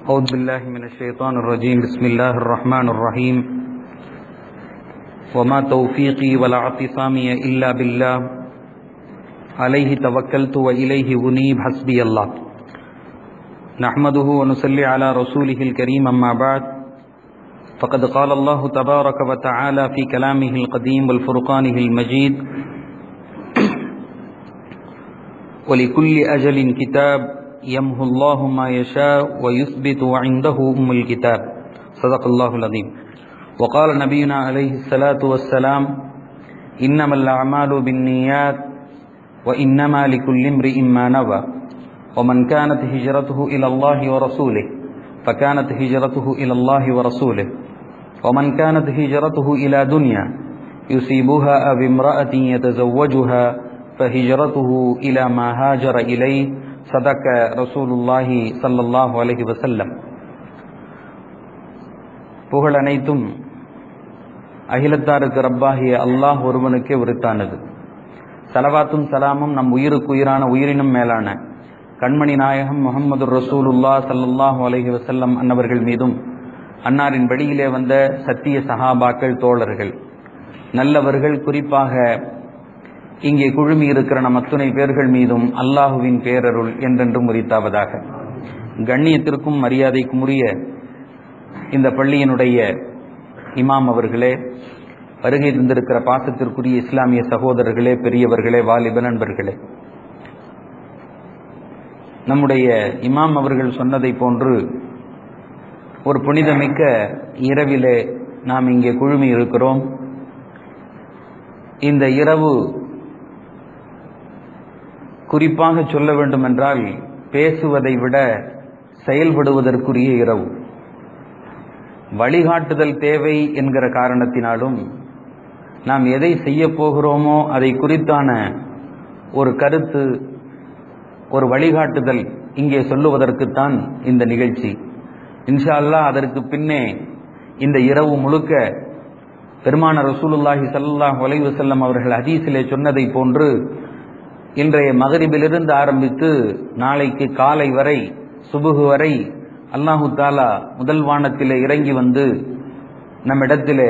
أعوذ بالله من الشيطان الرجيم بسم الله الرحمن الرحيم وما توفيقي ولا اعتصامي إلا بالله عليه توكلت وإليه أنيب حسبي الله نحمده ونصلي على رسوله الكريم أما بعد فقد قال الله تبارك وتعالى في كلامه القديم والفرقانه المجيد ولكل أجل كتاب يمحو الله ما يشاء ويثبت وعنده أم الكتاب صدق الله العظيم وقال نبينا عليه الصلاة والسلام إنما الأعمال بالنيات وإنما لكل امرئ ما نوى ومن كانت هجرته إلى الله ورسوله فكانت هجرته إلى الله ورسوله ومن كانت هجرته إلى دنيا يصيبها أو امرأة يتزوجها فهجرته إلى ما هاجر إليه صدق رسول الله صلى الله عليه وسلم புகழ் அனைத்தும் அகிலத்தாருக்கு ரப்பாகிய அல்லாஹ் ஒருவனுக்கே உரித்தானது சலவாத்தும் சலாமும் நம் உயிருக்கு உயிரான உயிரினும் மேலான கண்மணி நாயகம் முகமது ரசூலுல்லா சல்லாஹூ அலஹி வசல்லம் அன்னவர்கள் மீதும் அன்னாரின் வழியிலே வந்த சத்திய சஹாபாக்கள் தோழர்கள் நல்லவர்கள் குறிப்பாக இங்கே குழுமி இருக்கிற நம் அத்துணை பேர்கள் மீதும் அல்லாஹுவின் பேரருள் என்றென்றும் உரித்தாவதாக கண்ணியத்திற்கும் மரியாதைக்கும் உரிய இந்த பள்ளியினுடைய இமாம் அவர்களே வருகை தந்திருக்கிற பாசத்திற்குரிய இஸ்லாமிய சகோதரர்களே பெரியவர்களே வாலிப நண்பர்களே நம்முடைய இமாம் அவர்கள் சொன்னதை போன்று ஒரு புனிதமிக்க இரவிலே நாம் இங்கே குழுமி இருக்கிறோம் இந்த இரவு குறிப்பாக சொல்ல வேண்டும் என்றால் பேசுவதை விட செயல்படுவதற்குரிய இரவு வழிகாட்டுதல் தேவை என்கிற காரணத்தினாலும் நாம் எதை செய்ய போகிறோமோ அதை குறித்தான ஒரு கருத்து ஒரு வழிகாட்டுதல் இங்கே சொல்லுவதற்குத்தான் இந்த நிகழ்ச்சி இன்ஷா அல்லா அதற்கு பின்னே இந்த இரவு முழுக்க பெருமான ரசூலுல்லாஹி சல்லாஹ் வலைவு செல்லம் அவர்கள் ஹதீஸிலே சொன்னதை போன்று இன்றைய மகரிபிலிருந்து ஆரம்பித்து நாளைக்கு காலை வரை சுபுகு வரை அல்லாஹு தாலா முதல் வானத்திலே இறங்கி வந்து நம்மிடத்திலே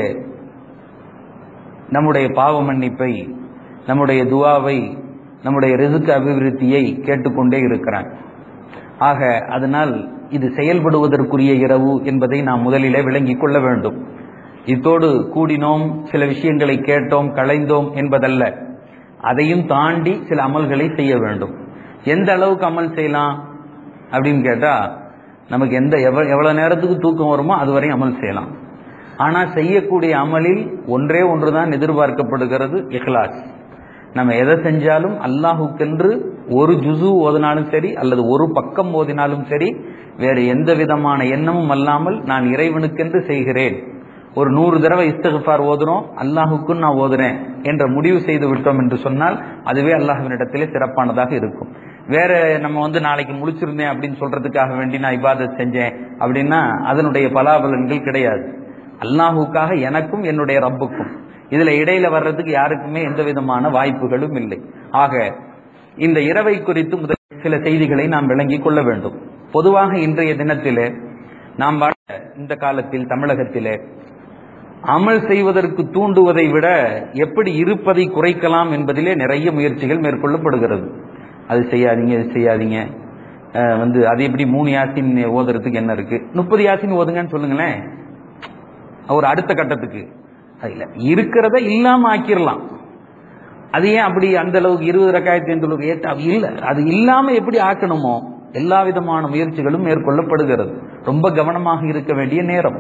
நம்முடைய பாவ மன்னிப்பை நம்முடைய துவாவை நம்முடைய ரிசுக்கு அபிவிருத்தியை கேட்டுக்கொண்டே இருக்கிறான் ஆக அதனால் இது செயல்படுவதற்குரிய இரவு என்பதை நாம் முதலிலே விளங்கிக் கொள்ள வேண்டும் இத்தோடு கூடினோம் சில விஷயங்களை கேட்டோம் களைந்தோம் என்பதல்ல அதையும் தாண்டி சில அமல்களை செய்ய வேண்டும் எந்த அளவுக்கு அமல் செய்யலாம் அப்படின்னு கேட்டா நமக்கு எந்த எவ்வளவு நேரத்துக்கு தூக்கம் வருமோ அது வரையும் அமல் செய்யலாம் ஆனா செய்யக்கூடிய அமலில் ஒன்றே ஒன்றுதான் எதிர்பார்க்கப்படுகிறது இஹ்லாஸ் நம்ம எதை செஞ்சாலும் அல்லாஹுக்கென்று ஒரு ஜுசு ஓதினாலும் சரி அல்லது ஒரு பக்கம் ஓதினாலும் சரி வேறு எந்த விதமான எண்ணமும் அல்லாமல் நான் இறைவனுக்கென்று செய்கிறேன் ஒரு நூறு தடவை இஸ்தகஃபார் ஓதுறோம் அல்லாஹுக்கும் நான் ஓதுறேன் என்ற முடிவு செய்து விட்டோம் என்று சொன்னால் அதுவே அல்லாஹுவினிடத்திலே சிறப்பானதாக இருக்கும் வேற நம்ம வந்து நாளைக்கு முழிச்சிருந்தேன் அப்படின்னு சொல்றதுக்காக வேண்டி நான் இபாதத் செஞ்சேன் அப்படின்னா அதனுடைய பலாபலன்கள் கிடையாது அல்லாஹுக்காக எனக்கும் என்னுடைய ரப்புக்கும் இதுல இடையில வர்றதுக்கு யாருக்குமே எந்த விதமான வாய்ப்புகளும் இல்லை ஆக இந்த இரவை குறித்து முதல் சில செய்திகளை நாம் விளங்கிக் கொள்ள வேண்டும் பொதுவாக இன்றைய தினத்திலே நாம் வாழ இந்த காலத்தில் தமிழகத்திலே அமல் செய்வதற்கு தூண்டுவதை விட எப்படி இருப்பதை குறைக்கலாம் என்பதிலே நிறைய முயற்சிகள் மேற்கொள்ளப்படுகிறது அது செய்யாதீங்க இது செய்யாதீங்க வந்து அது எப்படி மூணு யாசின் ஓதுறதுக்கு என்ன இருக்கு முப்பது யாசின் ஓதுங்கன்னு சொல்லுங்களேன் ஒரு அடுத்த கட்டத்துக்கு இல்ல இருக்கிறத இல்லாம ஆக்கிரலாம் அது ஏன் அப்படி அந்த அளவுக்கு இருபது ரக்காயத்தி அளவுக்கு ஏற்ற இல்ல அது இல்லாம எப்படி ஆக்கணுமோ எல்லா விதமான முயற்சிகளும் மேற்கொள்ளப்படுகிறது ரொம்ப கவனமாக இருக்க வேண்டிய நேரம்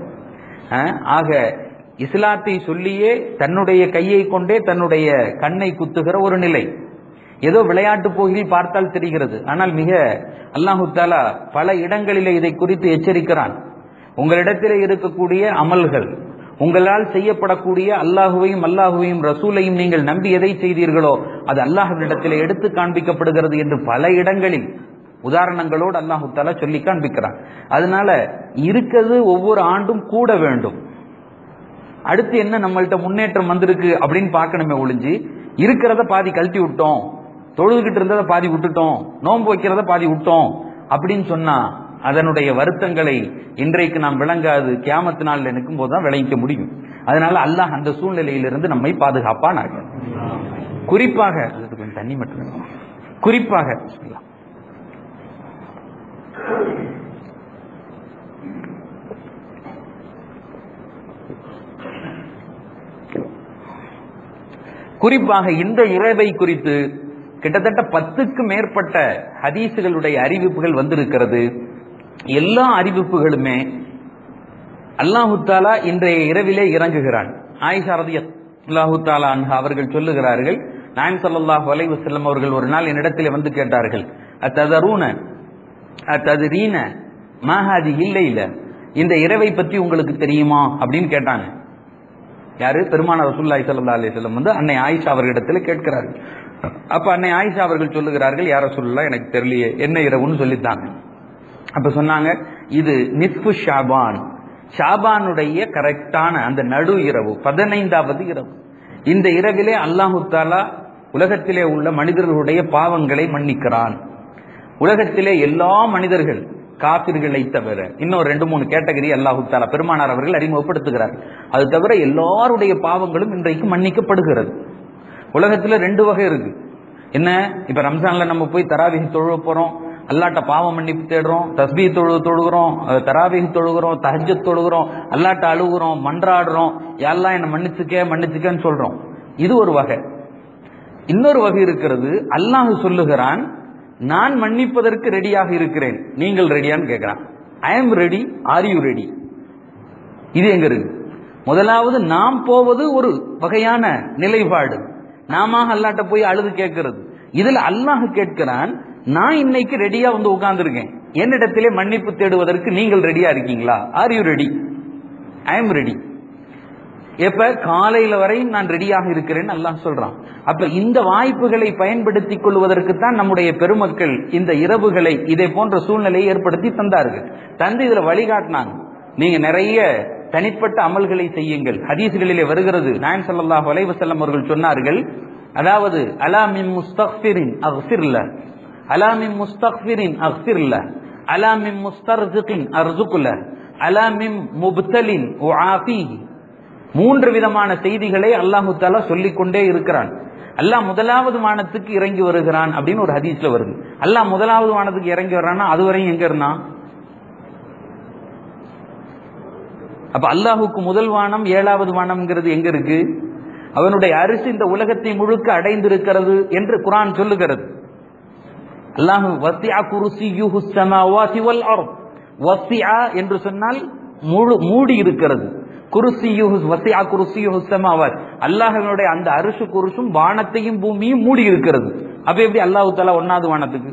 ஆக இஸ்லாத்தை சொல்லியே தன்னுடைய கையை கொண்டே தன்னுடைய கண்ணை குத்துகிற ஒரு நிலை ஏதோ விளையாட்டு போகில் பார்த்தால் தெரிகிறது ஆனால் மிக அல்லாஹு தாலா பல இடங்களிலே இதை குறித்து எச்சரிக்கிறான் உங்களிடத்தில் இருக்கக்கூடிய அமல்கள் உங்களால் செய்யப்படக்கூடிய அல்லாஹுவையும் அல்லாஹுவையும் ரசூலையும் நீங்கள் நம்பி எதை செய்தீர்களோ அது அல்லாஹுவினிடத்தில் எடுத்து காண்பிக்கப்படுகிறது என்று பல இடங்களில் உதாரணங்களோடு அல்லாஹு தாலா சொல்லி காண்பிக்கிறான் அதனால இருக்கிறது ஒவ்வொரு ஆண்டும் கூட வேண்டும் அடுத்து என்ன நம்மள்ட்ட முன்னேற்றம் வந்திருக்கு அப்படின்னு பார்க்கணுமே ஒளிஞ்சு இருக்கிறத பாதி கழட்டி விட்டோம் தொழுதுகிட்டு இருந்ததை பாதி விட்டுட்டோம் நோன்பு வைக்கிறத பாதி விட்டோம் அப்படின்னு சொன்னா அதனுடைய வருத்தங்களை இன்றைக்கு நாம் விளங்காது கியாமத்து நாள் நினைக்கும் போதுதான் விளைவிக்க முடியும் அதனால அல்லாஹ் அந்த சூழ்நிலையிலிருந்து நம்மை பாதுகாப்பானாக குறிப்பாக அதுக்கு கொஞ்சம் தண்ணி மட்டும் வேணும். குறிப்பாக சொல்லலாம். குறிப்பாக இந்த இரவை குறித்து கிட்டத்தட்ட பத்துக்கு மேற்பட்ட ஹதீசுகளுடைய அறிவிப்புகள் வந்திருக்கிறது எல்லா அறிவிப்புகளுமே அல்லாஹு தாலா இன்றைய இரவிலே இறங்குகிறான் ஆயிஷா ரதி அல்லாஹு தாலா அன்ஹா அவர்கள் சொல்லுகிறார்கள் நாயம் ஸல்லல்லாஹு அலைஹி வஸல்லம் அவர்கள் ஒரு நாள் என்னிடத்தில் வந்து கேட்டார்கள் அத்ததரூன அத்ததரீன மாஹாதி இல்லை இல்ல இந்த இரவை பற்றி உங்களுக்கு தெரியுமா அப்படின்னு கேட்டாங்க யாரு பெருமான ரசூல்லாய் ஸல்லல்லாஹு அலைஹி வஸல்லம் வந்து அன்னை ஆயிஷா அவர்களிடத்தில் கேட்கிறார்கள் அப்ப அன்னை ஆயிஷா அவர்கள் சொல்லுகிறார்கள் யார சொல்லலாம் எனக்கு தெரியலையே என்ன இரவுன்னு சொல்லித்தாங்க அப்ப சொன்னாங்க இது நிஸ்பு ஷாபான் ஷாபானுடைய கரெக்டான அந்த நடு இரவு பதினைந்தாவது இரவு இந்த இரவிலே அல்லாஹு தாலா உலகத்திலே உள்ள மனிதர்களுடைய பாவங்களை மன்னிக்கிறான் உலகத்திலே எல்லா மனிதர்கள் காபிர்களை தவிர இன்னும் ரெண்டு மூணு கேட்டகரி அல்லாஹு தாலா பெருமானார் அவர்கள் அறிமுகப்படுத்துகிறார் அது தவிர எல்லாருடைய பாவங்களும் இன்றைக்கு மன்னிக்கப்படுகிறது உலகத்துல ரெண்டு வகை இருக்கு என்ன இப்ப ரம்ஜான்ல நம்ம போய் தராவிகி தொழுவ போறோம் அல்லாட்ட பாவம் மன்னிப்பு தேடுறோம் தஸ்பீ தொழு தொழுகிறோம் தராவிகி தொழுகிறோம் தஹஜத் தொழுகிறோம் அல்லாட்ட அழுகுறோம் மன்றாடுறோம் யாரெல்லாம் என்ன மன்னிச்சுக்க மன்னிச்சுக்கன்னு சொல்றோம் இது ஒரு வகை இன்னொரு வகை இருக்கிறது அல்லாஹ் சொல்லுகிறான் நான் மன்னிப்பதற்கு ரெடியாக இருக்கிறேன் நீங்கள் ரெடியான்னு கேட்கிறான் I am ready are you ready இது எங்க இருக்கு முதலாவது நாம் போவது ஒரு வகையான நிலைப்பாடு நாம அல்லாட்ட போய் அழுது கேட்கிறது இதுல அல்லாஹ் கேட்கிறான் நான் இன்னைக்கு ரெடியா வந்து உட்கார்ந்துருக்கேன் என்னிடத்திலே மன்னிப்பு தேடுவதற்கு நீங்கள் ரெடியா இருக்கீங்களா are you ready I am ready எப்ப காலையில வரை நான் ரெடியாக இருக்கிறேன் அல்லாஹ் சொல்றான் அப்ப இந்த வாய்ப்புகளை பயன்படுத்திக் கொள்வதற்கு தான் நம்முடைய பெருமக்கள் இந்த இரவுகளை இதை போன்ற சூழ்நிலையை ஏற்படுத்தி தந்தார்கள் தந்து இதுல வழிகாட்டினாங்க நீங்க நிறைய தனிப்பட்ட அமல்களை செய்யுங்கள் ஹதீஸ்களிலே வருகிறது நாயம் ஸல்லல்லாஹு அலைஹி வஸல்லம் அவர்கள் சொன்னார்கள் அதாவது அலா மின் முஸ்தக்ஃபிரின் அக்ஃபிர்ல அலா மின் முஸ்தக்ஃபிரின் அக்ஃபிர்ல அலா மின் முஸ்தர்ஸிகின் அர்ஸுகுல அலா மின் முப்தலின் உஆஃபீஹி மூன்று விதமான செய்திகளை அல்லாஹு தாலா சொல்லிக் கொண்டே இருக்கிறான் அல்லாஹ் முதலாவது வானத்துக்கு இறங்கி வருகிறான் அப்படின்னு ஒரு ஹதீஸ்ல வருது அல்லாஹ் முதலாவது வானத்துக்கு இறங்கி வர்றான்னா அதுவரையும் எங்க இருந்தான் அப்ப அல்லாஹுக்கு முதல் வானம் ஏழாவது வானம்ங்கிறது எங்க இருக்கு அவனுடைய அரிசி இந்த உலகத்தை முழுக்க அடைந்திருக்கிறது என்று குரான் சொல்லுகிறது அல்லாஹு வசியா குருசியுஹு ஸமாவாதி வல் அர்த் வசியா என்று சொன்னால் முழு மூடி இருக்கிறது குருசியுஹு வசியா குருசியுஹு ஸமாவாத் அல்லாஹ்வினுடைய அந்த அரிசு குருசும் வானத்தையும் பூமியும் மூடி இருக்கிறது அப்ப எப்படி அல்லாஹ் தஆலா ஒன்னாவது வானத்துக்கு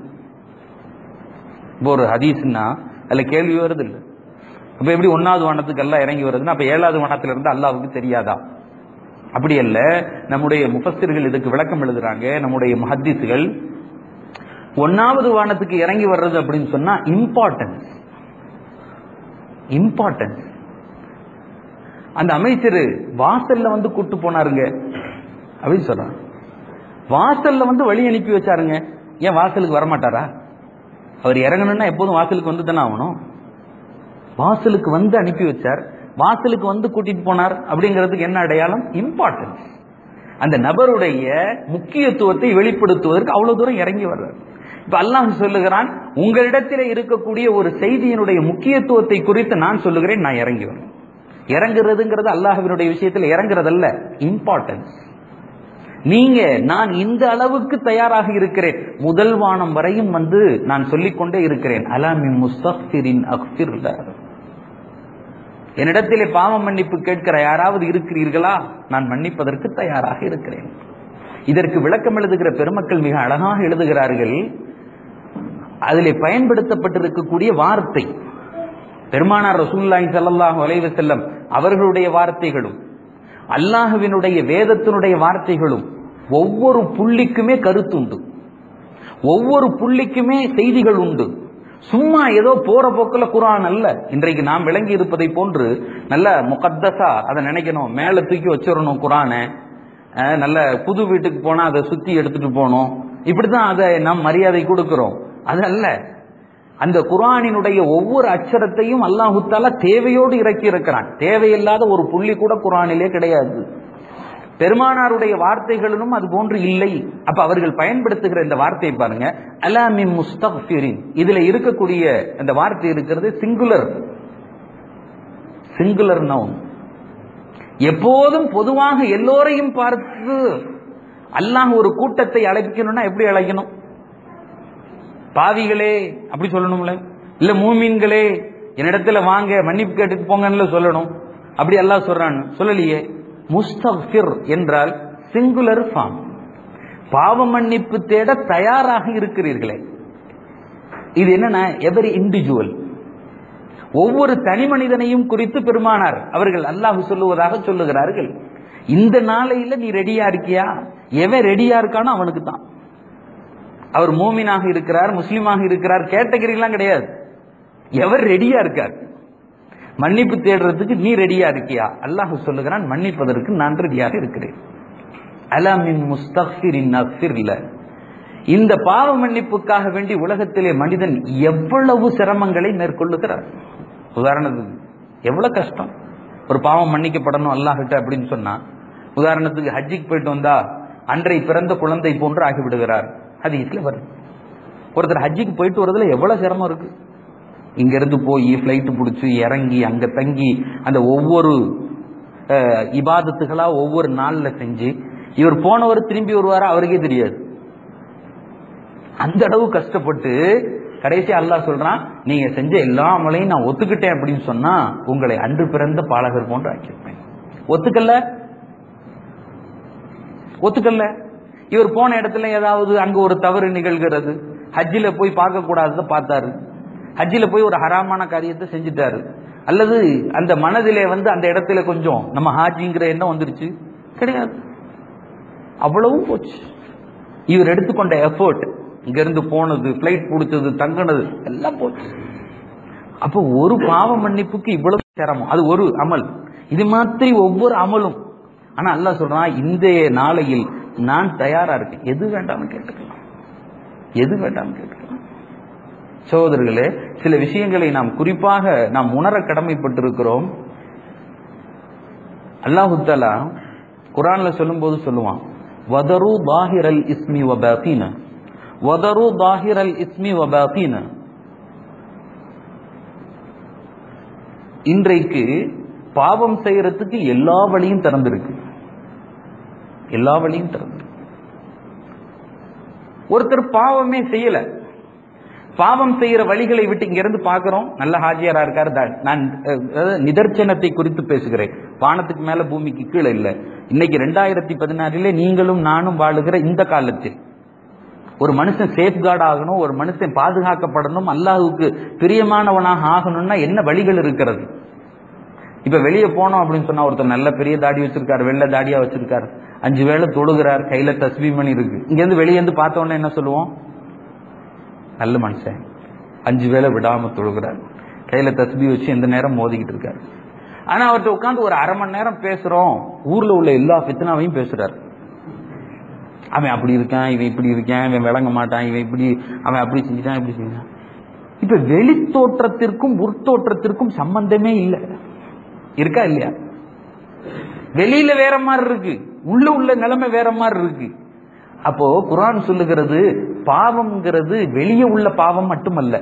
இப்போ ஒரு ஹதீஸ்னா அதுல கேள்வி வருது இல்ல அப்ப எப்படி ஒன்னாவது வானத்துக்கு எல்லாம் இறங்கி வருதுன்னா அப்ப ஏழாவது வானத்துல இருந்து அல்லாஹ்வுக்கு தெரியாதா அப்படி அல்ல நம்முடைய முஃபஸ்ஸிர்கள் இதுக்கு விளக்கம் எழுதுறாங்க நம்முடைய முஹத்திஸ்கள் ஒன்னாவது வானத்துக்கு இறங்கி வர்றது அப்படின்னு சொன்னா இம்பார்ட்டன்ஸ் இம்பார்ட்டன்ஸ் அந்த அமைச்சர் வாசல்ல வந்து கூட்டு போனாருங்க அப்படின்னு சொல்றாங்க வாசல்ல வந்து வழி அனுப்பி வச்சாருங்க ஏன் வாசலுக்கு வரமாட்டாரா அவர் இறங்கணும்னா எப்போதும் வாசலுக்கு வந்து தானே ஆகணும் வாசலுக்கு வந்து அனுப்பி வச்சார் வாசலுக்கு வந்து கூட்டிட்டு போனார் அப்படிங்கிறதுக்கு என்ன அடையாளம் இம்பார்ட்டன்ஸ் அந்த நபருடைய முக்கியத்துவத்தை வெளிப்படுத்துவதற்கு அவ்வளவு தூரம் இறங்கி வர்றார் இப்ப அல்லாஹ் சொல்லுகிறான் உங்களிடத்தில் இருக்கக்கூடிய ஒரு செய்தியினுடைய முக்கியத்துவத்தை குறித்து நான் சொல்லுகிறேன் நான் இறங்கி வரேன் இறங்குறதுங்கிறது அல்லாஹ்வினுடைய விஷயத்தில் இறங்குறதல்ல இம்பார்ட்டன்ஸ் நீங்க நான் இந்த அளவுக்கு தயாராக இருக்கிறேன் முதல் வானம் வரையும் வந்து நான் சொல்லிக்கொண்டே இருக்கிறேன் அலாமி முஸ்தக்ஃபிரின் அக்ஃபிர்ல என்னிடத்திலே பாவ மன்னிப்பு கேட்கிற யாராவது இருக்கிறீர்களா நான் மன்னிப்பதற்கு தயாராக இருக்கிறேன் இதற்கு விளக்கம் எழுதுகிற பெருமக்கள் மிக அழகாக எழுதுகிறார்கள் அதிலே பயன்படுத்தப்பட்டிருக்கக்கூடிய வார்த்தை பெருமானார் ரசூல்லாய் ஸல்லல்லாஹு அலைஹி வஸல்லம் அவர்களுடைய வார்த்தைகளும் அல்லாஹுவினுடைய வேதத்தினுடைய வார்த்தைகளும் ஒவ்வொரு புள்ளிக்குமே கருத்துண்டு ஒவ்வொரு புள்ளிக்குமே செய்திகள் உண்டு சும்மா ஏதோ போற போக்குல குரான் அல்ல இன்றைக்கு நாம் விளங்கி இருப்பதை போன்று நல்ல முகத்தசா அதை நினைக்கணும் மேல தூக்கி வச்சிடணும் குரானை அஹ், நல்ல புது வீட்டுக்கு போனா அதை சுத்தி எடுத்துட்டு போகணும் இப்படிதான் அதை நாம் மரியாதை கொடுக்கிறோம் அது அல்ல அந்த குரானினுடைய ஒவ்வொரு அச்சரத்தையும் அல்லாஹு தாலா தேவையோடு இறக்கி இருக்கிறான் தேவையில்லாத ஒரு புள்ளி கூட குரானிலே கிடையாது பெருமானாருடைய வார்த்தைகளிலும் அது போன்று இல்லை அப்ப அவர்கள் பயன்படுத்துகிற இந்த வார்த்தையை பாருங்க அலாமி முஸ்தக்ஃபிரின் இதுல இருக்கக்கூடிய அந்த வார்த்தை இருக்கிறது சிங்குலர் சிங்குலர் நவுன் எப்போதும் பொதுவாக எல்லோரையும் பார்த்து அல்லாஹ் ஒரு கூட்டத்தை அழைக்கணும்னா எப்படி அழைக்கணும் பாவிகளே அப்படி சொல்லணும்ல இல்ல மூமீன்களே என்னிடத்துல வாங்க மன்னிப்பு கேட்டுட்டு போங்கன்னு சொல்லணும் அப்படி அல்லாஹ் சொல்றான்னு சொல்லலையே முஸ்தக்ஃபிர் என்றால் சிங்குலர் ஃபார்ம் பாவ மன்னிப்பு தேட தயாராக இருக்கிறீர்களே இது என்னன்னா எவரி இண்டிவிஜுவல் ஒவ்வொரு தனி மனிதனையும் குறித்து பெருமானார் அவர்கள் அல்லாஹ் சொல்லுவதாக சொல்லுகிறார்கள் இந்த நாளையில நீ ரெடியா இருக்கியா எவன் ரெடியா இருக்கானோ அவனுக்கு தான் அவர் மூமினாக இருக்கிறார் முஸ்லீமாக இருக்கிறார் கேட்டகரிலாம் கிடையாது எவர் ரெடியா இருக்கார் மன்னிப்பு தேடுறதுக்கு நீ ரெடியா இருக்கியா அல்லாஹ் சொல்லுகிறான் மன்னிப்பதற்கு நான் ரெடியாக இருக்கிறேன் அலாமின் முஸ்தக்ஃபிரின் நஃபிர்ல இந்த பாவ மன்னிப்புக்காக வேண்டி உலகத்திலே மனிதன் எவ்வளவு சிரமங்களை மேற்கொள்ளுகிறார் உதாரணத்துக்கு எவ்வளவு கஷ்டம் ஒரு பாவம் மன்னிக்கப்படணும் அல்லாஹிட்ட அப்படின்னு சொன்னா உதாரணத்துக்கு ஹஜ்ஜிக்கு போயிட்டு வந்தா அன்றை பிறந்த குழந்தை போன்று ஆகிவிடுகிறார் ஹதீஸ்ல வருது ஒருத்தர் ஹஜ்ஜிக்கு போயிட்டு வரதுல எவ்வளவு சிரமம் இருக்கு இங்க இருந்து போய் பிளைட் பிடிச்சி இறங்கி அங்க தங்கி அந்த ஒவ்வொரு அஹ், இபாதத்துகளா ஒவ்வொரு நாள்ல செஞ்சு இவர் போனவர் திரும்பி வருவாரா அவருக்கே தெரியாது அந்த அளவு கஷ்டப்பட்டு கடைசி அல்லாஹ் சொல்றான் நீங்க செஞ்ச எல்லா அமலையும் நான் ஒத்துக்கிட்டேன் அப்படின்னு சொன்னா உங்களை அன்று பிறந்த பாலகர் போன்று ஆக்கியிருப்பேன் ஒத்துக்கல்ல ஒத்துக்கல்ல இவர் போன இடத்துல ஏதாவது அங்க ஒரு தவறு நிகழ்கிறது ஹஜ்ஜில போய் பார்க்க கூடாததை பார்த்தாரு ஹஜ்ஜில போய் ஒரு ஹராமான காரியத்தை செஞ்சுட்டாரு அல்லது அந்த மனதிலே வந்து அந்த இடத்துல கொஞ்சம் நம்ம ஹாஜிங்கிற எண்ணம் வந்துருச்சு கிடையாது அவ்வளவும் போச்சு இவர் எடுத்துக்கொண்ட எஃபர்ட் இங்க இருந்து போனது பிளைட் பிடிச்சது தங்கினது எல்லாம் போச்சு அப்போ ஒரு பாவ மன்னிப்புக்கு இவ்வளவு சிரமம் அது ஒரு அமல் இது மாதிரி ஒவ்வொரு அமலும் ஆனா அல்லாஹ் சொல்றான் இந்த நாளையில் நான் தயாரா இருக்கேன் எது வேண்டாம்னு கேட்டுக்கலாம் எது வேண்டாம்னு கேட்டுக்கலாம் சகோதரர்களே சில விஷயங்களை நாம் குறிப்பாக நாம் உணர கடமைப்பட்டிருக்கிறோம் அல்லாஹு தஆலா குரான்ல சொல்லும்போது சொல்லுவான் வதரு பாஹிரல் இஸ்மி வபாத்தீன வதரு பாஹிரல் இஸ்மி வபாத்தீன இன்றைக்கு பாவம் செய்யறதுக்கு எல்லா வழியும் திறந்திருக்கு எல்லா வழியும் திறந்திருக்கு ஒருத்தர் பாவமே செய்யல பாவம் செய்யற வழிகளை விட்டு இங்க இருந்து பாக்குறோம் நல்ல ஹாஜியாரா இருக்காரு தான். நான் அஹ், அதாவது நிதர்சனத்தை குறித்து பேசுகிறேன் வானத்துக்கு மேல பூமிக்கு கீழே இல்ல இன்னைக்கு ரெண்டாயிரத்தி பதினாறிலே நீங்களும் நானும் வாழுகிற இந்த காலத்தில் ஒரு மனுஷன் சேஃப்கார்ட் ஆகணும் ஒரு மனுஷன் பாதுகாக்கப்படணும் அல்லாஹ்வுக்கு பிரியமானவனாக ஆகணும்னா என்ன வழிகள் இருக்கிறது இப்ப வெளியே போனோம் அப்படின்னு சொன்னா ஒருத்தர் நல்ல பெரிய தாடி வச்சிருக்காரு வெள்ளை தாடியா வச்சிருக்காரு அஞ்சு வேளை தொழுகிறார் கையில தஸ்பீமணி இருக்கு இங்க இருந்து வெளியே இருந்து பார்த்த உடனே என்ன சொல்லுவோம் நல்ல மனுஷன் அஞ்சு வேளை விடாம தொழுகிறார் கையில தஸ்பி வச்சு எந்த நேரம் மோதிக்கிட்டு இருக்காரு ஆனா அவர்கிட்ட உட்கார்ந்து ஒரு அரை மணி நேரம் பேசுறோம் ஊர்ல உள்ள எல்லா பித்தனாவையும் பேசுறாரு அவன் அப்படி இருக்கான் இவன் இப்படி இருக்கான் இவன் விளங்க மாட்டான் இவன் இப்படி அவன் அப்படி செஞ்சுட்டான் இப்படி செஞ்சான் இப்ப வெளி தோற்றத்திற்கும் உட்தோற்றத்திற்கும் சம்பந்தமே இல்லை இருக்கா இல்லையா வெளியில வேற மாதிரி இருக்கு உள்ள உள்ள நிலைமை வேற மாதிரி இருக்கு அப்போ குர்ஆன் சொல்லுகிறது பாவம்ங்கிறது வெளியே உள்ள பாவம் மட்டுமல்ல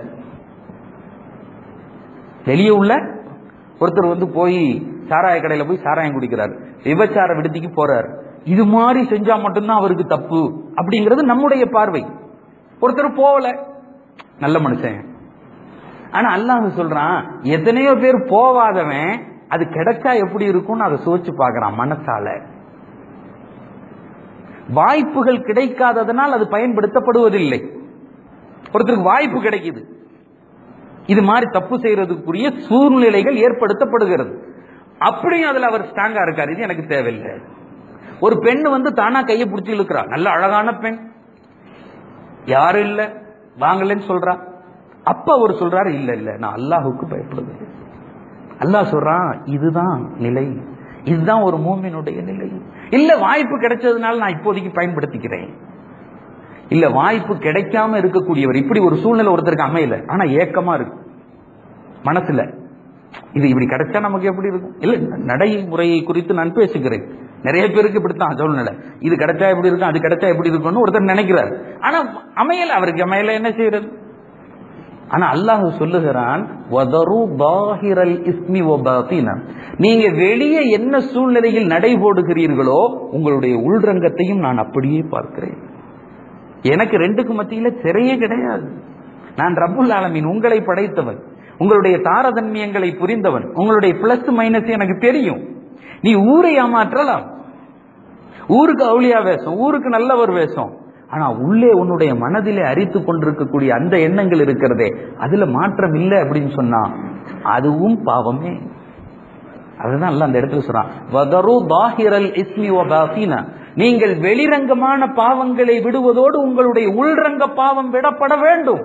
வெளியே உள்ள ஒருத்தர் வந்து போய் சாராய கடையில போய் சாராயம் குடிக்கிறார் விபச்சார விடுதிக்கு போறார் இது மாதிரி செஞ்சா மட்டும்தான் அவருக்கு தப்பு அப்படிங்கிறது நம்முடைய பார்வை ஒருத்தர் போகல நல்ல மனுஷன் ஆனா அல்லாஹ் சொல்றான் எத்தனையோ பேர் போவாதவன் அது கிடைச்சா எப்படி இருக்கும்னு அதை சோச்சு பார்க்கறான் மனசால வாய்ப்புகள் கிடைக்காததனால் அது பயன்படுத்தப்படுவதில்லை ஒருத்தருக்கு வாய்ப்பு கிடைக்குது இது மாதிரி தப்பு செய்யறதுக்குரிய சூழ்நிலைகள் ஏற்படுத்தப்படுகிறது அப்படியும் அதுல அவர் ஸ்ட்ராங்கா இருக்காரு இது எனக்கு தேவையில்லை ஒரு பெண் வந்து தானா கையை பிடிச்சி இழுக்கிறா நல்ல அழகான பெண் யாரும் இல்ல வாங்கலன்னு சொல்றா அப்ப அவர் சொல்றாரு இல்ல இல்ல நான் அல்லாஹுக்கு பயப்படுது அல்லாஹ் சொல்றான் இதுதான் நிலை இதுதான் ஒரு மூமினுடைய நிலை இல்ல வாய்ப்பு கிடைச்சதுனால நான் இப்போதைக்கு பயன்படுத்திக்கிறேன் இல்ல வாய்ப்பு கிடைக்காம இருக்கக்கூடியவர் இப்படி ஒரு சூழ்நிலை ஒருத்தருக்கு அமையல ஆனா ஏக்கமா இருக்கு மனசுல இது இப்படி கிடைச்சா நமக்கு எப்படி இருக்கும் இல்ல நடைமுறையை குறித்து நான் பேசுகிறேன் நிறைய பேருக்கு இப்படித்தான் சூழ்நிலை இது கிடைச்சா எப்படி இருக்கும் அது கிடைச்சா எப்படி இருக்கும்னு ஒருத்தர் நினைக்கிறார் ஆனா அமையல அவருக்கு அமையல என்ன செய்யறது ஆனா அல்லாஹ் சொல்லுகிறான் வதரு பாஹிரல் இஸ்மி வபாத்தின நீங்க வெளியே என்ன சூழ்நிலையில் நடைபோடுகிறீர்களோ உங்களுடைய உள்ரங்கத்தையும் நான் அப்படியே பார்க்கிறேன் எனக்கு ரெண்டுக்கு மத்தியில சிறையே கிடையாது நான் ரப்புல் ஆலமீன் உங்களை படைத்தவன் உங்களுடைய தாரதன்மியங்களை புரிந்தவன் உங்களுடைய பிளஸ் மைனஸ் எனக்கு தெரியும் நீ ஊரை ஏமாற்றலாம் ஊருக்கு அவுளியா வேஷம் ஊருக்கு நல்லவர் வேஷம் ஆனா உள்ளே உன்னுடைய மனதிலே அரித்து கொண்டிருக்கக்கூடிய அந்த எண்ணங்கள் இருக்கிறதே அதுல மாற்றம் இல்லை அப்படின்னு சொன்னா அதுவும் பாவமே அதுதான் அல்ல அந்த இடத்துல சொல்றான் வதரு பாஹிரல் இஸ்மி வபாசினா நீங்கள் வெளிரங்கமான பாவங்களை விடுவதோடு உங்களுடைய உள்ரங்க பாவம் விடப்பட வேண்டும்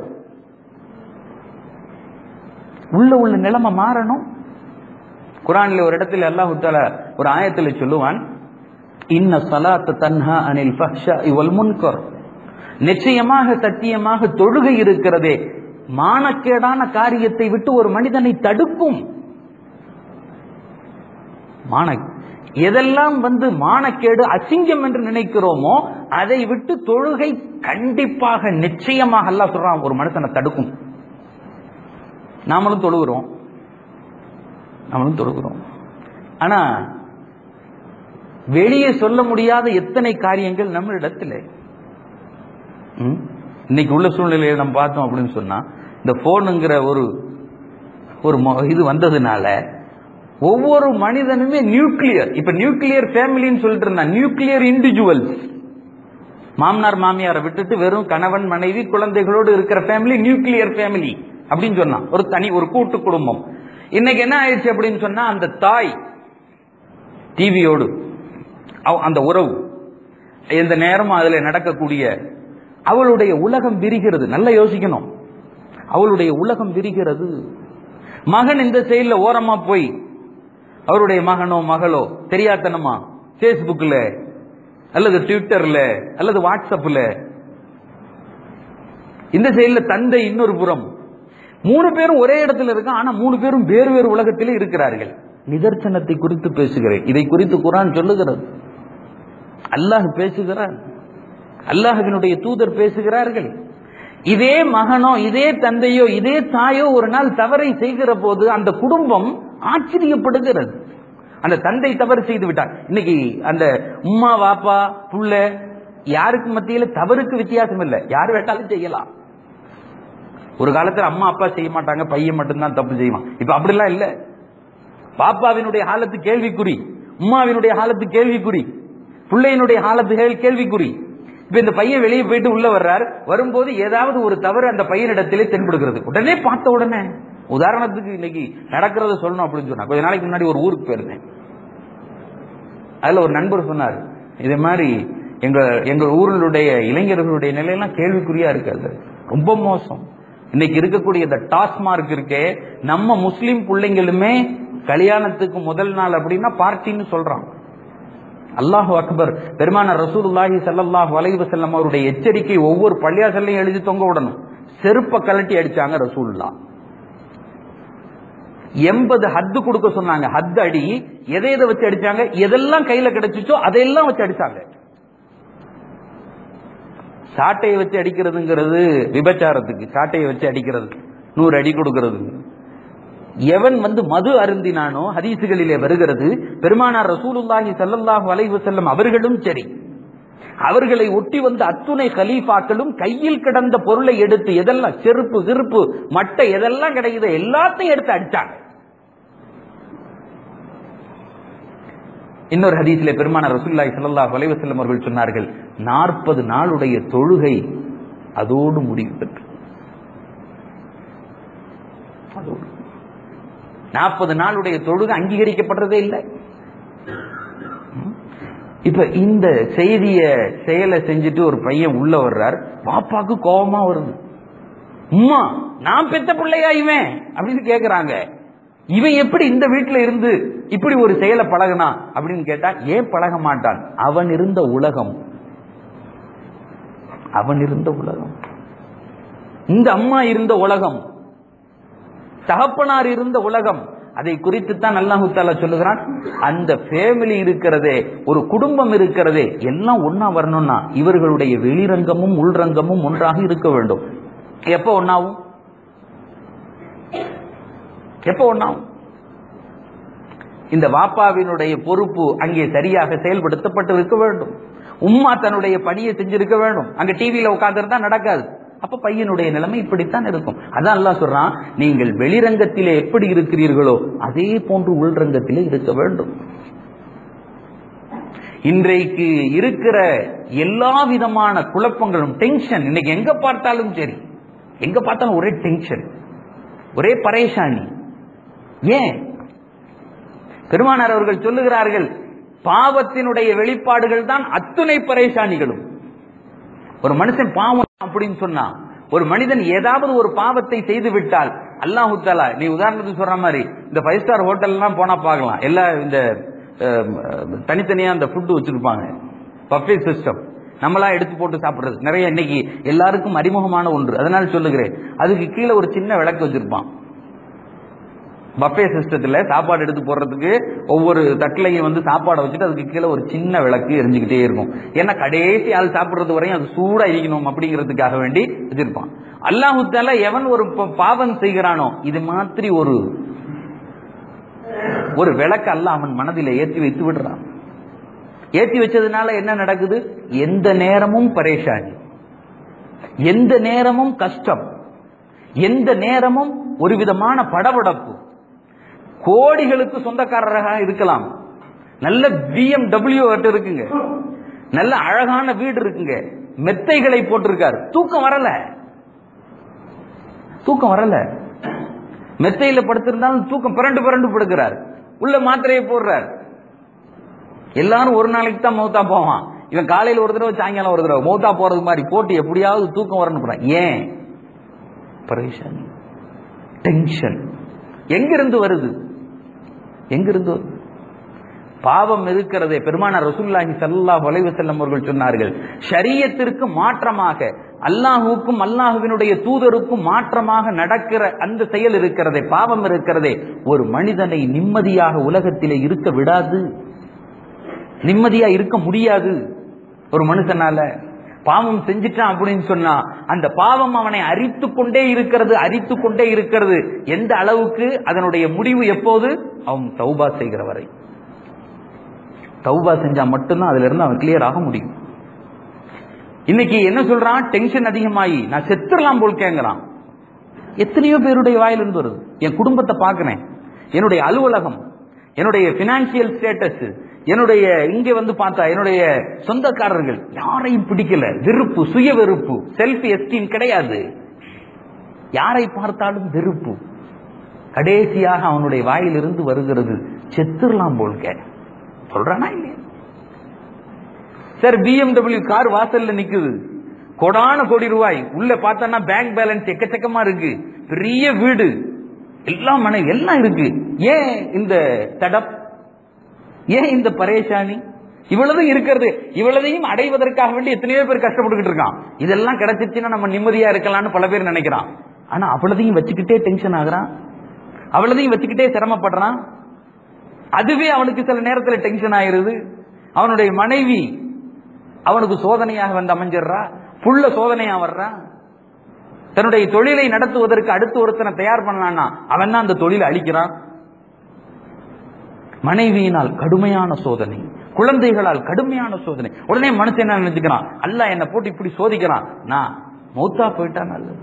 உள்ள உள்ள நிலைமை மாறணும் குரான்ல ஒரு இடத்துல அல்லாஹு தாலா ஒரு ஆயத்துல சொல்லுவான் இன்ன சலாத்த தன்ஹா அனில் ஃபஹ்ஷா இவல் முன்கர் நிச்சயமாக சத்தியமாக தொழுகை இருக்கிறதே மானக்கேடான காரியத்தை விட்டு ஒரு மனிதனை தடுக்கும் மான எதெல்லாம் வந்து மானக்கேடு அசிங்கம் என்று நினைக்கிறோமோ அதை விட்டு தொழுகை கண்டிப்பாக நிச்சயமாக அல்லாஹ் சொல்றான் ஒரு மனுஷனை தடுக்கும் நாமளும் தொழுகிறோம் நாமளும் தொழுகிறோம் ஆனா வெளியே சொல்ல முடியாத எத்தனை காரியங்கள் நம்ம இடத்துல ம்? இன்னைக்கு உள்ள சூழ்நிலையை நம்ம பார்த்தோம் அப்படின்னு சொன்னா இந்த போனுங்கிற ஒரு ஒரு மொ- இது வந்ததுனால ஒவ்வொரு மனிதனுமே நியூக்ளியர் இப்ப நியூக்ளியர் ஃபேமிலின்னு சொல்லிட்டு இருந்தான் நியூக்ளியர் இண்டிவிஜுவல்ஸ் மாமனார் மாமியாரை விட்டுட்டு வெறும் கணவன் மனைவி குழந்தைகளோடு இருக்கிற ஃபேமிலி நியூக்ளியர் ஃபேமிலி அப்படின்னு சொன்னான் ஒரு தனி ஒரு கூட்டு குடும்பம் இன்னைக்கு என்ன ஆயிடுச்சு அப்படின்னு சொன்னா அந்த தாய் டிவியோடு அந்த உறவு எந்த நேரமும் அதுல நடக்கக்கூடிய அவளுடைய உலகம் விரிகிறது நல்லா யோசிக்கணும் அவளுடைய உலகம் விரிகிறது மகன் இந்த சைடுல ஓரமா போய் அவருடைய மகனோ மகளோ தெரியாதனமா Facebookல அல்லது ட்விட்டர்ல அல்லது வாட்ஸ்அப்ல இந்த சைடுல தந்தை இன்னொரு புறம் மூணு பேரும் ஒரே இடத்துல இருக்கான் ஆனா மூணு பேரும் வேறு வேறு உலகத்திலே இருக்கிறார்கள் நிதர்சனத்தை குறித்து பேசுகிறேன் இதை குறித்து குரான் சொல்லுகிறது அல்லாஹ் பேசுகிறான் அல்லாஹ்வினுடைய தூதர் பேசுகிறார்கள் இதே மகனோ இதே தந்தையோ இதே தாயோ ஒரு நாள் தவறை செய்கிற போது அந்த குடும்பம் ஆச்சரியப்படுகிறது அந்த தந்தை தவறு செய்து விட்டார் இன்னைக்கு அந்த உம்மா வாப்பா புள்ள யாருக்கு மத்தியில தவறுக்கு வித்தியாசம் இல்லை யார் வேட்டாலும் செய்யலாம் ஒரு காலத்துல அம்மா அப்பா செய்ய மாட்டாங்க பையன் மட்டும்தான் தப்பு செய்வான் இப்ப அப்படிலாம் இல்ல பாப்பாவினுடைய ஹாலத்து கேள்விக்குறி உம்மாவினுடைய ஹாலத்து கேள்விக்குறி பிள்ளையினுடைய ஹாலத்து கேள்- கேள்விக்குறி இப்ப இந்த பையன் வெளியே போயிட்டு உள்ள வர்றார் வரும்போது ஏதாவது ஒரு தவறு அந்த பையனிடத்திலே தென்படுகிறது உடனே பார்த்த உடனே உதாரணத்துக்கு இன்னைக்கு நடக்கிறத சொல்லணும் அப்படின்னு சொன்னா கொஞ்ச நாளைக்கு முன்னாடி ஒரு ஊருக்கு போயிருந்தேன் அதுல ஒரு நண்பர் சொன்னார் இதே மாதிரி எங்க எங்க ஊர்களுடைய இளைஞர்களுடைய நிலையெல்லாம் கேள்விக்குறியா இருக்காது ரொம்ப மோசம் இன்னைக்கு இருக்கக்கூடிய இந்த டாஸ்மார்க் இருக்கே நம்ம முஸ்லிம் பிள்ளைங்களுமே கல்யாணத்துக்கு முதல் நாள் அப்படின்னா பார்ட்டின்னு சொல்றாங்க அல்லாஹு அக்பர் பெருமான ரசூலுல்லாஹி ஸல்லல்லாஹு அலைஹி வஸல்லம் அவருடைய எச்சரிக்கை ஒவ்வொரு பள்ளியாசல்லையும் எழுதி தொங்க விடணும் செருப்ப கலட்டி அடிச்சாங்க ரசூலுல்லாஹ் எண்பது ஹத்து கொடுக்க சொன்னாங்க ஹத் அடி எதை எதை வச்சு அடிச்சாங்க எதெல்லாம் கையில கிடைச்சிச்சோ அதையெல்லாம் வச்சு அடிச்சாங்க சாட்டையை வச்சு அடிக்கிறதுங்கிறது விபச்சாரத்துக்கு சாட்டையை வச்சு அடிக்கிறது நூறு அடி கொடுக்கிறது எவன் வந்து மது அருந்தினானோ ஹதீசுகளிலே வருகிறது பெருமானார் ரசூலுல்லாஹி ஸல்லல்லாஹு அலைஹி வஸல்லம் அவர்களும் சரி அவர்களை ஒட்டி வந்த அத்துணை கலீஃபாக்களும் கையில் கிடந்த பொருளை எடுத்து எதெல்லாம் செருப்பு கிருப்பு மட்டை எதெல்லாம் கிடைக்குதோ எல்லாத்தையும் எடுத்து அடிச்சாங்க இன்னொரு ஹதீஸ்ல பெருமானார் ரசூலுல்லாஹி ஸல்லல்லாஹு அலைஹி வஸல்லம் அவர்கள் சொன்னார்கள் நாற்பது நாளுடைய தொழுகை அதோடு முடிவு பெற்று நாற்பது நாளுடைய தொழுகை அங்கீகரிக்கப்படுறதே இல்லை இப்ப இந்த செய்திய செயலை செஞ்சுட்டு ஒரு பையன் உள்ள வர்றார் பாப்பாக்கு கோபமா வருது உம்மா நான் பெத்த பிள்ளையா இவன் அப்படின்னு கேக்குறாங்க இவன் எப்படி இந்த வீட்டுல இருந்து இப்படி ஒரு செயலை பழகுனா அப்படின்னு கேட்டா ஏன் பழக மாட்டான் அவன் இருந்த உலகம் அவன் இருந்த உலகம் இந்த அம்மா இருந்த உலகம் தகப்பனார் இருந்த உலகம் அதை குறித்து தான் அல்லாஹு தாலா சொல்லுகிறான் அந்த ஃபேமிலி இருக்கிறதே ஒரு குடும்பம் இருக்கிறதே எல்லாம் ஒன்னா வரணும்னா இவர்களுடைய வெளிரங்கமும் உள்ரங்கமும் ஒன்றாக இருக்க வேண்டும் எப்ப ஒன்னாவும் எப்ப ஒன்னாவும் இந்த வாப்பாவினுடைய பொறுப்பு அங்கே சரியாக செயல்படுத்தப்பட்டு இருக்க வேண்டும் உம்மா தன்னுடைய பணியை செஞ்சிருக்க வேண்டும் அங்க டிவியில உட்கார்ந்துருந்தா நடக்காது அப்ப பையனுடைய நிலைமை இப்படித்தான் இருக்கும் அதான் அல்லாஹ் சொல்றான் நீங்கள் வெளிரங்கத்திலே எப்படி இருக்கிறீர்களோ அதே போன்று உள்ரங்கத்திலே இருக்க வேண்டும் இன்றைக்கு இருக்கிற எல்லா விதமான குழப்பங்களும் டென்ஷன் இன்னைக்கு எங்க பார்த்தாலும் சரி எங்க பார்த்தாலும் ஒரே டென்ஷன் ஒரே பரேஷானி ஏன் பெருமானார் அவர்கள் சொல்லுகிறார்கள் பாவத்தினுடைய வெளிப்பாடுகள் தான் அத்துணை பரேஷானிகளும் ஒரு மனுஷன் பாவம் அப்படின்னு சொன்னா ஒரு மனிதன் ஏதாவது ஒரு பாவத்தை செய்து விட்டால் அல்லாஹு தாலா நீ உதாரணத்துக்கு சொல்ற மாதிரி இந்த ஃபைவ் ஸ்டார் ஹோட்டல் எல்லாம் போனா பார்க்கலாம் எல்லா இந்த அஹ், தனித்தனியா அந்த ஃபுட் வச்சிருப்பாங்க பஃபே சிஸ்டம் நம்மளா எடுத்து போட்டு சாப்பிடுறது நிறைய இன்னைக்கு எல்லாருக்கும் அறிமுகமான ஒன்று அதனால சொல்லுகிறேன் அதுக்கு கீழே ஒரு சின்ன விளக்கு வச்சிருப்பான் பஃபே சிஸ்டத்துல சாப்பாடு எடுத்து போடுறதுக்கு ஒவ்வொரு தட்டிலையும் வந்து சாப்பாடை வச்சுட்டு அதுக்கு கீழே ஒரு சின்ன விளக்கு எரிஞ்சுக்கிட்டே இருக்கும் ஏன்னா கடைசி ஆள் சாப்பிடுறது வரையும் அது சூடா இருக்கணும் அப்படிங்கிறதுக்காக வேண்டி வச்சிருப்பான் அல்லாஹு தாலா எவன் ஒரு ப- பாவம் செய்கிறானோ இது மாதிரி ஒரு ஒரு விளக்கு அல்ல அவன் மனதில ஏற்றி வைத்து விடுறான் ஏற்றி வச்சதுனால என்ன நடக்குது எந்த நேரமும் பரேஷானி எந்த நேரமும் கஷ்டம் எந்த நேரமும் ஒரு விதமான படபடப்பு கோடிகளுக்கு சொந்தக்காரராக இருக்கலாம் நல்ல பிஎம்டபிள்யூ இருக்குங்க நல்ல அழகான வீடு இருக்குங்க மெத்தைகளை போட்டிருக்காரு தூக்கம் வரல தூக்கம் வரல மெத்தையில படுத்திருந்தாலும் தூக்கம் பிறண்டு பிறண்டு படுக்கிறார் உள்ள மாத்திரையை போடுறார் எல்லாரும் ஒரு நாளைக்கு தான் மௌத்தா போவான் இவன் காலையில ஒரு தடவை சாயங்காலம் ஒரு தடவை மௌத்தா போறது மாதிரி போட்டு எப்படியாவது தூக்கம் வரணும் போறான் ஏன் பரேஷானி டென்ஷன் எங்கிருந்து வருது எங்கிருந்து வருது பாவம் இருக்கிறதே பெருமானார் ரசூலுல்லாஹி ஸல்லல்லாஹு அலைஹி வஸல்லம் அவர்கள் சொன்னார்கள் ஷரியத்திற்கு மாற்றமாக அல்லாஹுக்கும் அல்லாஹுவினுடைய தூதருக்கும் மாற்றமாக நடக்கிற அந்த செயல் இருக்கிறதே பாவம் இருக்கிறதே ஒரு மனிதனை நிம்மதியாக உலகத்திலே இருக்க விடாது நிம்மதியா இருக்க முடியாது ஒரு மனுஷனால பாவம் செஞ்சிட்டான் அப்படின்னு சொன்னா அந்த பாவம் அவனை அரித்து கொண்டே இருக்கிறது அரித்து கொண்டே இருக்கிறது எந்த அளவுக்கு அதனுடைய முடிவு எப்போது அவன் தௌபா செய்கிற வரை தௌபா செஞ்சா மட்டும்தான் அதுல இருந்து அவன் கிளியர் ஆக முடியும் இன்னைக்கு என்ன சொல்றான் டென்ஷன் அதிகமாகி நான் செத்துடலாம் போல் கேங்கிறான் எத்தனையோ பேருடைய வாயிலிருந்து வருது என் குடும்பத்தை பார்க்கிறேன் என்னுடைய அலுவலகம் என்னுடைய பினான்சியல் ஸ்டேட்டஸ் என்னுடைய இங்க வந்து பார்த்தா என்னுடைய சொந்தக்காரர்கள் யாரையும் பிடிக்கல வெறுப்பு சுய வெறுப்பு செல்ஃப் எஸ்டீம் கிடையாது யாரை பார்த்தாலும் வெறுப்பு கடைசியாக அவனுடைய வாயிலிருந்து வருகிறது செத்துடலாம் போல்க சொல்றானா இல்லையா சார் பிஎம்டபிள்யூ கார் வாசல்ல நிக்குது கொடான கோடி ரூபாய் உள்ள பார்த்தா பேங்க் பேலன்ஸ் எக்கச்சக்கமா இருக்கு பெரிய வீடு எல்லாம் மனை எல்லாம் இருக்கு ஏன் இந்த தடப் ஏன் இந்த பரேஷானி இவ்வளவு இருக்கிறது இவ்வளவையும் அடைவதற்காக வேண்டி எத்தனையோ பேர் கஷ்டப்பட்டுக்கிட்டு இருக்கான் இதெல்லாம் கிடைச்சிச்சுன்னா நம்ம நிம்மதியா இருக்கலாம்னு பல பேர் நினைக்கிறான் ஆனா அவ்வளதையும் வச்சுக்கிட்டே டென்ஷன் ஆகுறான் அவ்வளதையும் வச்சுக்கிட்டே சிரமப்படுறான் அதுவே அவனுக்கு சில நேரத்தில் டென்ஷன் ஆயிருது அவனுடைய மனைவி அவனுக்கு சோதனையாக வந்து அமைஞ்சிடுறா புள்ள சோதனையா வர்றா தன்னுடைய தொழிலை நடத்துவதற்கு அடுத்து ஒருத்தனை தயார் பண்ணலான்னா அவன் தான் அந்த தொழிலை அழிக்கிறான் மனைவியினால் கடுமையான சோதனை குழந்தைகளால் கடுமையான சோதனை உடனே மனுஷன் என்ன நினைச்சுக்கிறான் அல்ல என்னை போட்டு இப்படி சோதிக்கிறான் நான் மௌத்தா போயிட்டா நல்லது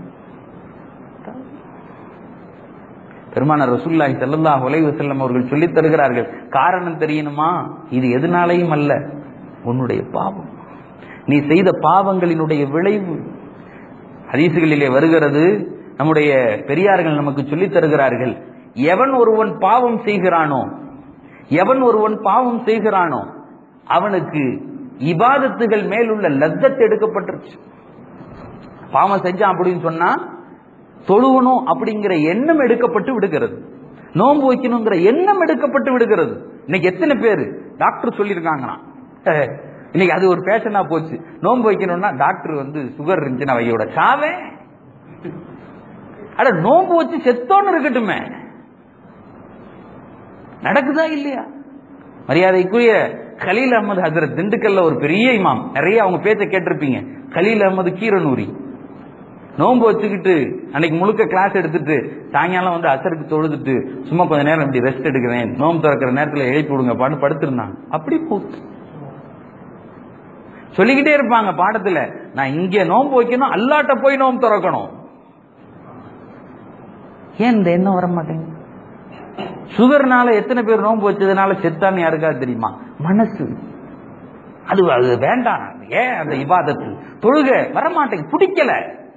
பெருமானார் ரசூல்லாஹி ஸல்லல்லாஹு அலைஹி வஸல்லம் அவர்கள் சொல்லித் தருகிறார்கள் காரணம் தெரியணுமா இது எதனாலையும் அல்ல உன்னுடைய பாவம் நீ செய்த பாவங்களினுடைய விளைவு ஹதீசுகளிலே வருகிறது நம்முடைய பெரியார்கள் நமக்கு சொல்லித் தருகிறார்கள் எவன் ஒருவன் பாவம் செய்கிறானோ எவன் ஒருவன் பாவம் செய்கிறானோ அவனுக்கு இபாதத்துகள் மேலுள்ள லத்தத் எடுக்கப்பட்டுருச்சு பாவம் செஞ்சான் அப்படின்னு சொன்னா தொழுவணும் அப்படிங்கிற எண்ணம் எடுக்கப்பட்டு விடுகிறது நோன்பு வைக்கணுங்கிற எண்ணம் எடுக்கப்பட்டு விடுகிறது இன்னைக்கு எத்தனை பேர் டாக்டர் சொல்லியிருக்காங்கன்னா இன்னைக்கு அது ஒரு ஃபேஷனா போச்சு நோன்பு வைக்கணும்னா டாக்டர் வந்து சுகர் இருந்துச்சுன்னா வையோட சாவே அட நோன்பு வச்சு செத்தோன்னு இருக்கட்டுமே நடக்குதா இல்லையா மரியாதைக்குரிய கலீல் அகமது ஹசரத் திண்டுக்கல்ல ஒரு பெரிய இமாம் நிறைய அவங்க பேச்ச கேட்டிருப்பீங்க கலீல் அகமது கீரனூரி நோன்பு வச்சுக்கிட்டு அன்னைக்கு முழுக்க கிளாஸ் எடுத்துட்டு சாயங்காலம் வந்து அசருக்கு தொழுதுட்டு சும்மா கொஞ்ச நேரம் இப்படி ரெஸ்ட் எடுக்கிறேன் நோன்பு திறக்கிற நேரத்தில் எழுப்பி விடுங்க பாட்டு படுத்திருந்தாங்க அப்படி போச்சு சொல்லிக்கிட்டே இருப்பாங்க பாடத்துல நான் இங்க நோன்பு வைக்கணும் அல்லாட்ட போய் நோன்பு திறக்கணும் ஏன் இந்த எண்ணம் வர மாட்டேங்குது சுகர்னால எத்தனை பேர் நோன்பு வச்சதுனால செத்தான்னு யாருக்காவது தெரியுமா மனசு அது அது வேண்டாம் ஏன் அந்த இபாதத்து தொழுக வரமாட்டேங்குது பிடிக்கல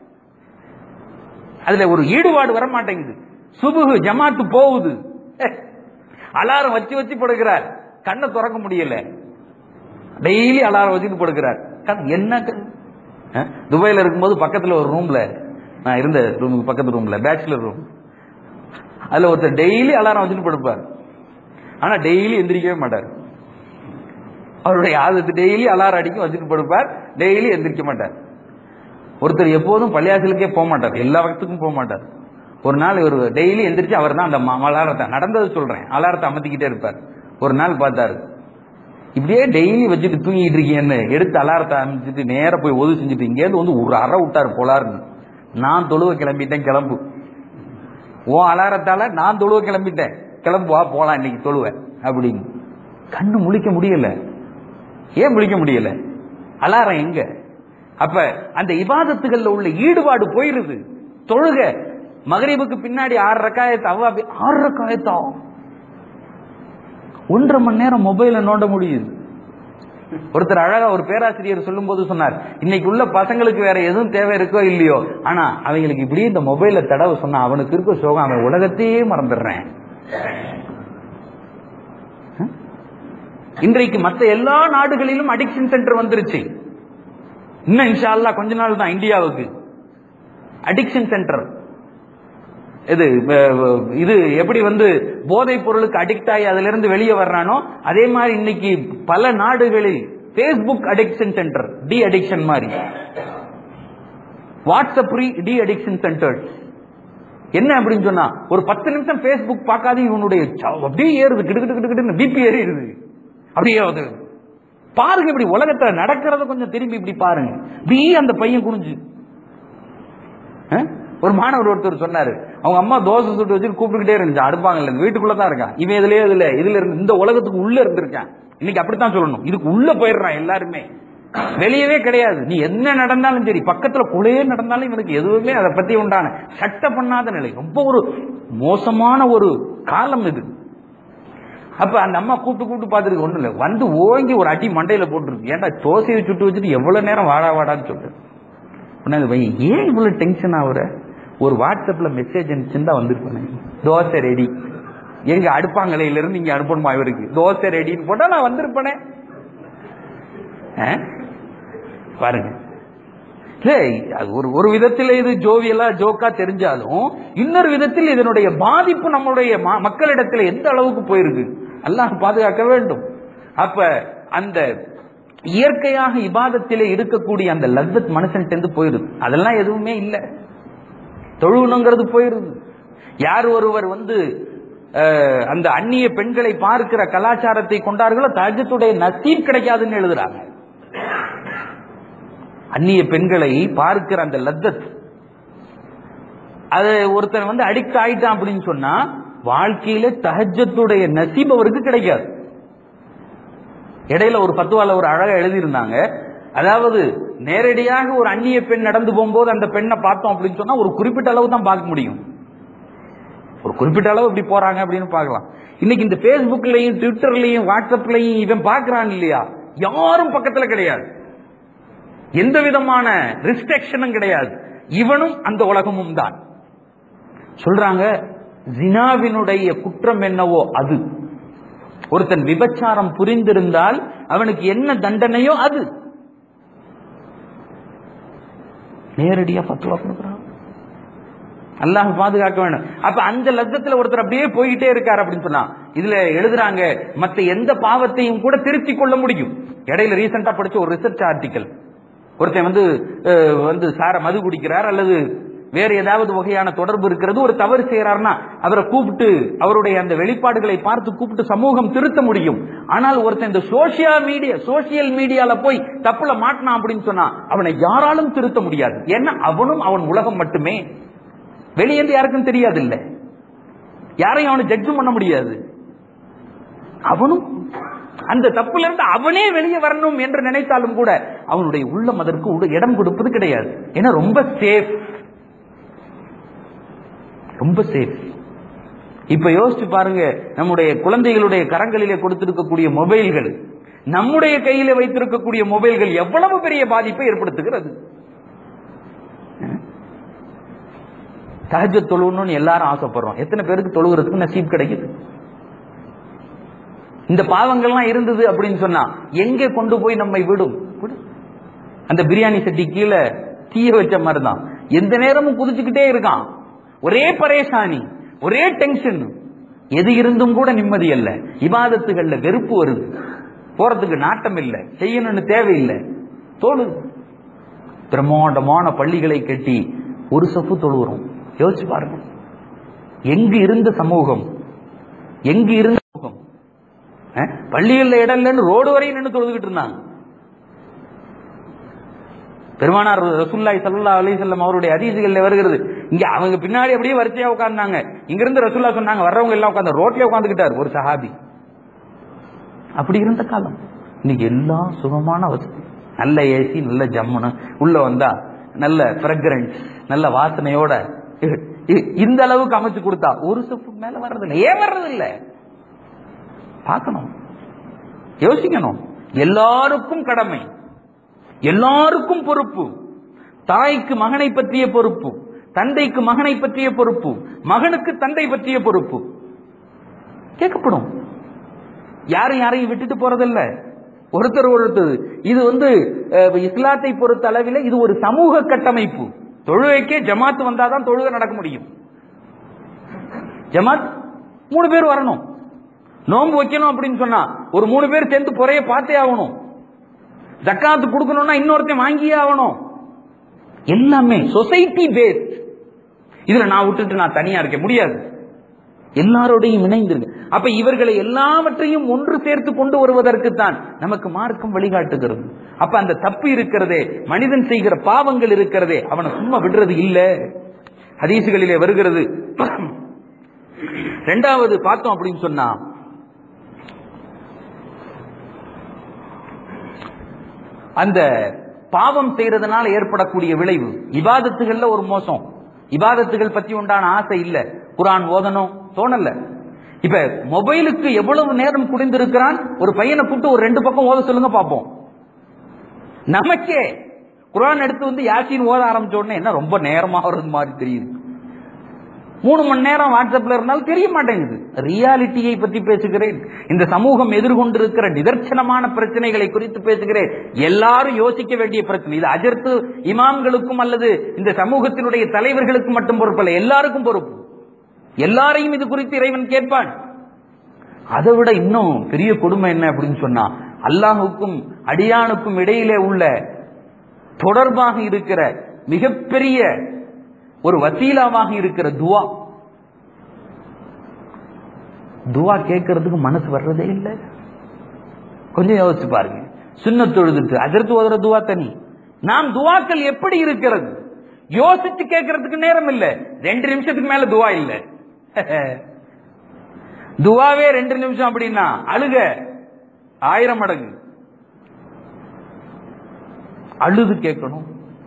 அதுல ஒரு ஈடுபாடு வர மாட்டேங்குது சுபுகு ஜமாத்து போகுது அலாரம் வச்சு வச்சு படுக்கிறார் கண்ணை திறக்க முடியல டெய்லி அலாரம் வச்சுட்டு படுக்கிறார் கண் என்ன க- அஹ், துபாயில இருக்கும்போது பக்கத்துல ஒரு ரூம்ல நான் இருந்த ரூமுக்கு பக்கத்து ரூம்ல பேச்சுலர் ரூம் அதுல ஒருத்தர் டெய்லி அலாரம் வச்சுட்டு படுப்பார் ஆனா டெய்லி எந்திரிக்கவே மாட்டார் அவருடைய ஆதத்து டெய்லி அலாரம் அடிக்கும் வச்சுட்டு படுப்பார் டெய்லி எந்திரிக்க மாட்டார் ஒருத்தர் எப்போதும் பள்ளியாசலுக்கே போக மாட்டார் எல்லா வகத்துக்கும் போக மாட்டார் ஒரு நாள் இவர் டெய்லி எந்திரிச்சு அவர் தான் அந்த ம- அலாரத்தை நடந்தது சொல்றேன் அலாரத்தை அமர்த்திக்கிட்டே இருப்பார் ஒரு நாள் பார்த்தாரு இப்படியே டெய்லி வச்சுட்டு தூங்கிட்டு இருக்கீங்கன்னு எடுத்து அலாரத்தை அமைச்சிட்டு நேரா போய் ஒது செஞ்சுட்டு இங்கேருந்து வந்து ஒரு அறை விட்டாரு போலாருன்னு நான் தொழுவ கிளம்பிட்டேன் கிளம்பு உன் அலாரத்தால நான் தொழுவ கிளம்பிட்டேன் கிளம்பு வா போலாம் இன்னைக்கு தொழுவ அப்படின்னு கண்ணு முழிக்க முடியல ஏன் முழிக்க முடியல அலாரம் எங்க அப்ப அந்த இபாதத்துகள்ல உள்ள ஈடுபாடு போயிருது தொழுக மகரிபுக்கு பின்னாடி ஆறு ரக்காயத்து அவ அப்படி ஆறு ரக்காயத்தா ஒன்றரை மணி நேரம் மொபைல நோண்ட முடியுது ஒருத்தர் அழகா ஒரு பேராசிரியர் சொல்லும்போது சொன்னார் இன்னைக்கு உள்ள பசங்களுக்கு வேற எதுவும் தேவை இருக்கோ இல்லையோ ஆனா அவங்களுக்கு இப்படியே இந்த மொபைல தடவை சொன்னா அவனுக்கு இருக்க சோகம் அவன் உலகத்தையே மறந்துடுறேன் ஹம்? இன்றைக்கு மற்ற எல்லா நாடுகளிலும் அடிக்ஷன் சென்டர் வந்துருச்சு இன்னும் இன்ஷா அல்லாஹ் கொஞ்ச நாள் தான் இந்தியாவுக்கு அடிக்ஷன் சென்டர் இது அஹ், இது எப்படி வந்து போதைப் பொருளுக்கு அடிக்ட் ஆகி அதுல இருந்து வெளியே வர்றானோ அதே மாதிரி இன்னைக்கு பல நாடுகளில் Facebook addiction centre de addiction மாதிரி வாட்ஸ்அப் டி அடிக்ஷன் சென்டர் என்ன அப்படின்னு சொன்னா ஒரு பத்து நிமிஷம் Facebook பார்க்காத இவனுடைய ச- அப்படியே ஏறுது கிடு கிடு கிடு கிடுன்னு பிபி ஏறிடுது அப்படியே அது பாருங்க இப்படி உலகத்துல நடக்கிறத கொஞ்சம் திரும்பி இப்படி பாருங்க இப்படி அந்த பையன் குனிஞ்சு அஹ்? ஒரு மாணவர் ஒருத்தர் சொன்னாரு அவங்க அம்மா தோசை சுட்டு வச்சு கூப்பிட்டுக்கிட்டே இருந்துச்சு அடுப்பாங்கல்ல வீட்டுக்குள்ள தான் இருக்கான் இவன் இதுலயே இதுல இதுல இருந்து இந்த உலகத்துக்கு உள்ள இருந்திருக்கான் இன்னைக்கு அப்படித்தான் சொல்லணும் இதுக்கு உள்ள போயிடுறான் எல்லாருமே வெளியவே கிடையாது நீ என்ன நடந்தாலும் சரி பக்கத்துல குளையே நடந்தாலும் இவனுக்கு எதுவுமே அதை பத்தி உண்டான சட்ட பண்ணாத நிலை ரொம்ப ஒரு மோசமான ஒரு காலம் இது அப்ப அந்த அம்மா கூப்பிட்டு கூப்பிட்டு பார்த்துருக்கு ஒண்ணும் இல்ல வந்து ஓங்கி ஒரு அடி மண்டையில போட்டுருக்கு ஏன்டா தோசையை சுட்டு வச்சுட்டு எவ்வளவு நேரம் வாடா வாடான்னு சொல்லிட்டு உடனே அந்த பையன் ஏன் இவ்வளவு டென்ஷன் ஆகுற ஒரு வாட்ஸ்அப்ல மெசேஜ் அனுப்பிச்சுன்னு தான் வந்திருப்பேன் தோசை ரெடி எங்க அடுப்பாங்கலையில இருந்து இங்க அனுப்பணுமா இவருக்கு தோசை ரெடின்னு போட்டா நான் வந்திருப்பேனே ஆ? பாருங்க ஏய், அது ஒரு ஒரு விதத்தில் இது ஜோவியலா ஜோக்கா தெரிஞ்சாலும் இன்னொரு விதத்தில் இதனுடைய பாதிப்பு நம்மளுடைய ம- மக்களிடத்தில் எந்த அளவுக்கு போயிருக்கு அல்லாஹ் பாதுகாக்க வேண்டும் அப்ப அந்த இயற்கையாக இபாதத்திலே இருக்கக்கூடிய அந்த லத்தத் மனுஷன்ட்டு இருந்து போயிருது அதெல்லாம் எதுவுமே இல்லை தொழுவணுங்கிறது போயிருது யார் ஒருவர் வந்து அஹ், அந்த அந்நிய பெண்களை பார்க்கிற கலாச்சாரத்தை கொண்டார்களோ தஜத்துடைய நசீப் கிடைக்காதுன்னு எழுதுறாங்க அந்நிய பெண்களை பார்க்கிற அந்த லத்தத் அது ஒருத்தன் வந்து அடிக்ட் ஆயிட்டான் அப்படின்னு சொன்னா வாழ்க்கையில தஹஜத்துடைய நசீப் அவருக்கு கிடைக்காது இடையில ஒரு பத்துவால ஒரு அழகா எழுதியிருந்தாங்க அதாவது நேரடியாக ஒரு அந்நிய பெண் நடந்து போகும்போது அந்த பெண்ணை பார்த்தோம் அப்படின்னு சொன்னா ஒரு குறிப்பிட்ட அளவு தான் பார்க்க முடியும் ஒரு குறிப்பிட்ட அளவு இப்படி போறாங்க அப்படின்னு பார்க்கலாம் இன்னைக்கு இந்த Facebookலயும் ட்விட்டர்லயும் வாட்ஸ்அப்லயும் இவன் பார்க்கறான் இல்லையா யாரும் பக்கத்துல கிடையாது எந்த விதமான ரிஸ்ட்ரிக்ஷனும் கிடையாது இவனும் அந்த உலகமும் தான் சொல்றாங்க ஜினாவினுடைய குற்றம் என்னவோ அது ஒருத்தன் விபச்சாரம் புரிந்திருந்தால் அவனுக்கு என்ன தண்டனையோ அது நேரடியா பத்துவா கொடுக்குறான் அல்லாஹ் பாதுகாக்க வேண்டும் அப்ப அந்த லட்சத்துல ஒருத்தர் அப்படியே போயிட்டே இருக்காரு அப்படின்னு சொன்னா இதுல எழுதுறாங்க மத்த எந்த பாவத்தையும் கூட திருத்திக் கொள்ள முடியும் இடையில ரீசெண்டா படிச்ச ஒரு ரிசர்ச் ஆர்டிக்கல் ஒருத்தன் வந்து அஹ், வந்து சார மது குடிக்கிறார் அல்லது வேற ஏதாவது வகையான தொடர்பு இருக்கிறது ஒரு தவறு செய்யறாருன்னா அவரை கூப்பிட்டு அவருடைய அந்த வெளிப்பாடுகளை பார்த்து கூப்பிட்டு சமூகம் திருத்த முடியும் ஆனால் ஒருத்தன் இந்த சோசியல் மீடியா சோசியல் மீடியால போய் தப்புல மாட்டினான் அப்படின்னு சொன்னா அவனை யாராலும் திருத்த முடியாது ஏன்னா அவனும் அவன் உலகம் மட்டுமே வெளியேந்து யாருக்கும் தெரியாது இல்ல யாரையும் அவனை ஜட்ஜும் பண்ண முடியாது அவனும் அந்த தப்புல இருந்து அவனே வெளியே வரணும் என்று நினைத்தாலும் கூட அவனுடைய உள்ளம் அதற்கு உட- இடம் கொடுப்பது கிடையாது ஏன்னா ரொம்ப சேஃப் ரொம்ப சேஃப் இப்ப யோசிச்சு பாருங்க நம்முடைய குழந்தைகளுடைய கரங்களிலே கொடுத்திருக்கக்கூடிய மொபைல்கள் நம்முடைய கையில வைத்திருக்கக்கூடிய மொபைல்கள் எவ்வளவு பெரிய பாதிப்பை ஏற்படுத்துகிறது தஹஜத் தொழுகணும்னு எல்லாரும் ஆசைப்படுறோம் எத்தனை பேருக்கு தொழுகிறதுக்கு நசீப் கிடைக்குது இந்த பாவங்கள்லாம் இருந்தது அப்படின்னு சொன்னா எங்கே கொண்டு போய் நம்மை விடும் விடும். அந்த பிரியாணி சட்டி கீழே தீய வச்ச மாதிரி தான் எந்த நேரமும் குதிச்சுக்கிட்டே இருக்கான் ஒரே பரேஷானி ஒரே டென்ஷன் எது இருந்தும் கூட நிம்மதி அல்ல இபாதத்துகள்ல வெறுப்பு வருது போறதுக்கு நாட்டம் இல்லை செய்யணும்னு தேவையில்லை தோழு பிரம்மாண்டமான பள்ளிகளை கட்டி ஒரு சப்பு தொழுகிறோம் யோசிச்சு பாருங்க எங்கு இருந்த சமூகம் எங்கு இருந்த சமூகம் அஹ், பள்ளிகள்ல இடம் இல்லைன்னு ரோடு வரையும் நின்று தொழுதுகிட்டு இருந்தாங்க பெருமானார் ரசூல்லாய் சல்லா அலிசல்லம் அவருடைய அதிதிகள்ல வருகிறது இங்க அவங்க பின்னாடி அப்படியே வரிசையா உட்கார்ந்தாங்க இங்க இருந்து ரசூல்லா சொன்னாங்க வர்றவங்க எல்லாம் உட்கார்ந்து ரோட்லயே உட்கார்ந்துகிட்டார் ஒரு சஹாபி அப்படி இருந்த காலம் இன்னைக்கு எல்லாம் சுகமான வசதி நல்ல ஏசி நல்ல ஜம்முன்னு உள்ள வந்தா நல்ல ஃப்ரெக்ரன்ஸ் நல்ல வாசனையோட இ- இ- இந்த அளவுக்கு அமைச்சு கொடுத்தா ஒரு சொப்பு மேல வர்றதில்லை ஏன் வர்றதில்லை பார்க்கணும் யோசிக்கணும் எல்லாருக்கும் கடமை எல்லாருக்கும் பொறுப்பு தாய்க்கு மகனை பற்றிய பொறுப்பு தந்தைக்கு மகனை பற்றிய பொறுப்பு மகனுக்கு தந்தை பற்றிய பொறுப்பு கேட்கப்படும் யாரும் யாரையும் விட்டுட்டு போறதில்ல ஒருத்தர் ஒருத்தர் இது வந்து அஹ், இஸ்லாத்தை பொறுத்த அளவில் இது ஒரு சமூக கட்டமைப்பு தொழுகைக்கே ஜமாத் வந்தாதான் தொழுகை நடக்க முடியும் ஜமாத் மூணு பேர் வரணும் நோன்பு வைக்கணும் அப்படின்னு சொன்னா ஒரு மூணு பேர் சேர்ந்து பொறைய பார்த்தே ஆகணும் ஜக்காத்து கொடுக்கணும்னா இன்னொருத்தன் வாங்கியே ஆகணும் எல்லாமே சொசைட்டி பேஸ்ட் இதுல நான் விட்டுட்டு நான் தனியா இருக்க முடியாது எல்லாரோடையும் இணைந்திருக்கு அப்ப இவர்களை எல்லாவற்றையும் ஒன்று சேர்த்து கொண்டு வருவதற்கு தான் நமக்கு மார்க்கம் வழிகாட்டுகிறது அப்ப அந்த தப்பு இருக்கிறதே மனிதன் செய்கிற பாவங்கள் இருக்கிறதே அவனை சும்மா விடுறது இல்ல ஹதீசுகளிலே வருகிறது ரெண்டாவது பார்த்தோம் அப்படின்னு சொன்னா அந்த பாவம் செய்யறதுனால ஏற்படக்கூடிய விளைவு இபாதத்துகள்ல ஒரு மோசம் இபாதத்துகள் பத்தி உண்டான ஆசை இல்ல குரான் ஓதணும் தோணல இப்ப மொபைலுக்கு எவ்வளவு நேரம் குடிந்திருக்கிறான் ஒரு பையனை கூப்பிட்டு ஒரு ரெண்டு பக்கம் ஓத சொல்லுங்க பாப்போம் நமக்கே குரான் எடுத்து வந்து யாசின் ஓத ஆரம்பிச்ச உடனே என்ன ரொம்ப நேரமா வர்றது மாதிரி தெரியுது மூணு மணி நேரம் வாட்ஸ்அப்ல இருந்தாலும் தெரிய மாட்டேங்குது ரியாலிட்டியை பத்தி பேசுகிறேன் இந்த சமூகம் எதிர்கொண்டிருக்கிற நிதர்சனமான பிரச்சனைகளை குறித்து பேசுகிறேன் எல்லாரும் யோசிக்க வேண்டிய பிரச்சனை இது அஜர்த்து இமாம்களுக்கும் அல்லது இந்த சமூகத்தினுடைய தலைவர்களுக்கும் மட்டும் பொறுப்பல்ல எல்லாருக்கும் பொறுப்பு எல்லாரையும் இது குறித்து இறைவன் கேட்பான் அதை விட இன்னும் பெரிய கொடுமை என்ன அப்படின்னு சொன்னா அல்லாஹுக்கும் அடியானுக்கும் இடையிலே உள்ள தொடர்பாக இருக்கிற மிகப்பெரிய ஒரு வசீலாவாக இருக்கிற துவா துவா கேட்கறதுக்கு மனசு வர்றதே இல்லை கொஞ்சம் யோசிச்சு பாருங்க சுண்ண தொழுதுட்டு அதற்கு ஓதுற துவா தனி நாம் துவாக்கள் எப்படி இருக்கிறது யோசிச்சு கேட்கறதுக்கு நேரம் இல்ல ரெண்டு நிமிஷத்துக்கு மேல துவா இல்ல துவாவே ரெண்டு நிமிஷம் அப்படின்னா அழுக ஆயிரம் மடங்கு அழுது கேட்கணும்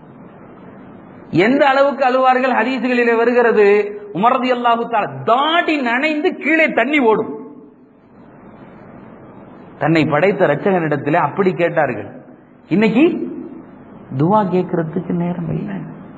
எந்த அளவுக்கு அழுவார்கள் ஹதீசுகளிலே வருகிறது உமரது அல்லாஹு தாடி நனைந்து கீழே தண்ணி ஓடும் தன்னை படைத்த ரச்சகனிடத்திலே அப்படி கேட்டார்கள் இன்னைக்கு துவா கேட்கறதுக்கு நேரம் இல்லை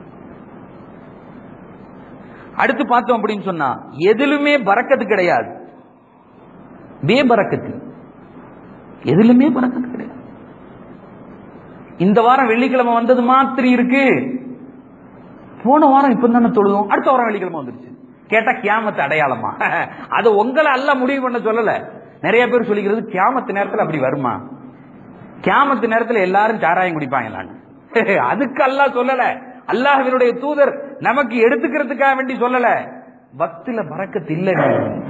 அடுத்து பார்த்தோம் அப்படின்னு சொன்னா எதிலுமே பறக்கத்து கிடையாது பே பறக்கத்து எதிலுமே பறக்கத்து கிடையாது இந்த வாரம் வெள்ளிக்கிழமை வந்தது மாத்திரி இருக்கு போன வாரம் இப்ப தானே தொழுதும் அடுத்த வாரம் வெள்ளிக்கிழமை வந்துருச்சு கேட்டா கியாமத்து அடையாளமா அது உங்களை அல்ல முடிவு பண்ண சொல்லல நிறைய பேர் சொல்லிக்கிறது கியாமத்து நேரத்துல அப்படி வருமா கியாமத்து நேரத்துல எல்லாரும் சாராயம் குடிப்பாங்களான்னு அதுக்கு அல்லாஹ் சொல்லல அல்லாஹ்வினுடைய தூதர் நமக்கு எடுத்துக்கிறதுக்காக வேண்டி சொல்லல பக்தில பறக்கத்து இல்லைங்க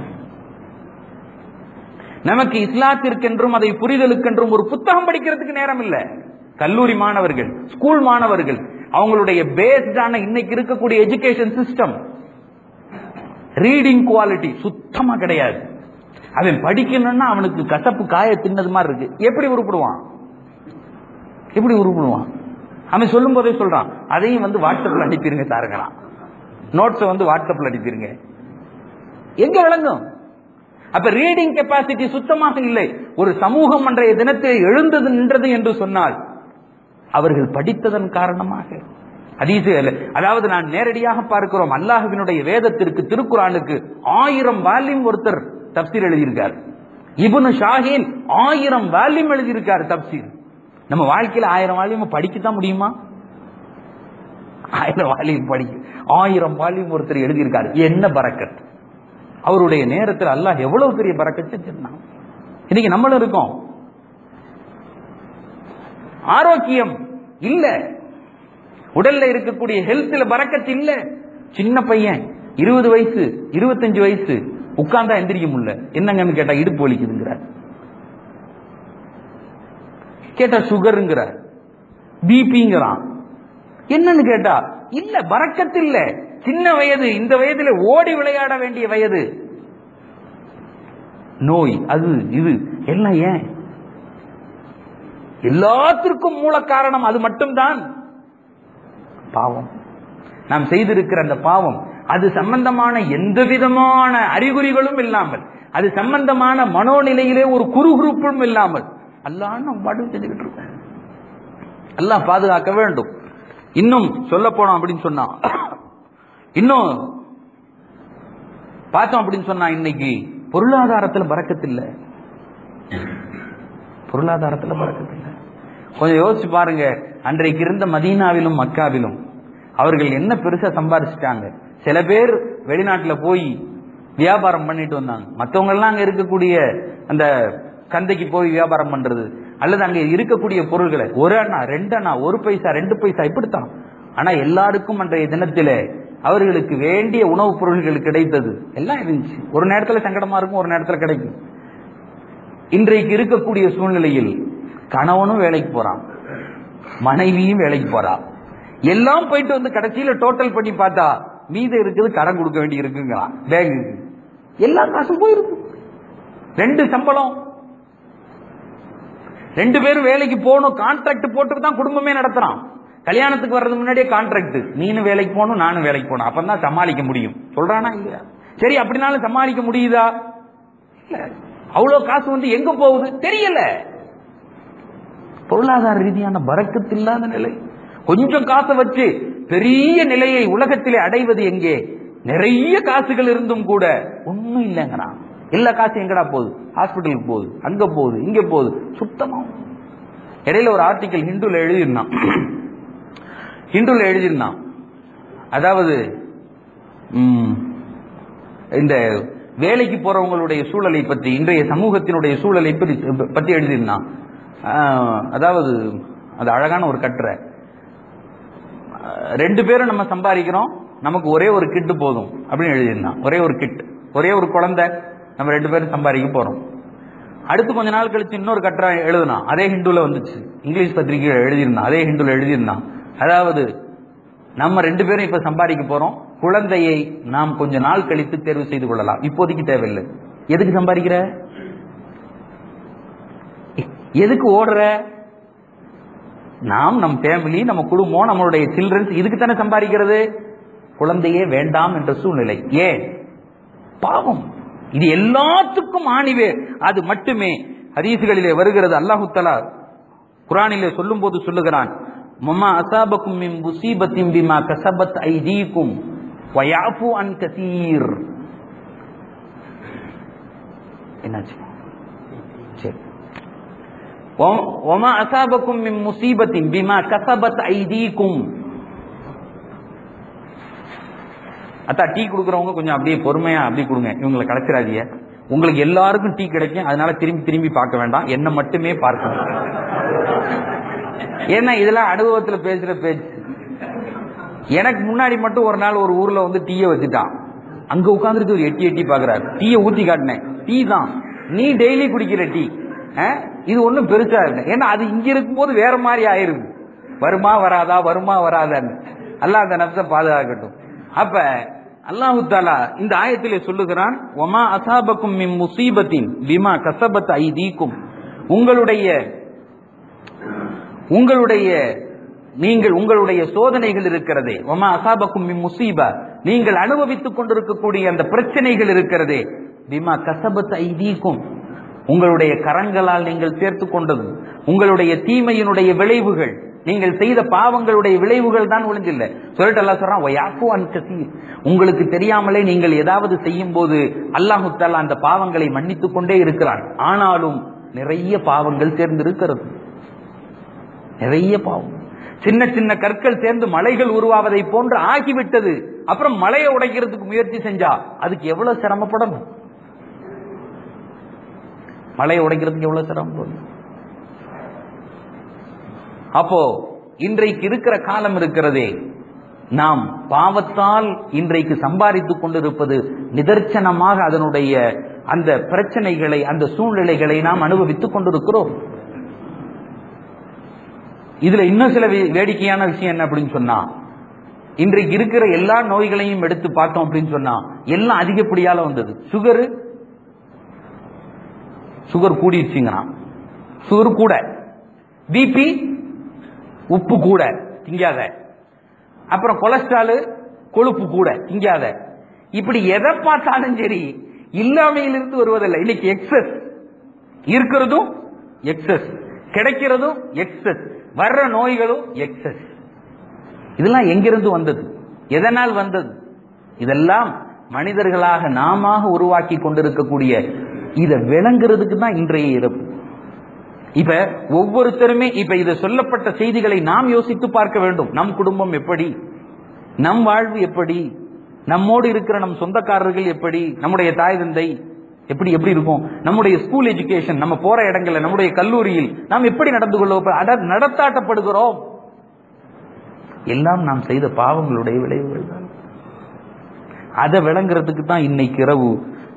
நமக்கு இஸ்லாத்திற்கென்றும் அதை புரிதலுக்கென்றும் ஒரு புத்தகம் படிக்கிறதுக்கு நேரம் இல்ல கல்லூரி மாணவர்கள் ஸ்கூல் மாணவர்கள் அவங்களுடைய பேஸ்டான இன்னைக்கு இருக்கக்கூடிய எஜுகேஷன் சிஸ்டம் ரீடிங் குவாலிட்டி சுத்தமா கிடையாது அவன் படிக்கணும்னா அவனுக்கு கசப்பு காய தின்னது மாதிரி இருக்கு எப்படி உருப்பிடுவான் எப்படி உருப்பிடுவான் அவன் சொல்லும் போதே சொல்றான் அதையும் வந்து வாட்ஸ்அப்ல அனுப்பிடுங்க சாருங்களாம் நோட்ஸை வந்து வாட்ஸ்அப்ல அனுப்பிடுங்க எங்க விளங்கும் அப்ப ரீடிங் கெப்பாசிட்டி சுத்தமாக இல்லை ஒரு சமூகம் அன்றைய தினத்தில் எழுந்தது நின்றது என்று சொன்னால் அவர்கள் படித்ததன் காரணமாக அதீசு அதாவது நான் நேரடியாக பார்க்கிறோம் அல்லாஹுவினுடைய வேதத்திற்கு திருக்குறானுக்கு ஆயிரம் வால்யூம் ஒருத்தர் தப்சீர் எழுதியிருக்கார் இபுனு ஷாஹீன் ஆயிரம் வால்யூம் எழுதியிருக்கார் தப்சீர் நம்ம வாழ்க்கையில ஆயிரம் வால்யூம் படிக்கத்தான் முடியுமா ஆயிரம் வால்யூம் படிக்க ஆயிரம் வால்யூம் ஒருத்தர் எழுதியிருக்காரு என்ன பறக்கத் அவருடைய நேரத்தில் அல்லாஹ் எவ்வளவு பெரிய பறக்கத் செஞ்சிருந்தான் இன்னைக்கு நம்மளும் இருக்கோம் ஆரோக்கியம் இல்ல உடல்ல இருக்கக்கூடிய ஹெல்த்ல பறக்கத்து இல்ல சின்ன பையன் இருபது வயசு இருபத்தஞ்சு வயசு உட்கார்ந்தா எந்திரிக்க முடியல என்னங்கன்னு கேட்டா இடுப்பு வலிக்குதுங்கிறார் கேட்டா சுகருங்கிறார் பிபிங்கிறான் என்னன்னு கேட்டா இல்ல பறக்கத்து இல்ல சின்ன வயது இந்த வயதுல ஓடி விளையாட வேண்டிய வயது நோய் அது இது எல்லாம் ஏன் எல்லாத்திற்கும் மூல காரணம் அது மட்டும்தான் பாவம் நாம் செய்திருக்கிற அந்த பாவம் அது சம்பந்தமான எந்த விதமான அறிகுறிகளும் இல்லாமல் அது சம்பந்தமான மனோநிலையிலே ஒரு குறுகுறுப்பும் இல்லாமல் அல்லான்னு நம்ம பாட்டு செஞ்சுக்கிட்டு இருக்கோம் எல்லாம் பாதுகாக்க வேண்டும் இன்னும் சொல்ல போனோம் அப்படின்னு சொன்னா இன்னும் பார்த்தோம் அப்படின்னு சொன்னா இன்னைக்கு பொருளாதாரத்தில் பறக்கத்தில்ல பொருளாதாரத்தில் பறக்கத்தில்லை கொஞ்சம் யோசிச்சு பாருங்க அன்றைக்கு இருந்த மதீனாவிலும் மக்காவிலும் அவர்கள் என்ன பெருசா சம்பாரிச்சிட்டாங்க சில பேர் வெளிநாட்டுல போய் வியாபாரம் பண்ணிட்டு வந்தாங்க மற்றவங்க எல்லாம் அங்க இருக்கக்கூடிய அந்த சந்தைக்கு போய் வியாபாரம் பண்றது அல்லது அங்க இருக்கக்கூடிய பொருள்களை ஒரு அண்ணா ரெண்டு அண்ணா ஒரு பைசா ரெண்டு பைசா இப்படித்தான் ஆனா எல்லாருக்கும் அன்றைய தினத்தில அவர்களுக்கு வேண்டிய உணவுப் பொருள்கள் கிடைத்தது எல்லாம் இருந்துச்சு ஒரு நேரத்துல சங்கடமா இருக்கும் ஒரு நேரத்துல கிடைக்கும் இன்றைக்கு இருக்கக்கூடிய சூழ்நிலையில் கணவனும் வேலைக்கு போறான் மனைவியும் வேலைக்கு போறா எல்லாம் போயிட்டு வந்து கடைசியில டோட்டல் பண்ணி பார்த்தா மீதம் இருக்குது கடன் கொடுக்க வேண்டி இருக்குங்களா பேங்குக்கு எல்லா காசும் போயிருக்கு ரெண்டு சம்பளம் ரெண்டு பேரும் வேலைக்கு போகணும் கான்ட்ராக்ட் போட்டு தான் குடும்பமே நடத்துறான் கல்யாணத்துக்கு வர்றது முன்னாடியே கான்ட்ராக்ட் நீனும் வேலைக்கு போகணும் நானும் வேலைக்கு போகணும் அப்பதான் சமாளிக்க முடியும் சொல்றானா இல்லையா சரி அப்படினாலும் சமாளிக்க முடியுதா இல்ல அவ்வளவு காசு வந்து எங்க போகுது தெரியல பொருளாதார ரீதியான பறக்கத்து இல்லாத நிலை கொஞ்சம் காசை வச்சு பெரிய நிலையை உலகத்திலே அடைவது எங்கே நிறைய காசுகள் இருந்தும் கூட ஒண்ணும் இல்லைங்கிறான் எல்லா காசும் எங்கடா போகுது ஹாஸ்பிட்டலுக்கு போகுது அங்க போகுது இங்க போகுது சுத்தமா இடையில ஒரு ஆர்டிக்கல் ஹிந்துல எழுதியிருந்தான் ஹிந்துல எழுதியிருந்தான் அதாவது ம், இந்த வேலைக்கு போறவங்களுடைய சூழலை பற்றி இன்றைய சமூகத்தினுடைய சூழலை பற்றி பற்றி எழுதியிருந்தான் ஆஹ், அதாவது அது அழகான ஒரு கட்டுரை ஆஹ், ரெண்டு பேரும் நம்ம சம்பாதிக்கிறோம் நமக்கு ஒரே ஒரு கிட்டு போதும் அப்படின்னு எழுதியிருந்தான் ஒரே ஒரு கிட் ஒரே ஒரு குழந்தை நம்ம ரெண்டு பேரும் சம்பாதிக்க போறோம் அடுத்து கொஞ்ச நாள் கழிச்சு இன்னொரு கட்டுரை எழுதினான் அதே ஹிந்துல வந்துச்சு இங்கிலீஷ் பத்திரிகையில் எழுதியிருந்தான் அதே ஹிந்துல எழுதியிருந்தான் அதாவது நம்ம ரெண்டு பேரும் இப்ப சம்பாதிக்க போறோம் குழந்தையை நாம் கொஞ்ச நாள் கழித்து தேர்வு செய்து கொள்ளலாம் இப்போதைக்கு தேவையில்லை எதுக்கு சம்பாதிக்கிற எ- எதுக்கு ஓடுற நாம் நம் ஃபேமிலி நம்ம குடும்பம் நம்மளுடைய சில்ட்ரன்ஸ் இதுக்கு தானே சம்பாதிக்கிறது குழந்தையே வேண்டாம் என்ற சூழ்நிலை ஏன் பாவம் இது எல்லாத்துக்கும் ஆணிவேர் அது மட்டுமே ஹதீசுகளிலே வருகிறது அல்லாஹு தலா குரானிலே சொல்லும் போது சொல்லுகிறான் மம்மா அசாபக்கும் மின் முசீபத்தின் பிமா கசபத் ஐதீக்கும் வயாஃபு அன் கசீர் என்னாச்சு சரி ஒ- ஒமா அசாபக்கும் மின் முசீபத்தின் பிமா கசபத் ஐதீக்கும் அத்தா டீ கொடுக்குறவங்க கொஞ்சம் அப்படியே பொறுமையா அப்படி கொடுங்க இவங்களை கலைச்சிடாதீங்க உங்களுக்கு எல்லாருக்கும் டீ கிடைக்கும் அதனால திரும்பி திரும்பி பார்க்க வேண்டாம் என்ன மட்டுமே பார்க்கணும் ஏன்னா இதெல்லாம் அனுபவத்துல பேசுற பேச்சு எனக்கு முன்னாடி மட்டும் ஒரு நாள் ஒரு ஊர்ல வந்து டீயை வச்சுட்டான் அங்க உட்கார்ந்துட்டு ஒரு எட்டி எட்டி பாக்குறாரு டீயை ஊத்தி காட்டினேன் டீ தான் நீ டெய்லி குடிக்கிற டீ அஹ், இது ஒண்ணும் பெருசா இல்லை ஏன்னா அது இங்க இருக்கும்போது வேற மாதிரி ஆயிருது வருமா வராதா வருமா வராதான்னு அல்லாஹ் அந்த நப்ச பாதுகாக்கட்டும் அப்ப அல்லாஹு தாலா இந்த ஆயத்திலே சொல்லுகிறான் ஒமா அசாபக்கும் மின் முசீபத்தின் பிமா கசபத் ஐதீக்கும் உங்களுடைய உங்களுடைய நீங்கள் உங்களுடைய சோதனைகள் இருக்கிறதே ஒமா அசாபக்கும் மின் முசீபா நீங்கள் அனுபவித்துக் கொண்டிருக்கக்கூடிய அந்த பிரச்சனைகள் இருக்கிறதே பிமா கசபத் ஐதீக்கும் உங்களுடைய கரங்களால் நீங்கள் சேர்த்து கொண்டது உங்களுடைய தீமையினுடைய விளைவுகள் நீங்கள் செய்த பாவங்களுடைய விளைவுகள் தான் ஒளிஞ்சில்ல சொல்லிட்டு அல்லாஹ் சொல்றான் "வயாஃபு அன் கஸீர்." உங்களுக்கு தெரியாமலே நீங்கள் ஏதாவது செய்யும் போது அல்லாஹு தஆலா அந்த பாவங்களை மன்னித்துக் கொண்டே இருக்கிறான் ஆனாலும் நிறைய பாவங்கள் சேர்ந்திருக்கிறது நிறைய பாவம் சின்ன சின்ன கற்கள் சேர்ந்து மலைகள் உருவாவதை போன்று ஆகிவிட்டது அப்புறம் மலையை உடைக்கிறதுக்கு முயற்சி செஞ்சா அதுக்கு எவ்வளவு சிரமப்படணும் மலையை உடைக்கிறதுக்கு எவ்வளவு சிரமப்படணும் அப்போ இன்றைக்கு இருக்கிற காலம் இருக்கிறதே நாம் பாவத்தால் இன்றைக்கு சம்பாதித்துக் கொண்டிருப்பது நிதர்சனமாக அதனுடைய அந்த பிரச்சனைகளை அந்த சூழ்நிலைகளை நாம் அனுபவித்துக் கொண்டிருக்கிறோம் இதுல இன்னும் சில வே- வேடிக்கையான விஷயம் என்ன அப்படின்னு சொன்னா இன்றைக்கு இருக்கிற எல்லா நோய்களையும் எடுத்து பார்த்தோம் அப்படின்னு சொன்னா எல்லாம் அதிகப்படியால வந்தது சுகரு சுகர் கூடிடுச்சுங்கிறான் சுகர் கூட பிபி உப்பு கூட திங்காத அப்புறம் கொலஸ்ட்ரால் கொழுப்பு கூட திங்காத இப்படி எதை பார்த்தாலும் சரி இல்லாமையிலிருந்து வருவதில்லை இன்னைக்கு எக்ஸஸ் இருக்கிறதும் எக்ஸஸ் கிடைக்கிறதும் எக்ஸஸ் வர்ற நோய்களும் எக்ஸஸ் இதெல்லாம் எங்கிருந்து வந்தது எதனால் வந்தது இதெல்லாம் மனிதர்களாக நாம உருவாக்கி கொண்டிருக்கக்கூடிய இதை விளங்குறதுக்கு தான் இன்றைய இறப்பு இப்ப ஒவ்வொருத்தருமே இப்ப இது சொல்லப்பட்ட செய்திகளை நாம் யோசித்து பார்க்க வேண்டும் நம் குடும்பம் எப்படி நம் வாழ்வு எப்படி நம்மோடு இருக்கிற நம் சொந்தக்காரர்கள் எப்படி நம்முடைய தாய் தந்தை எப்படி எப்படி இருக்கும் நம்முடைய ஸ்கூல் எஜுகேஷன் நம்ம போற இடங்கள்ல நம்முடைய கல்லூரியில் நாம் எப்படி நடந்து கொள்ள அட- நடத்தாட்டப்படுகிறோம் எல்லாம் நாம் செய்த பாவங்களுடைய விளைவுகள் தான் அதை விளங்குறதுக்கு தான் இன்னைக்கு இரவு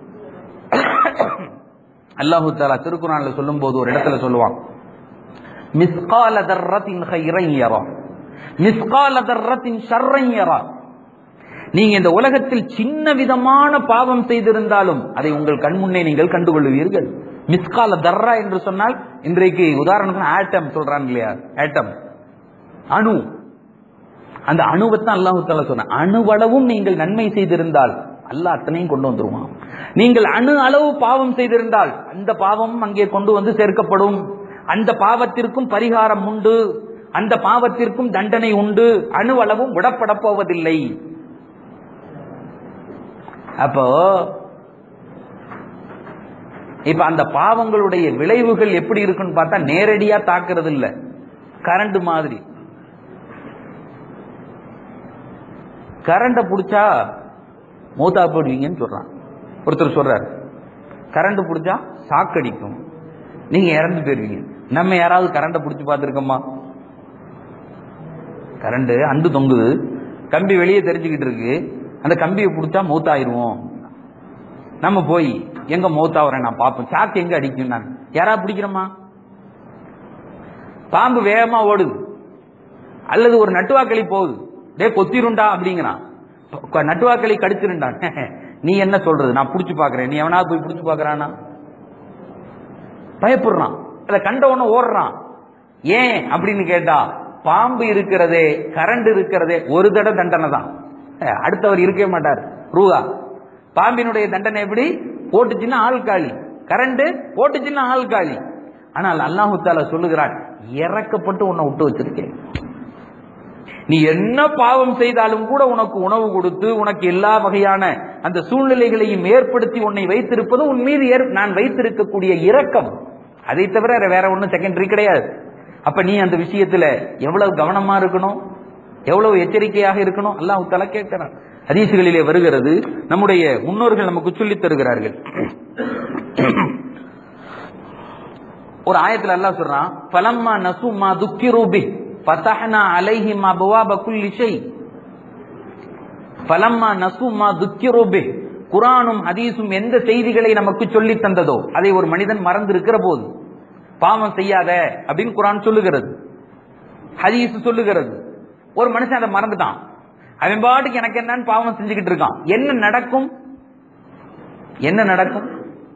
அல்லாஹு தாலா திருக்குறான்ல சொல்லும் போது ஒரு இடத்துல சொல்லுவான் மிஸ்கால தர்ரத்தின் ஹைரன் யரா மிஸ்கால தர்ரத்தின் ஷர்ரன் யரா நீங்க இந்த உலகத்தில் சின்ன விதமான பாவம் செய்திருந்தாலும் அதை உங்கள் கண்முன்னே நீங்கள் கண்டுகொள்வீர்கள் மிஸ்கால தர்ரா என்று சொன்னால் இன்றைக்கு உதாரணத்துக்கு ஆட்டம் சொல்றாங்க இல்லையா ஆட்டம் அணு அந்த அணுவைத்தான் அல்லாஹு தாலா சொன்ன அணுவளவும் நீங்கள் நன்மை செய்திருந்தால் அல்லாஹ் அத்தனையும் கொண்டு வந்துருவான் நீங்கள் அணு அளவு பாவம் செய்திருந்தால் அந்த பாவமும் அங்கே கொண்டு வந்து சேர்க்கப்படும் அந்த பாவத்திற்கும் பரிகாரம் உண்டு அந்த பாவத்திற்கும் தண்டனை உண்டு அணுவளவும் விடப்பட போவதில்லை அப்போ இப்ப அந்த பாவங்களுடைய விளைவுகள் எப்படி இருக்குன்னு பார்த்தா நேரடியா தாக்குறது இல்ல கரண்ட் மாதிரி கரண்ட புடிச்சா மூத்தா போடுவீங்கன்னு சொல்றான் ஒருத்தர் சொல்றாரு கரண்ட் புடிச்சா சாக்கடிக்கும் நீங்க இறந்து போயிருவீங்க நம்ம யாராவது கரண்ட புடிச்சு பார்த்திருக்கோமா கரண்ட் அந்து தொங்குது கம்பி வெளியே தெரிஞ்சுக்கிட்டு இருக்கு அந்த கம்பியை புடிச்சா மூத்தாயிருவோம் நம்ம போய் எங்க மௌத்தாவறேன் நான் பார்ப்போம் சாக்கு எங்க அடிக்கும் நான் யாரா பிடிக்கிறோமா பாம்பு வேகமா ஓடுது அல்லது ஒரு நட்டுவாக்களி போகுது டே கொத்திருண்டா அப்படிங்கிறான் கொ- நட்டுவாக்களி கடிச்சிருண்டான் நீ என்ன சொல்றது நான் புடிச்சு பாக்குறேன் நீ எவனாவது போய் புடிச்சு பாக்குறானா பயப்படுறான் அத கண்ட உடனே ஓடுறான் ஏன் அப்படின்னு கேட்டா பாம்பு இருக்கிறதே கரண்ட் இருக்கிறதே ஒரு தடவை தண்டனை தான் அஹ், அடுத்தவர் இருக்கவே மாட்டார் ரூகா பாம்பினுடைய தண்டனை எப்படி போட்டுச்சுன்னா ஆள் காலி கரண்ட் போட்டுச்சுன்னா ஆள் காலி ஆனால் அல்லாஹு தாலா சொல்லுகிறான் இறக்கப்பட்டு உன்னை விட்டு வச்சிருக்கேன் நீ என்ன பாவம் செய்தாலும் கூட உனக்கு உணவு கொடுத்து உனக்கு எல்லா வகையான அந்த சூழ்நிலைகளையும் ஏற்படுத்தி உன்னை வைத்திருப்பது உன் மீது ஏற்- நான் வைத்திருக்கக்கூடிய இரக்கம் அதை தவிர வேற ஒன்றும் செகண்டரி கிடையாது அப்ப நீ அந்த விஷயத்துல எவ்வளவு கவனமா இருக்கணும் எவ்வளவு எச்சரிக்கையாக இருக்கணும் அல்லாஹ் தலா கேட்கிறான் ஹதீசுகளிலே வருகிறது நம்முடைய முன்னோர்கள் நமக்கு சொல்லித் தருகிறார்கள் ஒரு ஆயத்துல அல்லாஹ் சொல்றான் பலம்மா நசு மா துக்கிரூபி ஃபதஹ்னா அலைஹிம் அபவாப குல்லி ஷை பலம்மா நசு மா துக்கிரூபி குரானும் ஹதீஸும் எந்த செய்திகளை நமக்கு சொல்லி தந்ததோ அதை ஒரு மனிதன் மறந்து இருக்கிற போது பாவம் செய்யாத அப்படின்னு குரான் சொல்லுகிறது ஹதீஸ் சொல்லுகிறது ஒரு மனுஷன் அதை மறந்துட்டான் அவன் பாட்டுக்கு எனக்கு என்னன்னு பாவம் செஞ்சுக்கிட்டு இருக்கான் என்ன நடக்கும் என்ன நடக்கும்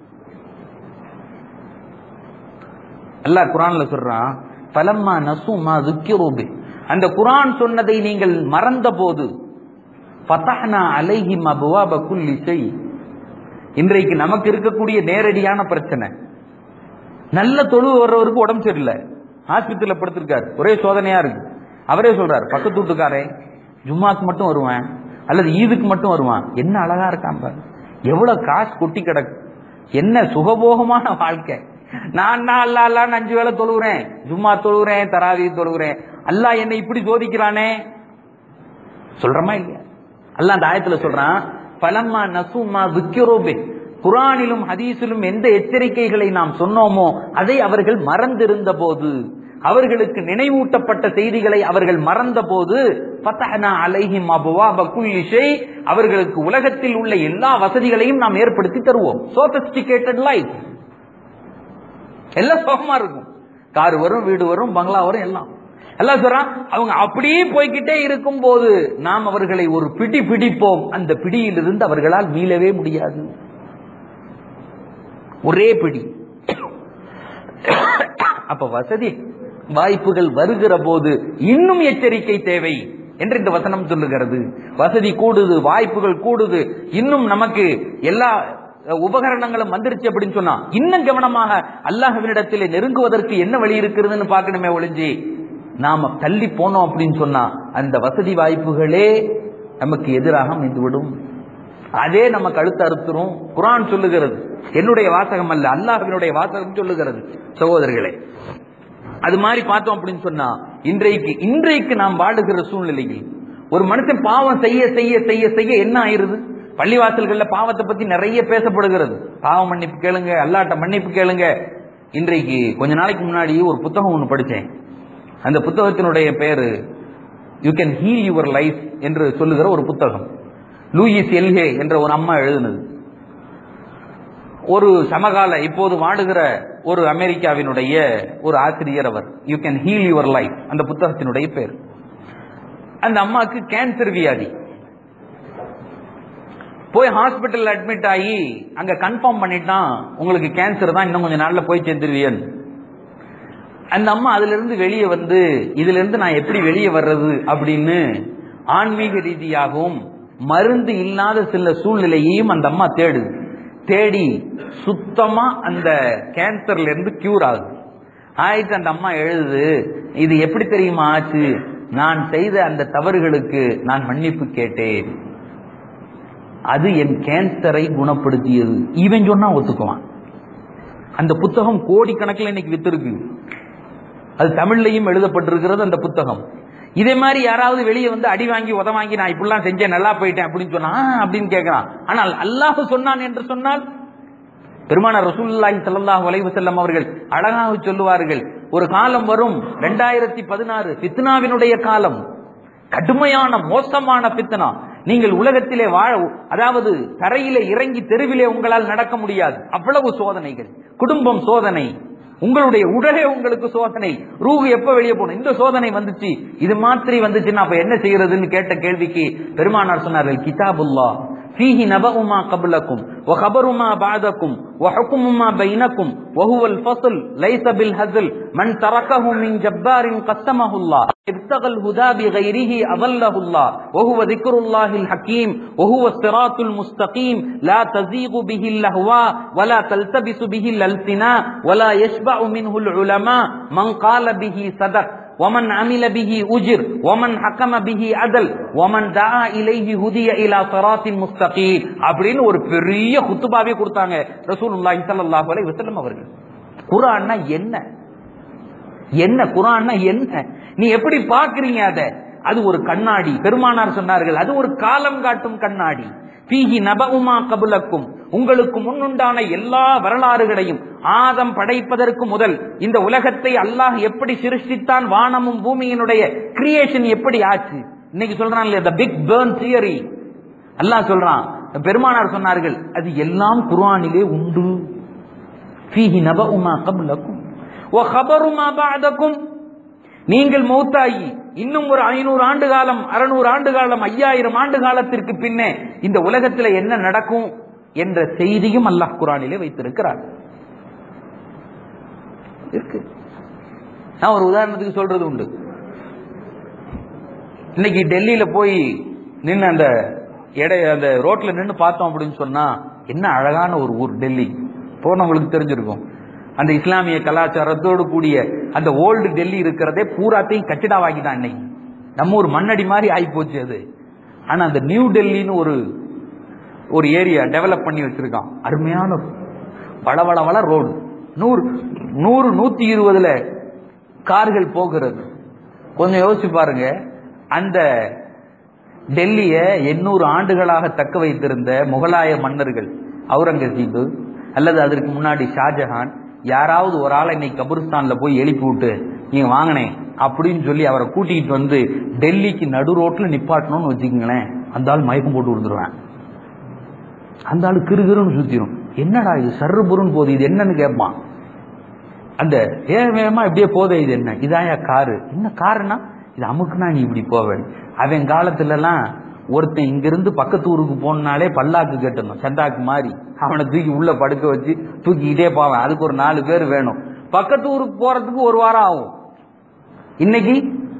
அல்லாஹ் குரான்ல சொல்றான் பலம்மா நசுமா துக்கிரோபி அந்த குரான் சொன்னதை நீங்கள் மறந்த போது ஃபதஹ்னா அலைஹிம் அபுவாப குல்லி ஷை இன்றைக்கு நமக்கு இருக்கக்கூடிய நேரடியான பிரச்சனை நல்ல தொழுவு வர்றவருக்கு உடம்பு சரியில்லை ஹாஸ்பிட்டல்ல படுத்திருக்காரு ஒரே சோதனையா இருக்கு அவரே சொல்றாரு பக்கத்து வீட்டுக்காரே ஜும்மாக்கு மட்டும் வருவேன் அல்லது ஈதுக்கு மட்டும் வருவான் என்ன அழகா இருக்கான் பாரு எவ்வளவு காசு கொட்டி கிடக்கு என்ன சுகபோகமான வாழ்க்கை நான் தான் அல்லா அல்லான்னு அஞ்சு வேளை தொழுகிறேன் ஜும்மா தொழுகிறேன் தராவி தொழுகிறேன் அல்லாஹ் என்னை இப்படி சோதிக்கிறானே சொல்றமா இல்லையா அல்லாஹ் அந்த ஆயத்துல சொல்றான் பலம்மா நசுமா துக்கிரோபே குரானிலும் ஹதீஸிலும் எந்த எச்சரிக்கைகளை நாம் சொன்னோமோ அதை அவர்கள் மறந்திருந்த போது அவர்களுக்கு நினைவூட்டப்பட்ட செய்திகளை அவர்கள் மறந்த போது ஃபதஹ்னா அலைஹிம் அபுவாப குல்லி ஷை அவர்களுக்கு உலகத்தில் உள்ள எல்லா வசதிகளையும் நாம் ஏற்படுத்தி தருவோம் சோபிஸ்டிகேட்டட் லைஃப் எல்லாம் சுகமா இருக்கும் கார் வரும் வீடு வரும் பங்களா வரும் எல்லாம் எல்லாம் சொல்றான் அவங்க அப்படியே போய்கிட்டே இருக்கும் போது நாம் அவர்களை ஒரு பிடி பிடிப்போம் அந்த பிடியிலிருந்து அவர்களால் மீளவே முடியாது ஒரே பிடி அப்ப வசதி வாய்ப்புகள் வருகிற போது இன்னும் எச்சரிக்கை தேவை என்று இந்த வசனம் சொல்லுகிறது வசதி கூடுது வாய்ப்புகள் கூடுது இன்னும் நமக்கு எல்லா உபகரணங்களும் வந்துருச்சு அப்படின்னு சொன்னா இன்னும் கவனமாக அல்லாஹ்வினிடத்திலே நெருங்குவதற்கு என்ன வழி இருக்கிறதுன்னு பார்க்கணுமே ஒளிஞ்சு நாம தள்ளி போனோம் அப்படின்னு சொன்னா அந்த வசதி வாய்ப்புகளே நமக்கு எதிராக அமைந்துவிடும் அதே நம்ம கழுத்து அறுத்துரும் குரான் சொல்லுகிறது என்னுடைய வாசகம் அல்ல அல்லாஹ்வினுடைய வாசகம் சொல்லுகிறது சகோதரர்களே அது மாதிரி பார்த்தோம் அப்படின்னு சொன்னா இன்றைக்கு இன்றைக்கு நாம் வாழுகிற சூழ்நிலையில் ஒரு மனுஷன் பாவம் செய்ய செய்ய செய்ய செய்ய என்ன ஆயிருது பள்ளிவாசல்கள்ல பாவத்தை பத்தி நிறைய பேசப்படுகிறது பாவ மன்னிப்பு கேளுங்க அல்லாட்ட மன்னிப்பு கேளுங்க இன்றைக்கு கொஞ்ச நாளைக்கு முன்னாடி ஒரு புத்தகம் ஒன்று படிச்சேன் அந்த புத்தகத்தினுடைய பெயரு you can heal your life என்று சொல்லுகிற ஒரு புத்தகம் லூயிஸ் எல்ஹே என்ற ஒரு அம்மா எழுதினது ஒரு சமகால இப்போது வாடுகிற ஒரு அமெரிக்காவினுடைய ஒரு ஆசிரியர் அவர் you can heal your life அந்த புத்தகத்தினுடைய பேர் அந்த அம்மாக்கு கேன்சர் வியாதி போய் ஹாஸ்பிட்டல் அட்மிட் ஆகி அங்க கன்ஃபார்ம் பண்ணிட்டான் உங்களுக்கு கேன்சர் தான் இன்னும் கொஞ்ச நாள்ல போய் சேர்ந்துருவியன் அந்த அம்மா அதுல இருந்து வெளியே வந்து இதுல இருந்து நான் எப்படி வெளியே வர்றது அப்படின்னு ஆன்மீக ரீதியாகவும் மருந்து இல்லாத சில சூழ்நிலையையும் அந்த அம்மா தேடுது தேடி சுத்தமா அந்த கேன்சர்ல இருந்து கியூர் ஆகுது ஆயிட்டு அந்த அம்மா எழுது இது எப்படி தெரியுமா ஆச்சு நான் செய்த அந்த தவறுகளுக்கு நான் மன்னிப்பு கேட்டேன் அது என் கேன்சரை குணப்படுத்தியது இவன் சொன்னா ஒத்துக்குவான் அந்த புத்தகம் கோடிக்கணக்கில் இன்னைக்கு வித்திருக்கு அது தமிழ்லையும் எழுதப்பட்டிருக்கிறது அந்த புத்தகம் இதே மாதிரி யாராவது வெளியே வந்து அடி வாங்கி உத வாங்கி நான் இப்படிலாம் செஞ்சேன் நல்லா போயிட்டேன் அப்படின்னு சொன்னா "ஆ" அப்படின்னு கேட்கறான் ஆனால் அல்லாஹ் சொன்னான் என்று சொன்னால் பெருமானார் ரசூலுல்லாஹி ஸல்லல்லாஹு அலைஹி வஸல்லம் அவர்கள் அழகாக சொல்லுவார்கள் ஒரு காலம் வரும் 2016 பதினாறு ஃபித்னாவினுடைய காலம் கடுமையான மோசமான பித்தனா நீங்கள் உலகத்திலே வாழ அதாவது தரையிலே இறங்கி தெருவிலே உங்களால் நடக்க முடியாது அவ்வளவு சோதனைகள் குடும்பம் சோதனை உங்களுடைய உடலே உங்களுக்கு சோதனை ரூஹு எப்ப வெளியே போகணும் இந்த சோதனை வந்துச்சு இது மாதிரி வந்துச்சுன்னா அப்ப என்ன செய்யறதுன்னு கேட்ட கேள்விக்கு பெருமானார் சொன்னார்கள் கிதாபுல்லா فيه نبأ ما قبلكم وخبر ما بعدكم وحكم ما بينكم وهو الفصل ليس بالهزل من تركه من جبار قسمه الله ابتغى الهدى بغيره أضله الله وهو ذكر الله الحكيم وهو الصراط المستقيم لا تزيغ به اللهواء ولا تلتبس به الألسنة ولا يشبع منه العلماء من قال به صدق ومن عمل به أجر ومن حكم به عدل ومن دعا إليه هدي إلى صراط مستقيم அப்படின்னு ஒரு பெரிய குத்துபாவே கொடுத்தாங்க ரசூலுல்லாஹி ஸல்லல்லாஹு அலைஹி வஸல்லம் அவர்கள் குர்ஆன்னா என்ன என்ன குர்ஆன்னா என்ன நீ எப்படி பாக்குறீங்க அத அது ஒரு கண்ணாடி பெருமானார் சொன்னார்கள் அது ஒரு காலம் காட்டும் கண்ணாடி பீஹி நபவுமா கபுலக்கும் உங்களுக்கு முன்னுண்டான எல்லா வரலாறுகளையும் ஆதம் படைப்பதற்கு முதல் இந்த உலகத்தை அல்லாஹ் எப்படி சிருஷ்டித்தான் வானமும் பூமியினுடைய கிரியேஷன் எப்படி ஆச்சு இன்னைக்கு சொல்றான் த பிக் பேர்ன் தியரி அல்லாஹ் சொல்றான் பெருமானார் சொன்னார்கள் அது எல்லாம் குர்ஆனிலே உண்டு ஃபீஹி நபஉமா கப்லக்கும் வ ஹபருமா பஅதக்கும் நீங்கள் மௌத்தாகி இன்னும் ஒரு ஐநூறு ஆண்டு காலம் அறுநூறு ஆண்டு காலம் ஐயாயிரம் ஆண்டு காலத்திற்கு பின்னே இந்த உலகத்தில் என்ன நடக்கும் என்ற செய்தியும் அல்லாஹ் குரானிலே வைத்திருக்கிறார் இருக்கு நான் ஒரு உதாரணத்துக்கு சொல்றது உண்டு இன்னைக்கு டெல்லியில போய் நின்று அந்த எடை அந்த ரோட்ல நின்று பார்த்தோம் அப்படின்னு சொன்னா என்ன அழகான ஒரு ஊர் டெல்லி போனவங்களுக்கு தெரிஞ்சிருக்கும் அந்த இஸ்லாமிய கலாச்சாரத்தோடு கூடிய அந்த ஓல்டு டெல்லி இருக்கிறதே பூராத்தையும் கட்டிடாவாக்கிட்டான் இன்னைக்கு நம்ம ஒரு மண்ணடி மாதிரி ஆகி போச்சு அது ஆனா அந்த நியூ டெல்லின்னு ஒரு ஒரு ஏரியா டெவலப் பண்ணி வச்சிருக்கான் அருமையான வளவளவள ரோடு நூறு நூறு நூத்தி இருபதுல கார்கள் போகிறது கொஞ்சம் யோசிச்சு பாருங்க அந்த டெல்லிய எண்ணூறு ஆண்டுகளாக தக்க வைத்திருந்த முகலாய மன்னர்கள் அவுரங்கசீப் அல்லது அதற்கு முன்னாடி ஷாஜஹான் யாராவது ஒரு ஆளை இன்னைக்கு கபுரிஸ்தான்ல போய் எழுப்பி விட்டு நீங்க வாங்கினேன் அப்படின்னு சொல்லி அவரை கூட்டிகிட்டு வந்து டெல்லிக்கு நடு ரோட்ல நிப்பாட்டணும்னு வச்சுக்கோங்களேன் அந்த ஆள் மயக்கம் போட்டு விழுந்துருவேன் அந்த ஆள் கிருகிருன்னு சுத்திரும் என்னடா இது சர்ரு புருன்னு போகுது இது என்னன்னு கேட்பான் அந்த ஏன் வேகமா இப்படியே போதே இது என்ன இதாயா காரு என்ன காருன்னா இது அமுக்குனா நீ இப்படி போவேன் அவன் காலத்துல எல்லாம் ஒருத்தன் இங்கிருந்து பக்கத்து ஊருக்கு போனாலே பல்லாக்கு கட்டணும் சண்டாக்கு மாதிரி அவனை தூக்கி உள்ள படுக்க வச்சு தூக்கிக்கிட்டே போவேன் அதுக்கு ஒரு நாலு பேர் வேணும் பக்கத்து ஊருக்கு போறதுக்கு ஒரு வாரம் ஆகும் இன்னைக்கு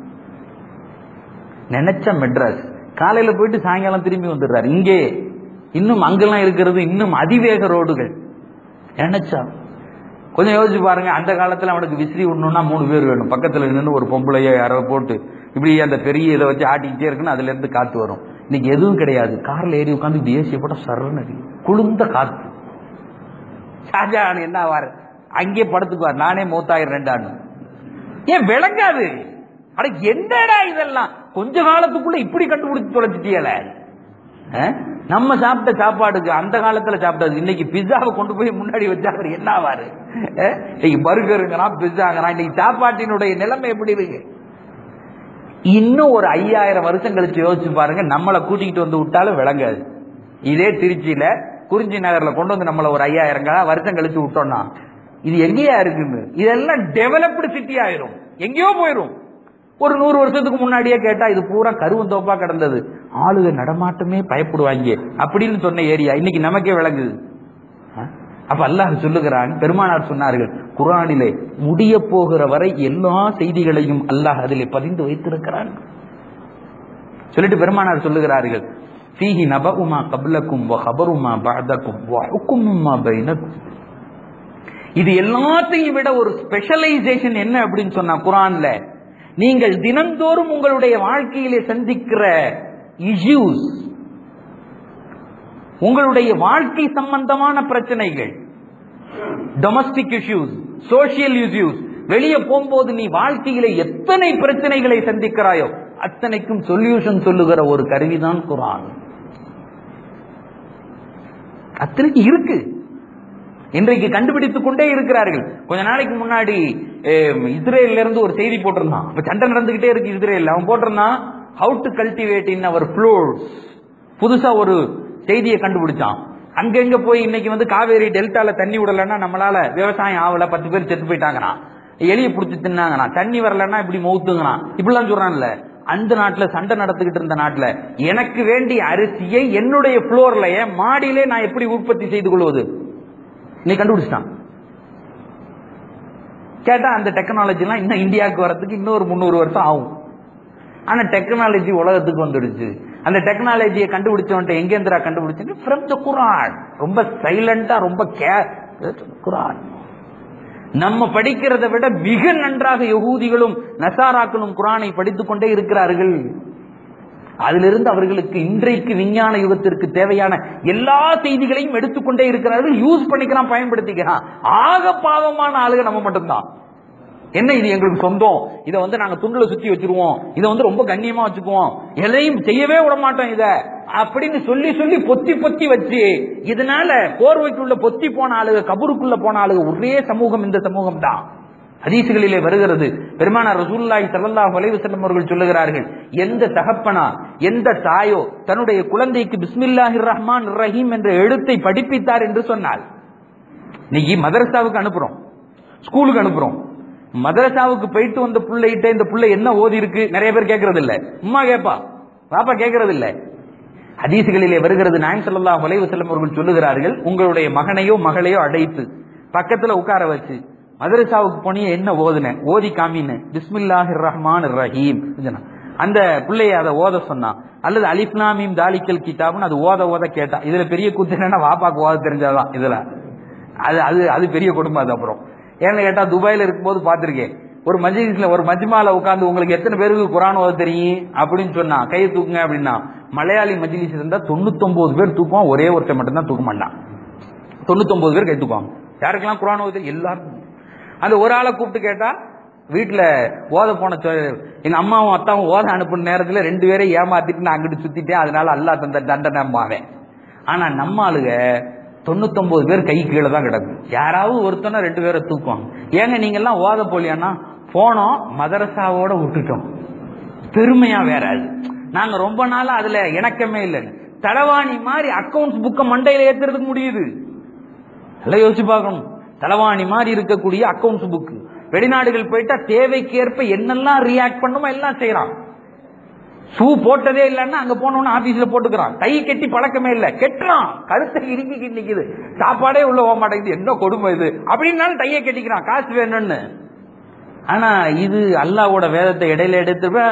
நினைச்ச மெட்ராஸ் காலையில போயிட்டு சாயங்காலம் திரும்பி வந்துடுறாரு இங்கே இன்னும் அங்கெல்லாம் இருக்கிறது இன்னும் அதிவேக ரோடுகள் நினைச்சா கொஞ்சம் யோசிச்சு பாருங்க அந்த காலத்துல அவனுக்கு விசிறி விடணும்னா மூணு பேர் வேணும் பக்கத்துல நின்று ஒரு பொம்பளையோ யாரோ போட்டு இப்படி அந்த பெரிய இதை வச்சு ஆட்டிக்கிட்டே இருக்குன்னு அதுல இருந்து காத்து வரும் இன்னைக்கு எதுவும் கிடையாது கார்ல ஏறி உட்காந்து தேசிய போட்டா சரன்னு அடிக்கும் குளிர்ந்த காத்து ஷாஜஹான் என்ன ஆவார் அங்கே படுத்துக்குவார் நானே மூத்தாயிரம் ரெண்டாண்டு ஏன் விளங்காது அட என்னடா இதெல்லாம் கொஞ்ச காலத்துக்குள்ள இப்படி கண்டுபிடிச்சு தொலைச்சிட்டியல நம்ம சாப்பிட்ட சாப்பாடுக்கு அந்த காலத்துல சாப்பிட்டது இன்னைக்கு பிஸாவை கொண்டு போய் முன்னாடி வச்சா அவர் என்ன ஆவாரு இன்னைக்கு பர்கருங்கிறான் பிஸாங்கிறான் இன்னைக்கு சாப்பாட்டினுடைய நிலைமை எப்படி இருக்கு இன்னும் ஒரு ஐயாயிரம் வருஷம் கழிச்சு யோசிச்சு பாருங்க நம்மளை கூட்டிகிட்டு வந்து விட்டாலும் விளங்காது இதே திருச்சியில குறிஞ்சி நகர்ல கொண்டு வந்து நம்மள ஒரு ஐயாயிரம் வருஷம் கழிச்சு விட்டோம்னா இது எங்கேயா இருக்குன்னு இதெல்லாம் டெவலப்டு சிட்டி ஆயிரும் எங்கேயோ போயிரும் ஒரு நூறு வருஷத்துக்கு முன்னாடியே கேட்டா இது பூரா கருவந்தோப்பா கிடந்தது ஆளுக நடமாட்டமே பயப்படுவாங்க அப்படின்னு சொன்ன ஏரியா இன்னைக்கு நமக்கே விளங்குது அப்ப அல்லாஹ் சொல்லுகிறான் பெருமானார் சொன்னார்கள் குரானிலே முடிய போகிற வரை எல்லா செய்திகளையும் அல்லாஹ் அதிலே பதிந்து வைத்திருக்கிறான் சொல்லிட்டு பெருமானார் சொல்லுகிறார்கள் ஃபீஹி நபஉமா கப்லக்கும் வ ஹபருமா பஅதக்கும் வ ஹுக்குமுமா பைனக்கும் இது எல்லாத்தையும் விட ஒரு ஸ்பெஷலைசேஷன் என்ன அப்படின்னு சொன்னா குரான்ல நீங்கள் தினந்தோறும் உங்களுடைய வாழ்க்கையிலே சந்திக்கிற இஷ்யூஸ் உங்களுடைய வாழ்க்கை சம்பந்தமான பிரச்சனைகள் டொமஸ்டிக் இஷ்யூஸ் சோசியல் இஷ்யூஸ் வெளியே போகும்போது நீ வாழ்க்கையில எத்தனை பிரச்சனைகளை சந்திக்கிறாயோ அத்தனைக்கும் சொல்யூஷன் சொல்லுகிற ஒரு கருவிதான் குரான் அத்தனைக்கு இருக்கு இன்றைக்கு கண்டுபிடித்துக் கொண்டே இருக்கிறார்கள் கொஞ்ச நாளைக்கு முன்னாடி இஸ்ரேல்ல இருந்து ஒரு செய்தி போட்டிருந்தான் இப்ப சண்டை நடந்துகிட்டே இருக்கு இஸ்ரேல் அவன் போட்டிருந்தான் how to cultivate in our floors புதுசா ஒரு செய்தியை கண்டுபிடிச்சான் அங்கங்க போய் இன்னைக்கு வந்து காவேரி டெல்டால தண்ணி விடலன்னா நம்மளால விவசாயம் ஆகல பத்து பேர் செத்து போயிட்டாங்கண்ணா எலிய புடிச்சு தின்னாங்கண்ணா தண்ணி வரலன்னா இப்படி மௌத்துங்கண்ணா இப்படிலாம் சொல்றான்ல அந்த நாட்டுல சண்டை நடத்துக்கிட்டு இருந்த நாட்டுல எனக்கு வேண்டிய அரிசியை என்னுடைய புளோர்ல என் மாடியிலே நான் எப்படி உற்பத்தி செய்து கொள்வது நீ கண்டுபிடிச்சிட்டான் கேட்டா அந்த டெக்னாலஜி எல்லாம் இன்னும் இந்தியாவுக்கு வரதுக்கு இன்னொரு முந்நூறு வருஷம் ஆகும் ஆனா டெக்னாலஜி உலகத்துக்கு வந்துடுச்சு அந்த டெக்னாலஜியை கண்டுபிடிச்சவன்ட்ட எங்க இருந்துரா கண்டுபிடிச்சு ஃப்ரம் த குரான் ரொம்ப சைலண்டா ரொம்ப கே குரான் நம்ம படிக்கிறதை விட மிக நன்றாக யகூதிகளும் நசாராக்களும் குரானை படித்துக் கொண்டே இருக்கிறார்கள் அதிலிருந்து அவர்களுக்கு இன்றைக்கு விஞ்ஞான யுகத்திற்கு தேவையான எல்லா செய்திகளையும் எடுத்துக்கொண்டே இருக்கிறார்கள் யூஸ் பண்ணிக்கிறான் பயன்படுத்திக்கிறான் ஆக பாவமான ஆளுக நம்ம மட்டும்தான் என்ன இது எங்களுக்கு சொந்தம் இதை வந்து நாங்க துண்டுல சுத்தி வச்சிருவோம் இதை வந்து ரொம்ப கண்ணியமா வச்சுக்குவோம் எதையும் செய்யவே விட மாட்டோம் இத அப்படின்னு சொல்லி சொல்லி பொத்தி பொத்தி வச்சு இதனால போர்வைக்குள்ள பொத்தி போன ஆளுக கபருக்குள்ள போன ஆளுக ஒரே சமூகம் இந்த சமூகம் தான் ஹதீசுகளிலே வருகிறது பெருமானார் ரசூலுல்லாஹி ஸல்லல்லாஹு அலைஹி வஸல்லம் அவர்கள் சொல்லுகிறார்கள் எந்த தகப்பனா எந்த தாயோ தன்னுடைய குழந்தைக்கு பிஸ்மில்லாஹிர் ரஹ்மான் ரஹீம் என்ற எழுத்தை படிப்பித்தார் என்று சொன்னால் இன்னைக்கு மதரசாவுக்கு அனுப்புறோம் ஸ்கூலுக்கு அனுப்புறோம் மதரசாவுக்கு போயிட்டு வந்த பிள்ளைகிட்ட இந்த பிள்ளை என்ன ஓதி இருக்கு நிறைய பேர் கேட்கறது இல்ல உம்மா கேப்பா பாப்பா கேட்கறது இல்ல ஹதீசுகளிலே வருகிறது நாயன் ஸல்லல்லாஹு அலைஹி வஸல்லம் அவர்கள் சொல்லுகிறார்கள் உங்களுடைய மகனையோ மகளையோ அடைத்து பக்கத்துல உட்கார வச்சு மதரசாவுக்கு போனிய என்ன ஓதுன ஓதி காமின்னு பிஸ்மில்லாஹிர் ரஹ்மான் ரஹீம் சொன்னா. அந்த பிள்ளைய அதை ஓத சொன்னான் அல்லது அலிஃப்லாமீம் தாலிக்கல் கிதாப்னு அது ஓத ஓத கேட்டா இதுல பெரிய கூத்து என்னன்னா வாப்பாக்கு ஓத தெரிஞ்சாதான் இதுல அது அது அது பெரிய குடும்பம் அது அப்புறம் ஏன்னு கேட்டா துபாயில இருக்கும்போது பார்த்திருக்கேன் ஒரு மஜ்லிஸ்ல ஒரு மஜ்மால உட்கார்ந்து உங்களுக்கு எத்தனை பேருக்கு குரான் ஓத தெரியும் அப்படின்னு சொன்னா கையை தூக்குங்க அப்படின்னா மலையாளி மஜ்லிஸ் இருந்தா தொண்ணூத்தொன்பது பேர் தூக்குவான் ஒரே ஒருத்தன் மட்டும் தான் தூக்க மாட்டான் தொண்ணூத்தொன்பது பேர் கை தூக்குவாங்க யாருக்கெல்லாம் குரான் ஓத தெரியும் எல்லாருக்கும் அந்த ஒரு ஆளை கூப்பிட்டு கேட்டா வீட்டுல ஓத போன சொ- எங்க அம்மாவும் அத்தாவும் ஓத அனுப்புன நேரத்துல ரெண்டு பேரையும் ஏமாத்திட்டு நான் அங்கிட்டு சுத்திட்டேன் அதனால அல்லா தந்த தண்டனை மாவேன் ஆனா நம்ம ஆளுக தொண்ணூத்தொன்பது பேர் கை கீழே தான் கிடக்கும் யாராவது ஒருத்தனை ரெண்டு பேரை தூக்குவாங்க ஏங்க நீங்க எல்லாம் ஓத போலியானா போனோம் மதரசாவோட விட்டுட்டோம் பெருமையா வேற அது நாங்க ரொம்ப நாளா அதுல இணக்கமே இல்லைன்னு தலவாணி மாதிரி அக்கவுண்ட்ஸ் புக்க மண்டையில ஏத்துறதுக்கு முடியுது எல்லாம் யோசிச்சு பார்க்கணும் தலவாணி மாதிரி இருக்கக்கூடிய அக்கவுண்ட்ஸ் புக் வெளிநாடுகள் போயிட்டா தேவைக்கேற்ப என்னெல்லாம் ரியாக்ட் பண்ணுமோ எல்லாம் செய்யறான் ஷூ போட்டதே இல்லைன்னா அங்க போனோம்னு ஆபீஸ்ல போட்டுக்கிறான் கை கட்டி பழக்கமே இல்ல கெட்டுறான் கருத்தை இறுக்கி நிக்குது சாப்பாடே உள்ள போக மாட்டேங்குது என்ன கொடுமை இது அப்படின்னாலும் டையை கட்டிக்கிறான் காசு வேணும்னு ஆனா இது அல்லாவோட வேதத்தை இடையில எடுத்து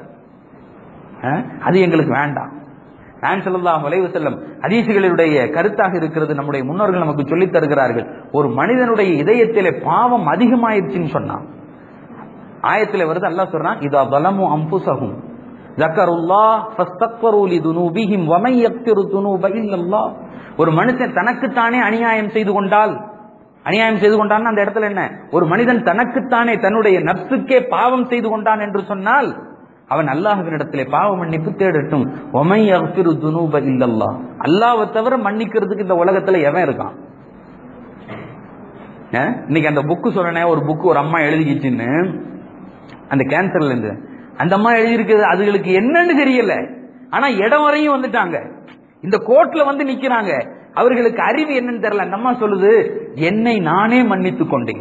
அஹ், அது எங்களுக்கு வேண்டாம் நான் சொல்லலாம் வளைவு செல்லம் ஹதீசுகளுடைய கருத்தாக இருக்கிறது நம்முடைய முன்னோர்கள் நமக்கு சொல்லித் தருகிறார்கள் ஒரு மனிதனுடைய இதயத்திலே பாவம் அதிகமாயிருச்சுன்னு சொன்னான் ஆயத்துல வருது அல்லாஹ் சொல்றான் இதா பலமு அம்புசகும் ஜக்கருல்லா ஃபஸ்தக்பரு லிதுனூபிஹிம் வமை யக்ஃபிரு துனூப இல்லல்லாஹ் ஒரு மனுஷன் தனக்குத்தானே அநியாயம் செய்து கொண்டால் அநியாயம் செய்து கொண்டான் அந்த இடத்துல என்ன ஒரு மனிதன் தனக்குத்தானே தன்னுடைய நப்சுக்கே பாவம் செய்து கொண்டான் என்று சொன்னால் அவன் அல்லாஹ்வினிடத்திலே பாவ மன்னிப்பு தேடட்டும் ஒமை யக்ஃபிரு துனூப இல்லல்லாஹ் அல்லாஹ்வை தவிர மன்னிக்கிறதுக்கு இந்த உலகத்துல எவன் இருக்கான் அஹ்? இன்னைக்கு அந்த புக்கு சொன்னனே ஒரு புக்கு ஒரு அம்மா எழுதிக்கிச்சுன்னு அந்த கேன்சர்ல இருந்து அந்த அம்மா எழுதியிருக்கிறது அதுகளுக்கு என்னன்னு தெரியல ஆனா இடம் வரையும் வந்துட்டாங்க இந்த கோர்ட்ல வந்து நிக்கிறாங்க அவர்களுக்கு அறிவு என்னன்னு தெரியல அந்த அம்மா சொல்லுது என்னை நானே மன்னித்துக் கொண்டேன்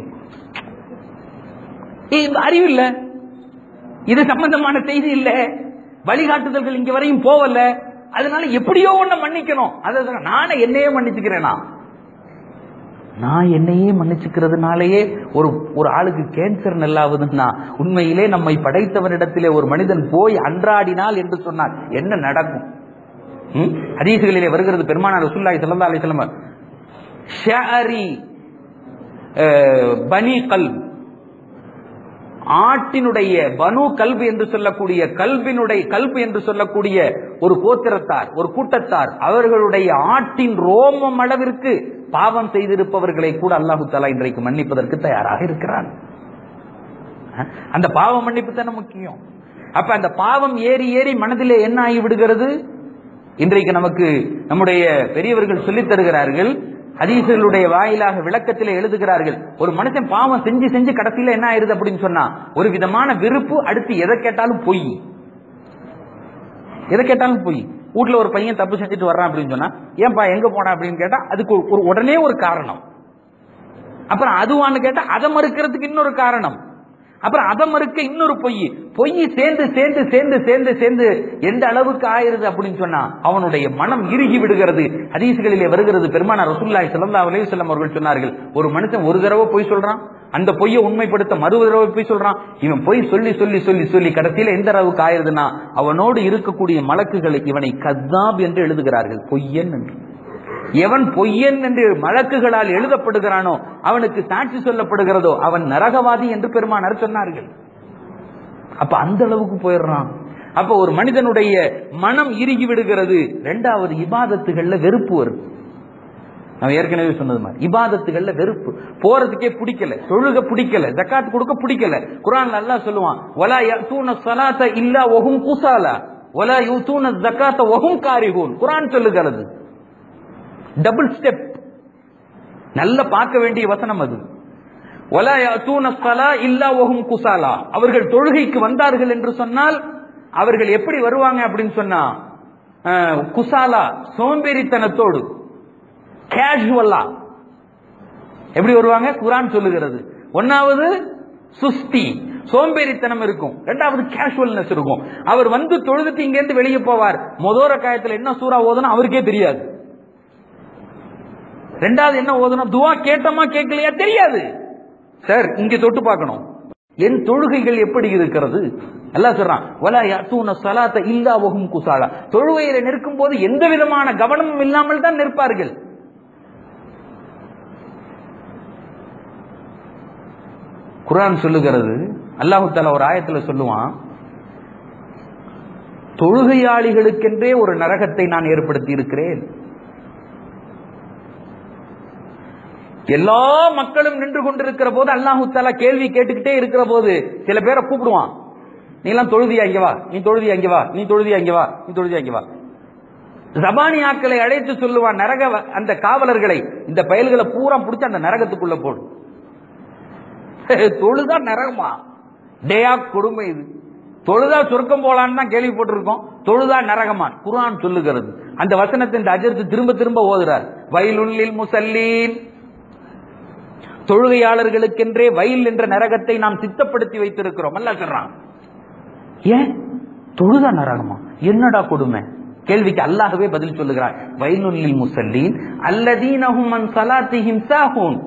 ஏய், இந்த அறிவு இல்ல இது சம்பந்தமான செய்தி இல்ல வழிகாட்டுதல்கள் இங்க வரையும் போவல அதனால எப்படியோ ஒண்ண மன்னிக்கணும் அதை சொல்ல, நானே என்னையே மன்னிச்சுக்கிறேனா நான் என்னையே மன்னிச்சுக்கிறதுனாலயே ஒரு ஒரு ஆளுக்கு கேன்சர் நல்லாவதுன்னா உண்மையிலே நம்மை படைத்தவனிடத்திலே ஒரு மனிதன் போய் அன்றாடினால் என்று சொன்னால் என்ன நடக்கும் ம்? ஹதீசுகளிலே வருகிறது பெருமானார் ரசூலுல்லாஹி ஸல்லல்லாஹு அலைஹி வஸல்லம் ஷஅரி அஹ், பனி கல்ப் ஆட்டினுடைய பனு கல்பு என்று சொல்லக்கூடிய கல்பினுடைய கல்பு என்று சொல்லக்கூடிய ஒரு கோத்திரத்தார் ஒரு கூட்டத்தார் அவர்களுடைய ஆட்டின் ரோமம் அளவிற்கு பாவம் செய்திருப்பவர்களை கூட அல்லாஹு தலா இன்றைக்கு மன்னிப்பதற்கு தயாராக இருக்கிறான் அஹ், அந்த பாவ மன்னிப்பு தானே முக்கியம் அப்ப அந்த பாவம் ஏறி ஏறி மனதிலே என்ன ஆகி விடுகிறது இன்றைக்கு நமக்கு நம்முடைய பெரியவர்கள் சொல்லித் தருகிறார்கள் ஹதீசுகளுடைய வாயிலாக விளக்கத்திலே எழுதுகிறார்கள் ஒரு மனுஷன் பாவம் செஞ்சு செஞ்சு கடைசியில என்ன ஆயிருது அப்படின்னு சொன்னா ஒரு விதமான விருப்பு அடுத்து எதை கேட்டாலும் பொய் எதை கேட்டாலும் பொய் வீட்டுல ஒரு பையன் தப்பு செஞ்சுட்டு வர்றான் அப்படின்னு சொன்னா ஏன்பா எங்க போனா அப்படின்னு கேட்டா அதுக்கு ஒரு- ஒரு உடனே ஒரு காரணம் அப்புறம் அதுவான்னு கேட்டா அதை மறுக்கிறதுக்கு இன்னொரு காரணம் அப்புறம் அதை மறுக்க இன்னொரு பொய் பொய் சேர்ந்து சேர்ந்து சேர்ந்து சேர்ந்து சேர்ந்து எந்த அளவுக்கு ஆயிருது அப்படின்னு சொன்னா அவனுடைய மனம் இறுகி விடுகிறது ஹதீசுகளிலே வருகிறது பெருமானார் ரசூலுல்லாஹி ஸல்லல்லாஹு அலைஹி வஸல்லம் அவர்கள் சொன்னார்கள் ஒரு மனுஷன் ஒரு தடவை பொய் சொல்றான் அந்த பொய்யை உண்மைப்படுத்த மறு தடவை பொய் சொல்றான் இவன் பொய் சொல்லி சொல்லி சொல்லி சொல்லி கடைசியில எந்த அளவுக்கு ஆயிருதுன்னா அவனோடு இருக்கக்கூடிய மலக்குகளை இவனை கத்தாப் என்று எழுதுகிறார்கள் பொய்யன் என்று எவன் பொய்யன் என்று மலக்குகளால் எழுதப்படுகிறானோ அவனுக்கு சாட்சி சொல்லப்படுகிறதோ அவன் நரகவாதி என்று பெருமானார் சொன்னார்கள் அப்ப அந்த அளவுக்கு போயிடுறான் அப்ப ஒரு மனிதனுடைய மனம் இறுகி விடுகிறது இரண்டாவது இபாதத்துகள்ல வெறுப்பு வரும் நான் ஏற்கனவே சொன்னது மாதிரி இபாதத்துகள்ல வெறுப்பு போறதுக்கே பிடிக்கல தொழுக பிடிக்கல ஜக்காத் கொடுக்க பிடிக்கல குரான் நல்லா சொல்லுவான் வலா யத்தூன ஸலாத்த இல்லா வஹும் குசாலா வலா யூத்தூன ஜக்காத்த வஹும் காரிஹூன் குரான் சொல்லுகிறது டபுள் ஸ்டெப் நல்ல பார்க்க வேண்டிய வசனம் அது வலா யத்தூன ஸலா இல்லா வஹும் குசாலா அவர்கள் தொழுகைக்கு வந்தார்கள் என்று சொன்னால் அவர்கள் எப்படி வருவாங்க அப்படின்னு சொன்னா அஹ், குசாலா சோம்பேறித்தனத்தோடு கேஷுவலா எப்படி வருவாங்க குரான் சொல்லுகிறது ஒன்னாவது சுஸ்தி சோம்பேறித்தனம் இருக்கும் ரெண்டாவது கேஷுவல்னஸ் இருக்கும் அவர் வந்து தொழுதுட்டு இங்க இருந்து வெளியே போவார் முதோர காயத்துல என்ன சூறா ஓதணும் அவருக்கே தெரியாது ரெண்டாவது என்ன ஓதணும் துவா கேட்டோமா கேட்கலையா தெரியாது சார் இங்க தொட்டு பார்க்கணும் என் தொழுகைகள் எப்படி இருக்கிறது அல்லாஹ் சொல்றான் வலா யத்தூன ஸலாத்த இல்லா வஹும் குசாலா தொழுகையில நிற்கும் போது எந்த விதமான கவனமும் இல்லாமல் தான் நிற்பார்கள் குர்ஆன் சொல்லுகிறது அல்லாஹு தஆலா ஒரு ஆயத்துல சொல்லுவான் தொழுகையாளிகளுக்கென்றே ஒரு நரகத்தை நான் ஏற்படுத்தி இருக்கிறேன் எல்லா மக்களும் நின்று கொண்டிருக்கிற போது அல்லாஹு தாலா கேள்வி கேட்டுக்கிட்டே இருக்கிற போது சில பேரை கூப்பிடுவான் நீ எல்லாம் தொழுதியா இங்க வா நீ தொழுதியா இங்க வா நீ தொழுதியா இங்க வா நீ தொழுதியா இங்க வா ஜபானியாக்களை அழைத்து சொல்லுவான் நரக வ- அந்த காவலர்களை இந்த பயல்களை பூரா பிடிச்சு அந்த நரகத்துக்குள்ள போடு தொழுதா நரகமா டேயா கொடுமை இது தொழுதா சொர்க்கம் போலான்னு தான் கேள்விப்பட்டிருக்கோம் தொழுதா நரகமா குர்ஆன் சொல்லுகிறது அந்த வசனத்தின் அஜர்த்து திரும்ப திரும்ப ஓதுறார் வயலுள்ளில் முசல்லீன் தொழுகையாளர்களுக்கென்றே வயல் என்ற நரகத்தை நாம் சித்தப்படுத்தி வைத்திருக்கிறோம் அல்ல சொல்றான் ஏன் தொழுதா நரகமா என்னடா கொடுமை கேள்விக்கு அல்லாஹ்வே பதில் சொல்லுகிறார் வயலுள்ளில் முசல்லீன் அல்லதீனஹும் அன் ஸலாத்திஹிம் சாஹூன்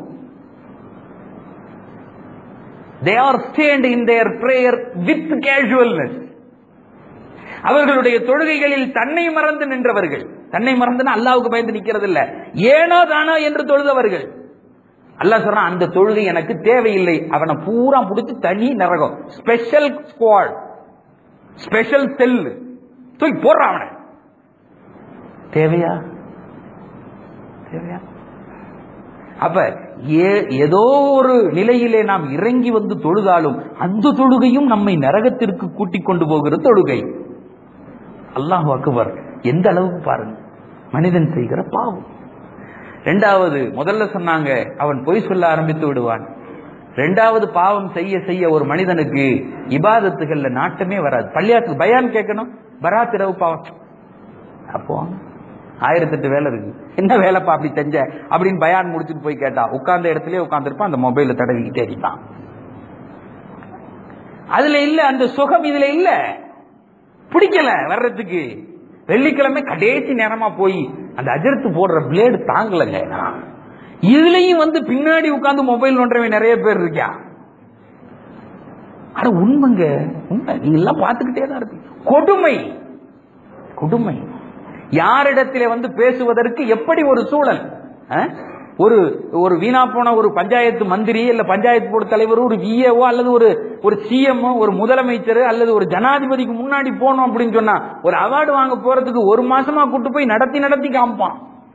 they are stained in their prayer with casualness அவர்களுடைய தொழுகைகளில் தன்னை மறந்து நின்றவர்கள் தன்னை மறந்துன்னா அல்லாவுக்கு பயந்து நிக்கிறது இல்ல ஏனோ தானோ என்று தொழுதவர்கள் அல்லாஹ் சொல்றான் அந்த தொழுகை எனக்கு தேவையில்லை அவனை பூரா பிடிச்சி தனி நரகம் ஸ்பெஷல் ஸ்குவாட் ஸ்பெஷல் செல் தூக்கி போடுறான் அவனை தேவையா தேவையா அப்ப ஏ- ஏதோ ஒரு நிலையிலே நாம் இறங்கி வந்து தொழுதாலும் அந்த தொழுகையும் நம்மை நரகத்திற்கு கூட்டிக் கொண்டு போகிற தொழுகை அல்லாஹ் அக்பர் எந்த அளவுக்கு பாருங்க மனிதன் செய்கிற பாவம் ரெண்டாவது முதல்ல சொன்னாங்க அவன் பொய் சொல்ல ஆரம்பித்து விடுவான் ரெண்டாவது பாவம் செய்ய செய்ய ஒரு மனிதனுக்கு இபாதத்துகள்ல நாட்டமே வராது பள்ளியாத்துக்கு பயான் கேட்கணும் பராத் இரவு பாவம் அப்போ ஆயிரத்தெட்டு வேலை இருக்கு என்ன வேலைப்பா அப்படி செஞ்ச அப்படின்னு பயான் முடிச்சுட்டு போய் கேட்டா உட்கார்ந்த இடத்துலயே உட்கார்ந்துருப்பான் அந்த மொபைல தடவிக்கிட்டே இருப்பான் அதுல இல்ல அந்த சுகம் இதுல இல்ல பிடிக்கல வர்றதுக்கு வெள்ளிக்கிழமை கடைசி நேரமா போய் அந்த அஜர்த்து போடுற பிளேடு தாங்கலங்க இதுலயும் வந்து பின்னாடி உட்கார்ந்து மொபைல் நோன்றவன் நிறைய பேர் இருக்கா அட உண்மைங்க உண்மை நீங்க எல்லாம் பார்த்துக்கிட்டே தான் இருப்பீங்க கொடுமை கொடுமை யாரிடத்திலே வந்து பேசுவதற்கு எப்படி ஒரு சூழல் அஹ்? ஒரு ஒரு வீணா போன ஒரு பஞ்சாயத்து மந்திரி இல்ல பஞ்சாயத்து போர்டு தலைவர் ஒரு விஏஓ அல்லது ஒரு ஒரு சிஎம் ஒரு முதலமைச்சர் அல்லது ஒரு ஜனாதிபதிக்கு முன்னாடி போனோம் அப்படின்னு சொன்னா ஒரு அவார்டு வாங்க போறதுக்கு ஒரு மாசமா கூட்டு போய் நடத்தி நடத்தி காமிப்பான்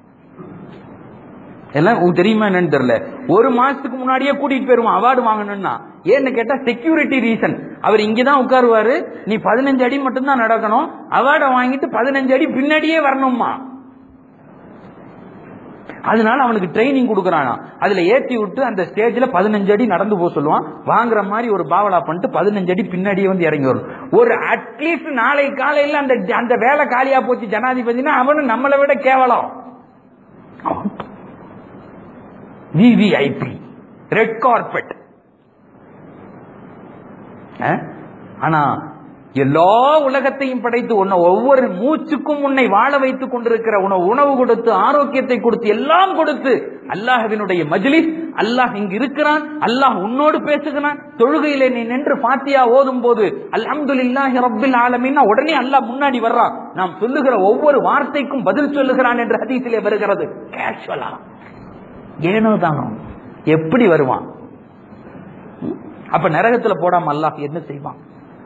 எல்லாம் உங்களுக்கு தெரியுமா என்னன்னு தெரியல ஒரு மாசத்துக்கு முன்னாடியே கூட்டிட்டு போயிருவான் அவார்டு வாங்கணும்னா ஏன்னு கேட்டா செக்யூரிட்டி ரீசன் அவர் இங்கதான் உட்காருவாரு நீ பதினஞ்சு அடி மட்டும்தான் நடக்கணும் அவார்டை வாங்கிட்டு பதினஞ்சு அடி பின்னாடியே வரணுமா அதனால அவனுக்கு ட்ரைனிங் கொடுக்கறானா அதுல ஏத்தி விட்டு அந்த ஸ்டேஜ்ல பதினஞ்சு அடி நடந்து போக சொல்லுவான் வாங்குற மாதிரி ஒரு பாவலா பண்ணிட்டு பதினஞ்சு அடி பின்னாடியே வந்து இறங்கி வரும் ஒரு அட்லீஸ்ட் நாளை காலையில அந்த அந்த வேலை காலியா போச்சு ஜனாதிபதினா அவனு நம்மளை விட கேவலம் விவிஐபி ரெட் கார்பெட் ஆனா எல்லா உலகத்தையும் படைத்து உன்னை ஒவ்வொரு மூச்சுக்கும் உன்னை வாழ வைத்துக் கொண்டிருக்கிற உணவு உணவு கொடுத்து ஆரோக்கியத்தை கொடுத்து எல்லாம் கொடுத்து அல்லாஹ்வினுடைய மஜ்லிஸ் அல்லாஹ் இங்கு இருக்கிறான் அல்லாஹ் உன்னோடு பேசுகிறான் தொழுகையிலே நீ நின்று பாத்தியா ஓதும் போது அல்ஹம்துலில்லாஹி ரப்பில் ஆலமீன் உடனே அல்லாஹ் முன்னாடி வர்றான் நாம் சொல்லுகிற ஒவ்வொரு வார்த்தைக்கும் பதில் சொல்லுகிறான் என்று ஹதீஸிலே வருகிறது கேஷுவலா ஏனோ தானோ எப்படி வருவான் ம்? அப்ப நரகத்துல போடாம அல்லாஹ் என்ன செய்வான்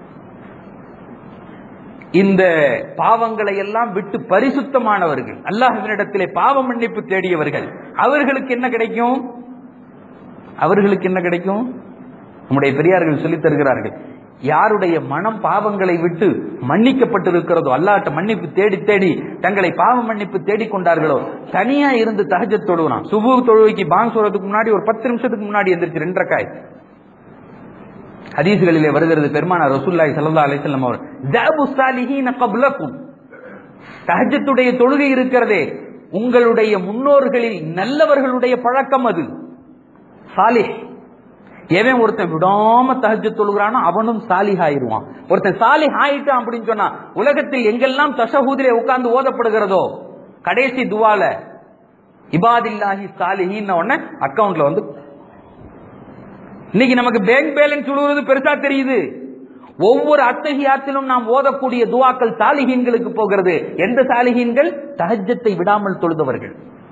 இந்த பாவங்களை எல்லாம் விட்டு பரிசுத்தமானவர்கள் அல்லாஹ்வினிடத்திலே பாவ மன்னிப்பு தேடியவர்கள் அவர்களுக்கு என்ன கிடைக்கும் அவர்களுக்கு என்ன கிடைக்கும் நம்முடைய பெரியார்கள் சொல்லித் தருகிறார்கள் யாருடைய மனம் பாவங்களை விட்டு மன்னிக்கப்பட்டிருக்கிறதோ அல்லாட்ட மன்னிப்பு தேடி தேடி தங்களை பாவ மன்னிப்பு தேடிக் கொண்டார்களோ தனியா இருந்து தஹஜத் தொழுவலாம் சுபு தொழுவைக்கு பாங் சொல்றதுக்கு முன்னாடி ஒரு பத்து நிமிஷத்துக்கு முன்னாடி எந்திரிச்சு ரெண்டரை காய் ஹதீஸ்களிலே வருகிறது பெருமானா ரசூல்லாய் சல்லா அலிசல்லம் அவர் ஜாபு சாலிஹீன கப்லக்கும் தஹஜத்துடைய தொழுகை இருக்கிறதே உங்களுடைய முன்னோர்களில் நல்லவர்களுடைய பழக்கம் அது சாலிஹ் எவன் ஒருத்தன் விடாம தஹஜ் தொழுகிறானோ அவனும் சாலிஹ் ஆயிருவான் ஒருத்தன் சாலிஹ் ஆயிட்டான் அப்படின்னு சொன்னா உலகத்தில் எங்கெல்லாம் தஷஹூதிலே உட்கார்ந்து ஓதப்படுகிறதோ கடைசி துவால இபாதில்லாஹி சாலிஹின்ன உடனே அக்கவுண்ட்ல வந்து இன்னைக்கு நமக்கு பேங்க் பேலன்ஸ் விழுவது பெருசா தெரியுது ஒவ்வொரு அத்தகையாத்திலும் நாம் ஓதக்கூடிய துவாக்கள் சாலிஹீன்களுக்கு போகிறது எந்த சாலிஹீன்கள் தஹஜத்தை விடாமல் தொழுதவர்கள்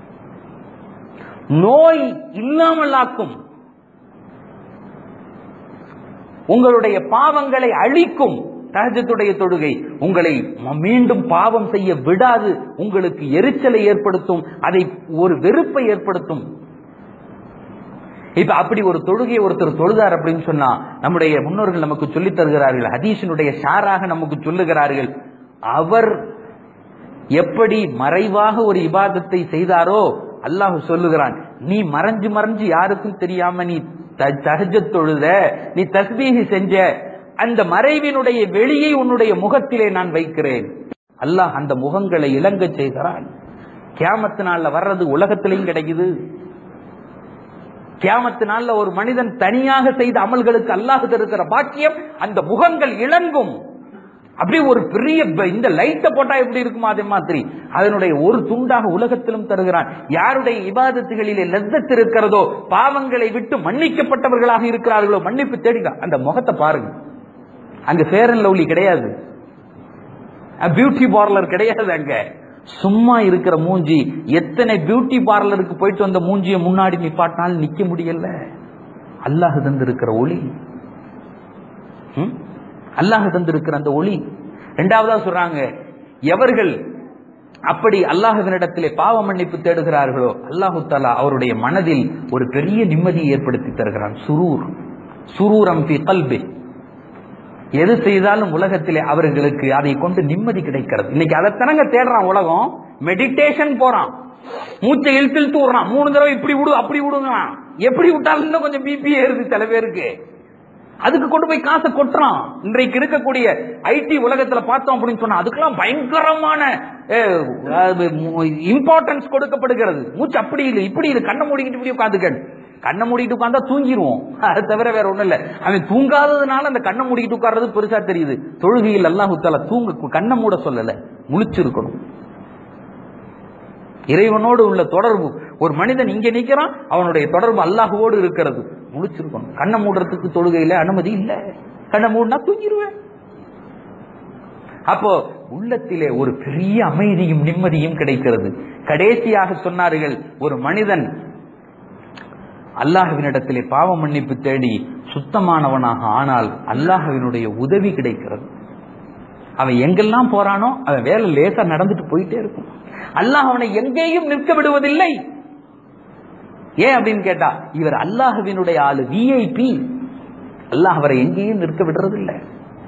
நோய் இல்லாமல் ஆக்கும் உங்களுடைய பாவங்களை அழிக்கும் தஹஜத்துடைய தொழுகை உங்களை மீண்டும் பாவம் செய்ய விடாது உங்களுக்கு எரிச்சலை ஏற்படுத்தும் அதை ஒரு வெறுப்பை ஏற்படுத்தும் இப்ப அப்படி ஒரு தொழுகையை ஒருத்தர் தொழுதார் அப்படின்னு சொன்னா நம்முடைய முன்னோர்கள் நமக்கு சொல்லித் தருகிறார்கள் ஹதீஷினுடைய ஷாராக நமக்கு சொல்லுகிறார்கள் அவர் எப்படி மறைவாக ஒரு இபாதத்தை செய்தாரோ அல்லாஹ் சொல்லுகிறான் நீ மறைஞ்சு மறைஞ்சு யாருக்கும் தெரியாம நீ தஹஜ தொழுத நீ தஸ்பீஹி செஞ்ச அந்த மறைவினுடைய வெளியை உன்னுடைய முகத்திலே நான் வைக்கிறேன் அல்லாஹ் அந்த முகங்களை இளங்க செய்கிறான் கியாமத்து நாள்ல வர்றது உலகத்திலையும் கிடைக்குது கியாமத்து நாள்ல ஒரு மனிதன் தனியாக செய்த அமல்களுக்கு அல்லாஹ் தருகிற பாக்கியம் அந்த முகங்கள் இளங்கும் அப்படி ஒரு பெரிய இந்த லைட்டை போட்டா எப்படி இருக்குமா அதே மாதிரி அதனுடைய ஒரு துண்டாக உலகத்திலும் தருகிறான் யாருடைய இபாதத்துகளிலே லெத்தத் இருக்கிறதோ பாவங்களை விட்டு மன்னிக்கப்பட்டவர்களாக இருக்கிறார்களோ மன்னிப்பு தேடிக்கா அந்த முகத்தை பாருங்க அங்க ஃபேர் அண்ட் லவ்லி கிடையாது பியூட்டி பார்லர் கிடையாது அங்க சும்மா இருக்கிற மூஞ்சி எத்தனை பியூட்டி பார்லருக்கு போயிட்டு வந்த மூஞ்சியை முன்னாடி நிப்பாட்டினால் நிக்க முடியல அல்லாஹ் தந்திருக்கிற ஒளி அல்லாஹ் தந்திருக்கிற அந்த ஒளி இரண்டாவதா சொல்றாங்க எவர்கள் அப்படி அல்லாஹுவினிடத்திலே பாவ மன்னிப்பு தேடுகிறார்களோ அல்லாஹு தாலா அவருடைய மனதில் ஒரு பெரிய நிம்மதியை ஏற்படுத்தி தருகிறான் சுரூர் சுரூரம் பி கல்பி எது செய்தாலும் உலகத்திலே அவர்களுக்கு அதை கொண்டு நிம்மதி கிடைக்கிறது இன்னைக்கு அதைத்தனங்க தேடுறான் உலகம் மெடிடேஷன் போறான் மூச்சை இழுத்து இழுத்து விடுறான் மூணு தடவை இப்படி விடு அப்படி விடுங்களாம் எப்படி விட்டாலும் இன்னும் கொஞ்சம் பிபி ஏறுது சில பேருக்கு அதுக்கு கொண்டு போய் காசை கொட்டுறான் இன்றைக்கு இருக்கக்கூடிய ஐடி உலகத்துல பார்த்தோம் அப்படின்னு சொன்னா அதுக்கெல்லாம் பயங்கரமான இம்பார்ட்டன்ஸ் கொடுக்கப்படுகிறது மூச்சு அப்படி இல்லை இப்படி இல்லை கண்ணை மூடிக்கிட்டு இப்படி உட்காந்துக்க கண்ணை மூடிட்டு உட்கார்ந்தா தூங்கிடுவோம் அது தவிர வேற ஒண்ணும் இல்ல அவன் தூங்காததுனால அந்த கண்ணை மூடிக்கிட்டு உட்கார்றது பெருசா தெரியுது தொழுகையில் எல்லாம் உத்தால தூங்க கண்ணை மூட சொல்லல முழிச்சிருக்கணும் இறைவனோடு உள்ள தொடர்பு ஒரு மனிதன் இங்க நிக்கிறான் அவனுடைய தொடர்பு அல்லாஹுவோடு இருக்கிறது முழிச்சிருக்கணும் கண்ணை மூடுறதுக்கு தொழுகையில அனுமதி இல்ல கண்ணை மூடினா தூங்கிடுவேன் அப்போ உள்ளத்திலே ஒரு பெரிய அமைதியும் நிம்மதியும் கிடைக்கிறது கடைசியாக சொன்னார்கள் ஒரு மனிதன் அல்லாஹுவினிடத்திலே பாவ மன்னிப்பு தேடி சுத்தமானவனாக ஆனால் அல்லாஹுவினுடைய உதவி கிடைக்கிறது அவன் எங்கெல்லாம் போறானோ அவன் வேலை லேசா நடந்துட்டு போயிட்டே இருக்கும் அல்லாஹ் அவனை எங்கேயும் நிற்க விடுவதில்லை ஏன் அப்படின்னு கேட்டா இவர் அல்லாஹுவினுடைய ஆளு விஐபி அல்லாஹ் அவரை எங்கேயும் நிற்க விடுறதில்லை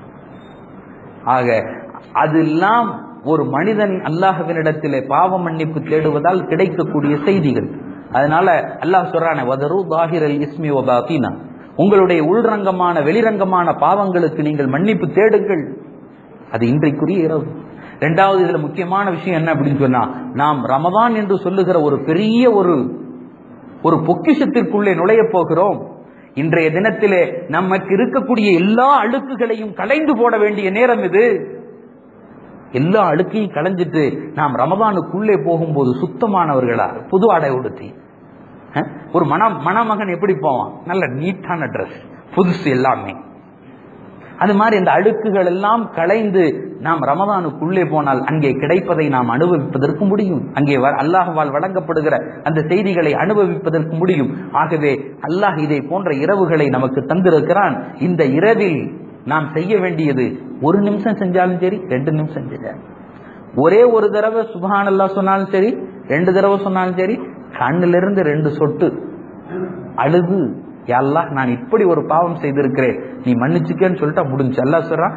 ஆக அதெல்லாம் ஒரு மனிதன் அல்லாஹுவினிடத்திலே பாவ மன்னிப்பு தேடுவதால் கிடைக்கக்கூடிய செய்திகள் அதனால அல்லாஹ் சொல்றானே வதரு தாஹிரல் இஸ்மி வபாத்தினா உங்களுடைய உள்ரங்கமான வெளிரங்கமான பாவங்களுக்கு நீங்கள் மன்னிப்பு தேடுங்கள் அது இன்றைக்குரிய இரவு ரெண்டாவது இதுல முக்கியமான விஷயம் என்ன அப்படின்னு சொன்னா நாம் ரமதான் என்று சொல்லுகிற ஒரு பெரிய ஒரு ஒரு பொக்கிஷத்திற்குள்ளே நுழைய போகிறோம் இன்றைய தினத்திலே நமக்கு இருக்கக்கூடிய எல்லா அழுக்குகளையும் கலைந்து போட வேண்டிய நேரம் இது எல்லா அழுக்கையும் களைஞ்சிட்டு நாம் ரமதானுக்குள்ளே போகும்போது சுத்தமானவர்களா புது ஆடை உடுத்தி ஒரு மன மணமகன் எப்படி போவான் நல்ல நீட்டான ட்ரெஸ் புதுசு எல்லாமே அது மாதிரி இந்த அழுக்குகள் எல்லாம் களைந்து நாம் ரமதானுக்குள்ளே போனால் அங்கே கிடைப்பதை நாம் அனுபவிப்பதற்கு முடியும் அங்கே அல்லாஹ்வால் வழங்கப்படுகிற அந்த செய்திகளை அனுபவிப்பதற்கு முடியும் ஆகவே அல்லாஹ் இதை போன்ற இரவுகளை நமக்கு தந்திருக்கிறான் இந்த இரவில் நாம் செய்ய வேண்டியது ஒரு நிமிஷம் செஞ்சாலும் சரி ரெண்டு நிமிஷம் செஞ்சாலும் ஒரே ஒரு தடவை சுபஹான் அல்லா சொன்னாலும் சரி ரெண்டு தடவை சொன்னாலும் சரி கண்ணுல இருந்து ரெண்டு சொட்டு அழுது யல்லா நான் இப்படி ஒரு பாவம் செய்திருக்கிறேன் நீ மன்னிச்சுக்கன்னு சொல்லிட்டா முடிஞ்சு அல்லா சொல்றான்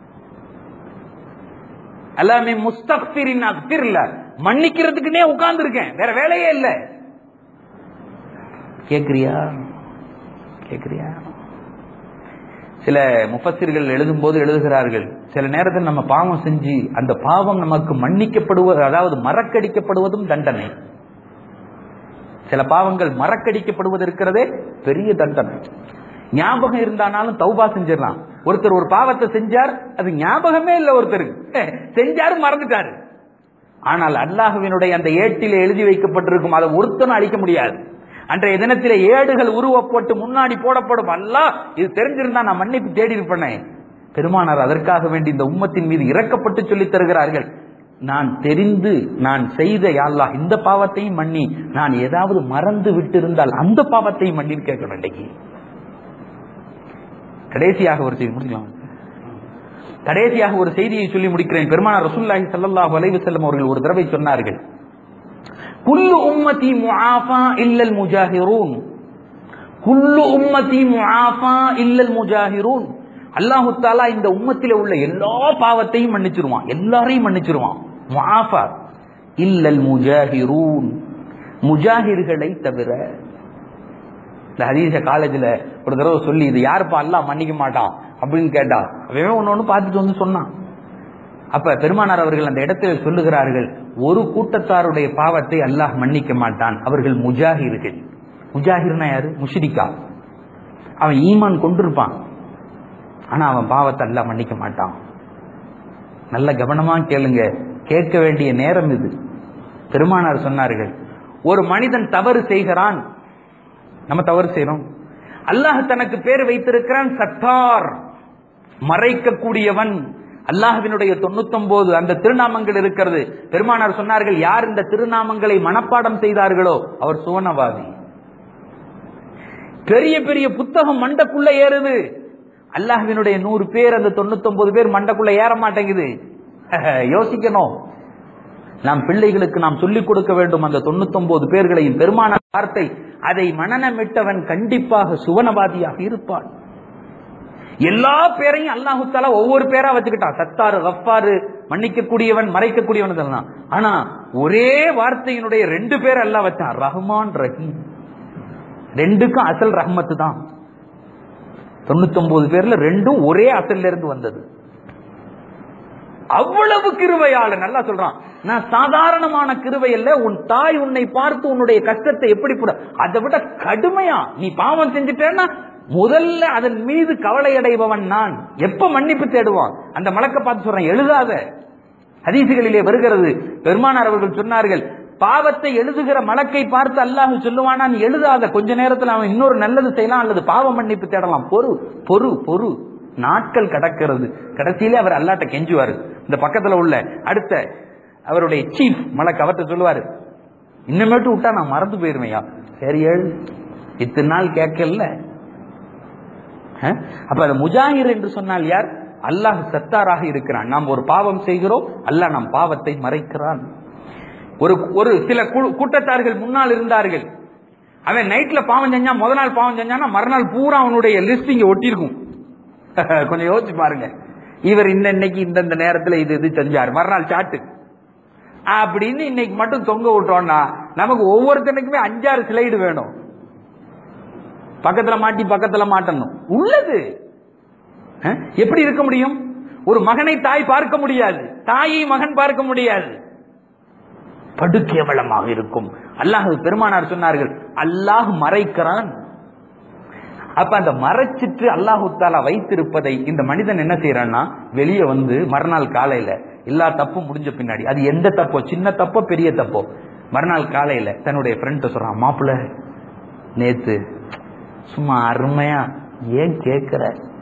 எல்லாமே முஸ்தக்பிரின் அக்பிர்ல மன்னிக்கிறதுக்குன்னே உட்கார்ந்து இருக்கேன் வேற வேலையே இல்ல கேக்குறியா கேக்குறியா சில முஃபசிர்கள் எழுதும் போது எழுதுகிறார்கள் சில நேரத்தில் நம்ம பாவம் செஞ்சு அந்த பாவம் நமக்கு மன்னிக்கப்படுவது அதாவது மறக்கடிக்கப்படுவதும் தண்டனை சில பாவங்கள் மறக்கடிக்கப்படுவது இருக்கிறதே பெரிய தண்டனை ஞாபகம் இருந்தானாலும் தௌபா செஞ்சிடலாம் ஒருத்தர் ஒரு பாவத்தை செஞ்சார் அது ஞாபகமே இல்ல ஒருத்தருக்கு செஞ்சாரு மறந்துட்டாரு ஆனால் அல்லாஹுவினுடைய அந்த ஏட்டிலே எழுதி வைக்கப்பட்டிருக்கும் அதை ஒருத்தனும் அழிக்க முடியாது அன்றைய தினத்திலே ஏடுகள் உருவப்பட்டு முன்னாடி போடப்படும் அல்லாஹ் இது தெரிஞ்சிருந்தா நான் மன்னிப்பு தேடி இருப்பேனே பெருமானார் அதற்காக வேண்டி இந்த உம்மத்தின் மீது இறக்கப்பட்டு சொல்லித் தருகிறார்கள் நான் தெரிந்து நான் செய்த யாழ்லா இந்த பாவத்தையும் மன்னி நான் ஏதாவது மறந்து விட்டிருந்தால் அந்த பாவத்தையும் மன்னின்னு கேட்கணும் இன்னைக்கு கடைசியாக ஒரு செய்தி முடிக்கலாம் கடைசியாக ஒரு செய்தியை சொல்லி முடிக்கிறேன் பெருமானார் ரசூல்லாஹி ஸல்லல்லாஹு அலைஹி வஸல்லம் அவர்கள் ஒரு தடவை சொன்னார்கள் குல்லு உம்மதி முஆஃபா இல்லல் முஜாஹிரூன் குல்லு உம்மதி முஆஃபா இல்லல் முஜாஹிரூன் அல்லாஹு தாலா இந்த உம்மத்தில உள்ள எல்லா பாவத்தையும் மன்னிச்சிருவான் எல்லாரையும் மன்னிச்சிருவான் முஆஃபா இல்லல் முஜாஹிரூன் முஜாஹிர்களை தவிர இந்த ஹதீஸ காலேஜ்ல ஒரு தடவை சொல்லி இது யாருப்பா அல்லாஹ் மன்னிக்க மாட்டான் அப்படின்னு கேட்டா அவன் ஒன்னு ஒன்னு பார்த்துட்டு வந்து சொன்னான் அப்ப பெருமானார் அவர்கள் அந்த இடத்தில் சொல்லுகிறார்கள் ஒரு கூட்டத்தாருடைய பாவத்தை அல்லாஹ் மன்னிக்க மாட்டான் அவர்கள் முஜாஹிர்கள் முஜாஹிர்னா யாரு முஷ்ரிகா அவன் ஈமான் கொண்டிருப்பான் ஆனா அவன் பாவத்தை அல்லாஹ் மன்னிக்க மாட்டான் நல்ல கவனமா கேளுங்க கேட்க வேண்டிய நேரம் இது பெருமானார் சொன்னார்கள் ஒரு மனிதன் தவறு செய்கிறான் நம்ம தவறு செய்யறோம் அல்லாஹ் தனக்கு பேர் வைத்திருக்கிறான் சத்தார் மறைக்கக்கூடியவன் அல்லாஹுவினுடைய தொண்ணூத்தொன்பது அந்த திருநாமங்கள் இருக்கிறது பெருமானார் சொன்னார்கள் யார் இந்த திருநாமங்களை மனப்பாடம் செய்தார்களோ அவர் சுவனவாதி பெரிய பெரிய புத்தகம் மண்டக்குள்ள ஏறுது அல்லாஹுவினுடைய நூறு பேர் அந்த தொண்ணூத்தொன்பது பேர் மண்டக்குள்ள ஏற மாட்டேங்குது யோசிக்கணும் நாம் பிள்ளைகளுக்கு நாம் சொல்லிக் கொடுக்க வேண்டும் அந்த தொண்ணூத்தொன்பது பேர்களையும் பெருமான வார்த்தை அதை மனநமிட்டவன் கண்டிப்பாக சுவனவாதியாக இருப்பான் எல்லா பேரையும் அல்லாஹு தாலா ஒவ்வொரு பேரா வச்சுக்கிட்டான் சத்தாரு ரஃபாரு மன்னிக்கக்கூடியவன் மறைக்கக்கூடியவன் சொல்லலாம் ஆனா ஒரே வார்த்தையினுடைய ரெண்டு பேர் எல்லாம் வச்சான் ரஹ்மான் ரஹீம் ரெண்டுக்கும் அசல் ரஹ்மத்து தான் தொண்ணூத்தி பேர்ல ரெண்டும் ஒரே அசல்ல இருந்து வந்தது அவ்வளவு கிருவையாளர் நல்லா சொல்றான் நான் சாதாரணமான கிருவை அல்ல உன் தாய் உன்னை பார்த்து உன்னுடைய கஷ்டத்தை எப்படி போட அதை விட கடுமையா நீ பாவம் செஞ்சுட்டேன்னா முதல்ல அதன் மீது கவலை அடைபவன் நான் எப்ப மன்னிப்பு தேடுவான் அந்த மலக்க பார்த்து சொல்றேன் எழுதாத ஹதீசுகளிலே வருகிறது பெருமானார் அவர்கள் சொன்னார்கள் பாவத்தை எழுதுகிற மலக்கை பார்த்து அல்லாஹ் சொல்லுவானா நீ எழுதாத கொஞ்ச நேரத்தில் அவன் இன்னொரு நல்லது செய்யலாம் அல்லது பாவ மன்னிப்பு தேடலாம் பொறு பொறு பொறு நாட்கள் கடக்கிறது கடைசியிலே அவர் அல்லாட்ட கெஞ்சுவாரு இந்த பக்கத்துல உள்ள அடுத்த அவருடைய சீஃப் மலக்கு அவர்கிட்ட சொல்லுவாரு இன்னமேட்டு விட்டா நான் மறந்து போயிருமையா சரி எழு இத்தனை நாள் கேட்கல அப்ப அந்த முஜாஹிர் என்று சொன்னால் யார் அல்லாஹ் சத்தாராக இருக்கிறான் நாம் ஒரு பாவம் செய்கிறோம் அல்லாஹ் நம் பாவத்தை மறைக்கிறான் ஒரு ஒரு சில கூட்டத்தார்கள் முன்னால் இருந்தார்கள் அவன் நைட்ல பாவம் செஞ்சான் முத நாள் பாவம் செஞ்சான்னா மறுநாள் பூரா அவனுடைய லிஸ்ட் இங்க ஒட்டிருக்கும் கொஞ்சம் யோசிச்சு பாருங்க இவர் இந்த இன்னைக்கு இந்த நேரத்துல இது இது செஞ்சார் மறுநாள் சாட்டு அப்படின்னு இன்னைக்கு மட்டும் தொங்க விட்டோம்னா நமக்கு ஒவ்வொருத்தனுக்குமே அஞ்சாறு ஸ்லைடு வேணும் பக்கத்துல மாட்டி பக்கத்துல மாட்டணும் உள்ளது எப்படி இருக்க முடியும் ஒரு மகனை தாய் பார்க்க முடியாது தாயை மகன் பார்க்க முடியாது படுகேவலமாக இருக்கும் அல்லாஹ் பெருமானார் சொன்னார்கள் அல்லாஹ் மறைக்கிறான் அப்ப அந்த மறைச்சிட்டு அல்லாஹு தாலா வைத்திருப்பதை இந்த மனிதன் என்ன செய்யறான்னா வெளியே வந்து மறுநாள் காலையில எல்லா தப்பும் முடிஞ்ச பின்னாடி அது எந்த தப்போ சின்ன தப்போ பெரிய தப்போ மறுநாள் காலையில தன்னுடைய ஃப்ரெண்ட் சொல்றான் மாப்பிள்ள நேத்து சும்மா அருமையா ஏன் கேட்கிற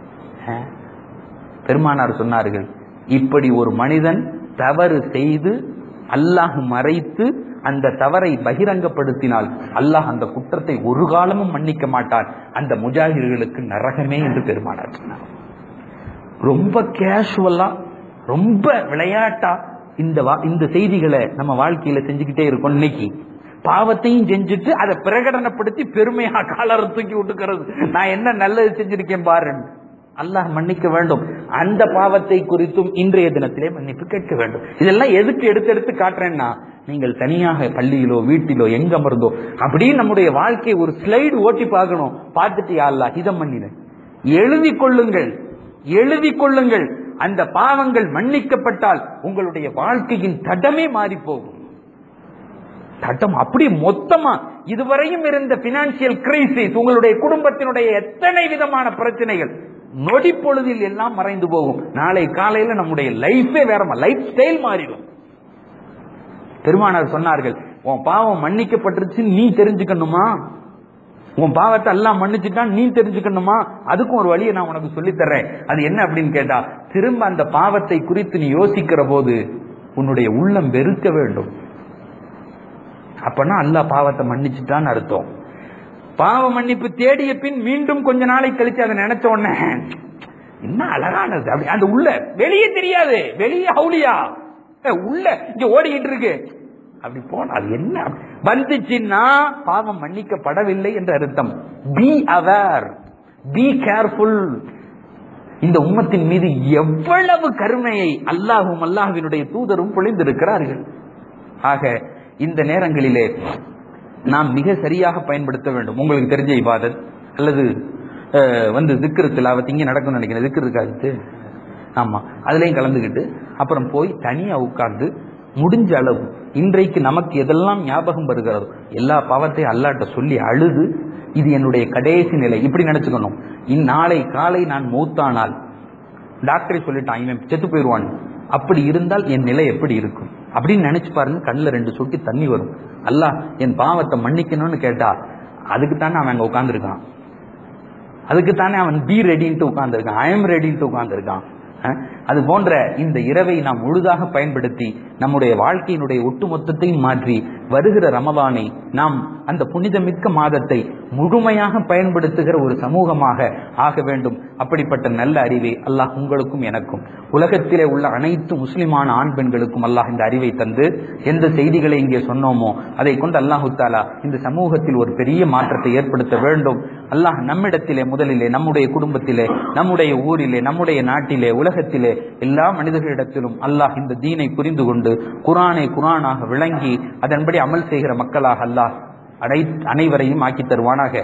பெருமானார் சொன்னார்கள் இப்படி ஒரு மனிதன் தவறு செய்து அல்லாஹ் மறைத்து அந்த தவறை பகிரங்கப்படுத்தினால் அல்லாஹ் அந்த குற்றத்தை ஒரு காலமும் மன்னிக்க மாட்டான் அந்த முஜாஹிர்களுக்கு நரகமே என்று பெருமானார் சொன்னார் ரொம்ப கேஷுவலா ரொம்ப விளையாட்டா இந்த இந்த செய்திகளை நம்ம வாழ்க்கையில செஞ்சுக்கிட்டே இருக்கோம் இன்னைக்கு பாவத்தையும் செஞ்சுட்டு அதை பிரகடனப்படுத்தி பெருமையா காலரை தூக்கி விட்டுக்கிறது நான் என்ன நல்லது செஞ்சிருக்கேன் பாருன்னு அல்லாஹ் மன்னிக்க வேண்டும் அந்த பாவத்தை குறித்தும் இன்றைய தினத்திலே மன்னிப்பு கேட்க வேண்டும் இதெல்லாம் எதுக்கு எடுத்து எடுத்து காட்டுறேன்னா நீங்கள் தனியாக பள்ளியிலோ வீட்டிலோ எங்க அமர்ந்தோ அப்படியே நம்முடைய வாழ்க்கையை ஒரு ஸ்லைடு ஓட்டி பார்க்கணும் பார்த்துட்டு யா அல்லாஹ் இதை மன்னினேன் எழுதி கொள்ளுங்கள் எழுதி கொள்ளுங்கள் அந்த பாவங்கள் மன்னிக்கப்பட்டால் உங்களுடைய வாழ்க்கையின் தடமே மாறி போகும் தட்டம் அப்படி மொத்தமா இதுவரையும் இருந்த பினான்சியல் கிரைசிஸ் உங்களுடைய குடும்பத்தினுடைய எத்தனை விதமான பிரச்சனைகள் நொடி பொழுதில் எல்லாம் மறைந்து போகும் நாளை காலையில நம்முடைய லைஃபே வேற லைஃப் ஸ்டைல் மாறிடும் பெருமானார் சொன்னார்கள் உன் பாவம் மன்னிக்கப்பட்டுருச்சு நீ தெரிஞ்சுக்கணுமா உன் பாவத்தை எல்லாம் மன்னிச்சுட்டான் நீ தெரிஞ்சுக்கணுமா அதுக்கும் ஒரு வழியை நான் உனக்கு சொல்லித் தர்றேன் அது என்ன அப்படின்னு கேட்டா திரும்ப அந்த பாவத்தை குறித்து நீ யோசிக்கிற போது உன்னுடைய உள்ளம் வெறுக்க வேண்டும் அப்பனா அல்லாஹ் பாவத்தை மன்னிச்சுட்டான்னு அர்த்தம் பாவ மன்னிப்பு தேடிய பின் மீண்டும் கொஞ்ச நாளை கழிச்சு அதை நினைச்ச உடனே என்ன அழகானது அப்படி அந்த உள்ள வெளியே தெரியாது வெளியே ஹவுலியா ஏ, உள்ள இங்க ஓடிக்கிட்டு இருக்கு அப்படி போன அது என்ன வந்துச்சுன்னா பாவம் மன்னிக்கப்படவில்லை என்ற அர்த்தம் பி அவர் பி கேர்ஃபுல் இந்த உம்மத்தின் மீது எவ்வளவு கருணையை அல்லாஹும் அல்லாஹ்வினுடைய தூதரும் பொழிந்திருக்கிறார்கள் ஆக இந்த நேரங்களிலே நாம் மிக சரியாக பயன்படுத்த வேண்டும் உங்களுக்கு தெரிஞ்ச இபாதத் அல்லது அஹ், வந்து திக்ரு திலாவத் இங்க நடக்கும்னு நினைக்கிறேன் திக்ரு இருக்காது ஆமா அதுலயும் கலந்துக்கிட்டு அப்புறம் போய் தனியா உட்கார்ந்து முடிஞ்ச அளவு இன்றைக்கு நமக்கு எதெல்லாம் ஞாபகம் வருகிறதோ எல்லா பாவத்தையும் அல்லாட்ட சொல்லி அழுது இது என்னுடைய கடைசி நிலை இப்படி நினைச்சுக்கணும் இந்நாளை காலை நான் மூத்தானால் டாக்டரை சொல்லிட்டான் இவன் செத்து போயிடுவான் அப்படி இருந்தால் என் நிலை எப்படி இருக்கும் அப்படின்னு நினைச்சு பாருங்க கண்ணுல ரெண்டு சொட்டி தண்ணி வரும் அல்லாஹ் என் பாவத்தை மன்னிக்கணும்னு கேட்டா அதுக்கு தானே அவன் அங்க உட்கார்ந்துருக்கான் அதுக்கு தானே அவன் பி ரெடின்ட்டு உட்கார்ந்துருக்கான் ஐ எம் ரெடின்ட்டு உட்கார்ந்துருக்கான் அது போன்ற இந்த இரவை நாம் முழுதாக பயன்படுத்தி நம்முடைய வாழ்க்கையினுடைய ஒட்டுமொத்தத்தையும் மாற்றி வருகிற ரமலானை நாம் அந்த புனிதமிக்க மாதத்தை முழுமையாக பயன்படுத்துகிற ஒரு சமூகமாக ஆக வேண்டும் அப்படிப்பட்ட நல்ல அறிவை அல்லாஹ் உங்களுக்கும் எனக்கும் உலகத்திலே உள்ள அனைத்து முஸ்லிமான ஆண் பெண்களுக்கும் அல்லாஹ் இந்த அறிவை தந்து எந்த செய்திகளை இங்கே சொன்னோமோ அதை கொண்டு அல்லாஹு தாலா இந்த சமூகத்தில் ஒரு பெரிய மாற்றத்தை ஏற்படுத்த வேண்டும் அல்லாஹ் நம்மிடத்திலே முதலிலே நம்முடைய குடும்பத்திலே நம்முடைய ஊரிலே நம்முடைய நாட்டிலே உலகத்திலே எல்லா மனிதர்களிடத்திலும் அல்லாஹ் இந்த தீனை புரிந்து கொண்டு குரானை குரானாக விளங்கி அதன்படி அமல் செய்கிற மக்களாக அல்லாஹ் அனை அனைவரையும் ஆக்கி தருவானாக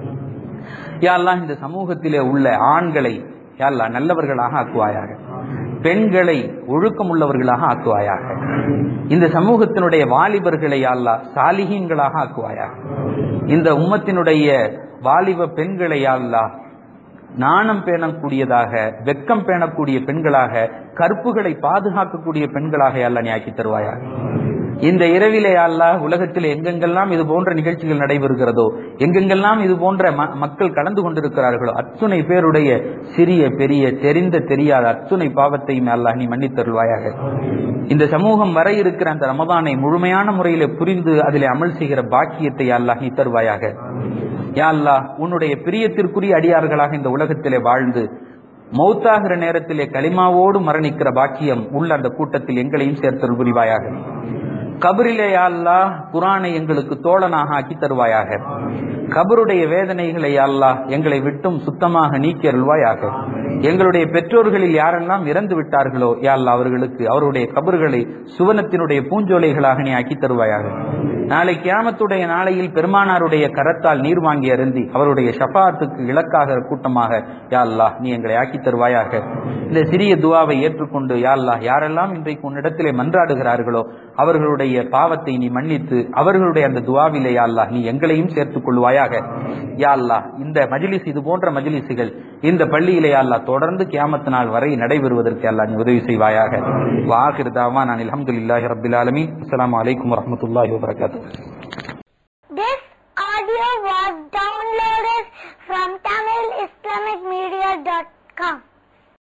யா அல்லாஹ் இந்த சமூகத்திலே உள்ள ஆண்களை யா அல்லாஹ் நல்லவர்களாக ஆக்குவாயாக பெண்களை ஒழுக்கம் உள்ளவர்களாக ஆக்குவாயாக இந்த சமூகத்தினுடைய வாலிபர்களை யா அல்லாஹ் சாலிகீன்களாக ஆக்குவாயாக இந்த உம்மத்தினுடைய வாலிப பெண்களை யா அல்லாஹ் நாணம் பேணக்கூடியதாக வெக்கம் பேணக்கூடிய பெண்களாக கற்புகளை பாதுகாக்கக்கூடிய பெண்களாக யா அல்லாஹ் நீ ஆக்கி தருவாயாக இந்த இரவிலே அல்லாஹ் உலகத்தில் எங்கெங்கெல்லாம் இது போன்ற நிகழ்ச்சிகள் நடைபெறுகிறதோ எங்கெங்கெல்லாம் இது போன்ற ம- மக்கள் கலந்து கொண்டிருக்கிறார்களோ அத்துணை பேருடைய சிறிய பெரிய தெரிந்த தெரியாத அத்துணை பாவத்தையும் அல்லாஹ் நீ மன்னித்தருள்வாயாக இந்த சமூகம் வர இருக்கிற அந்த ரமதானை முழுமையான முறையிலே புரிந்து அதிலே அமல் செய்கிற பாக்கியத்தை அல்லாஹ் நீ தருவாயாக யா அல்லாஹ் உன்னுடைய பிரியத்திற்குரிய அடியார்களாக இந்த உலகத்திலே வாழ்ந்து மௌத்தாகிற நேரத்திலே களிமாவோடு மரணிக்கிற பாக்கியம் உள்ள அந்த கூட்டத்தில் எங்களையும் சேர்த்தல் புரிவாயாக கபரிலே யா அல்லாஹ் குரானை எங்களுக்கு தோழனாக ஆக்கி தருவாயாக கபருடைய வேதனைகளை யா அல்லாஹ் எங்களை விட்டும் சுத்தமாக நீக்கி அருள்வாயாக எங்களுடைய பெற்றோர்களில் யாரெல்லாம் இறந்து விட்டார்களோ யா அல்லாஹ் அவர்களுக்கு அவருடைய கபறுகளை சுவனத்தினுடைய பூஞ்சோலைகளாக நீ ஆக்கி தருவாயாக நாளை கியாமத்துடைய நாளையில் பெருமானாருடைய கரத்தால் நீர் வாங்கி அருந்தி அவருடைய ஷஃபாத்துக்கு இலக்காகிற கூட்டமாக யா அல்லாஹ் நீ எங்களை ஆக்கி தருவாயாக இந்த சிறிய துவாவை ஏற்றுக்கொண்டு யா அல்லாஹ் யாரெல்லாம் இன்றைக்கு உன்னிடத்திலே மன்றாடுகிறார்களோ அவர்களுடைய பாவத்தை நீ மன்னித்து அவர்களுடைய அந்த துவாவிலே யா அல்லாஹ் நீ எங்களையும் சேர்த்துக் கொள்வாயாக யா அல்லாஹ் இந்த மஜ்லிஸ் இது போன்ற மஜ்லிஸுகள் இந்த பள்ளியிலே யா அல்லாஹ் தொடர்ந்து கியாமத்து நாள் வரை நடைபெறுவதற்கு யா அல்லாஹ் நீ உதவி செய்வாயாக வாஹிர் தாவா நான் அல்ஹம்துலில்லாஹி ரப்பில் ஆலமீன் அஸ்ஸலாமு அலைக்கும் வரஹ்மத்துல்லாஹி வபரகாத்துஹு This audio was downloaded from TamilIslamicMedia.com.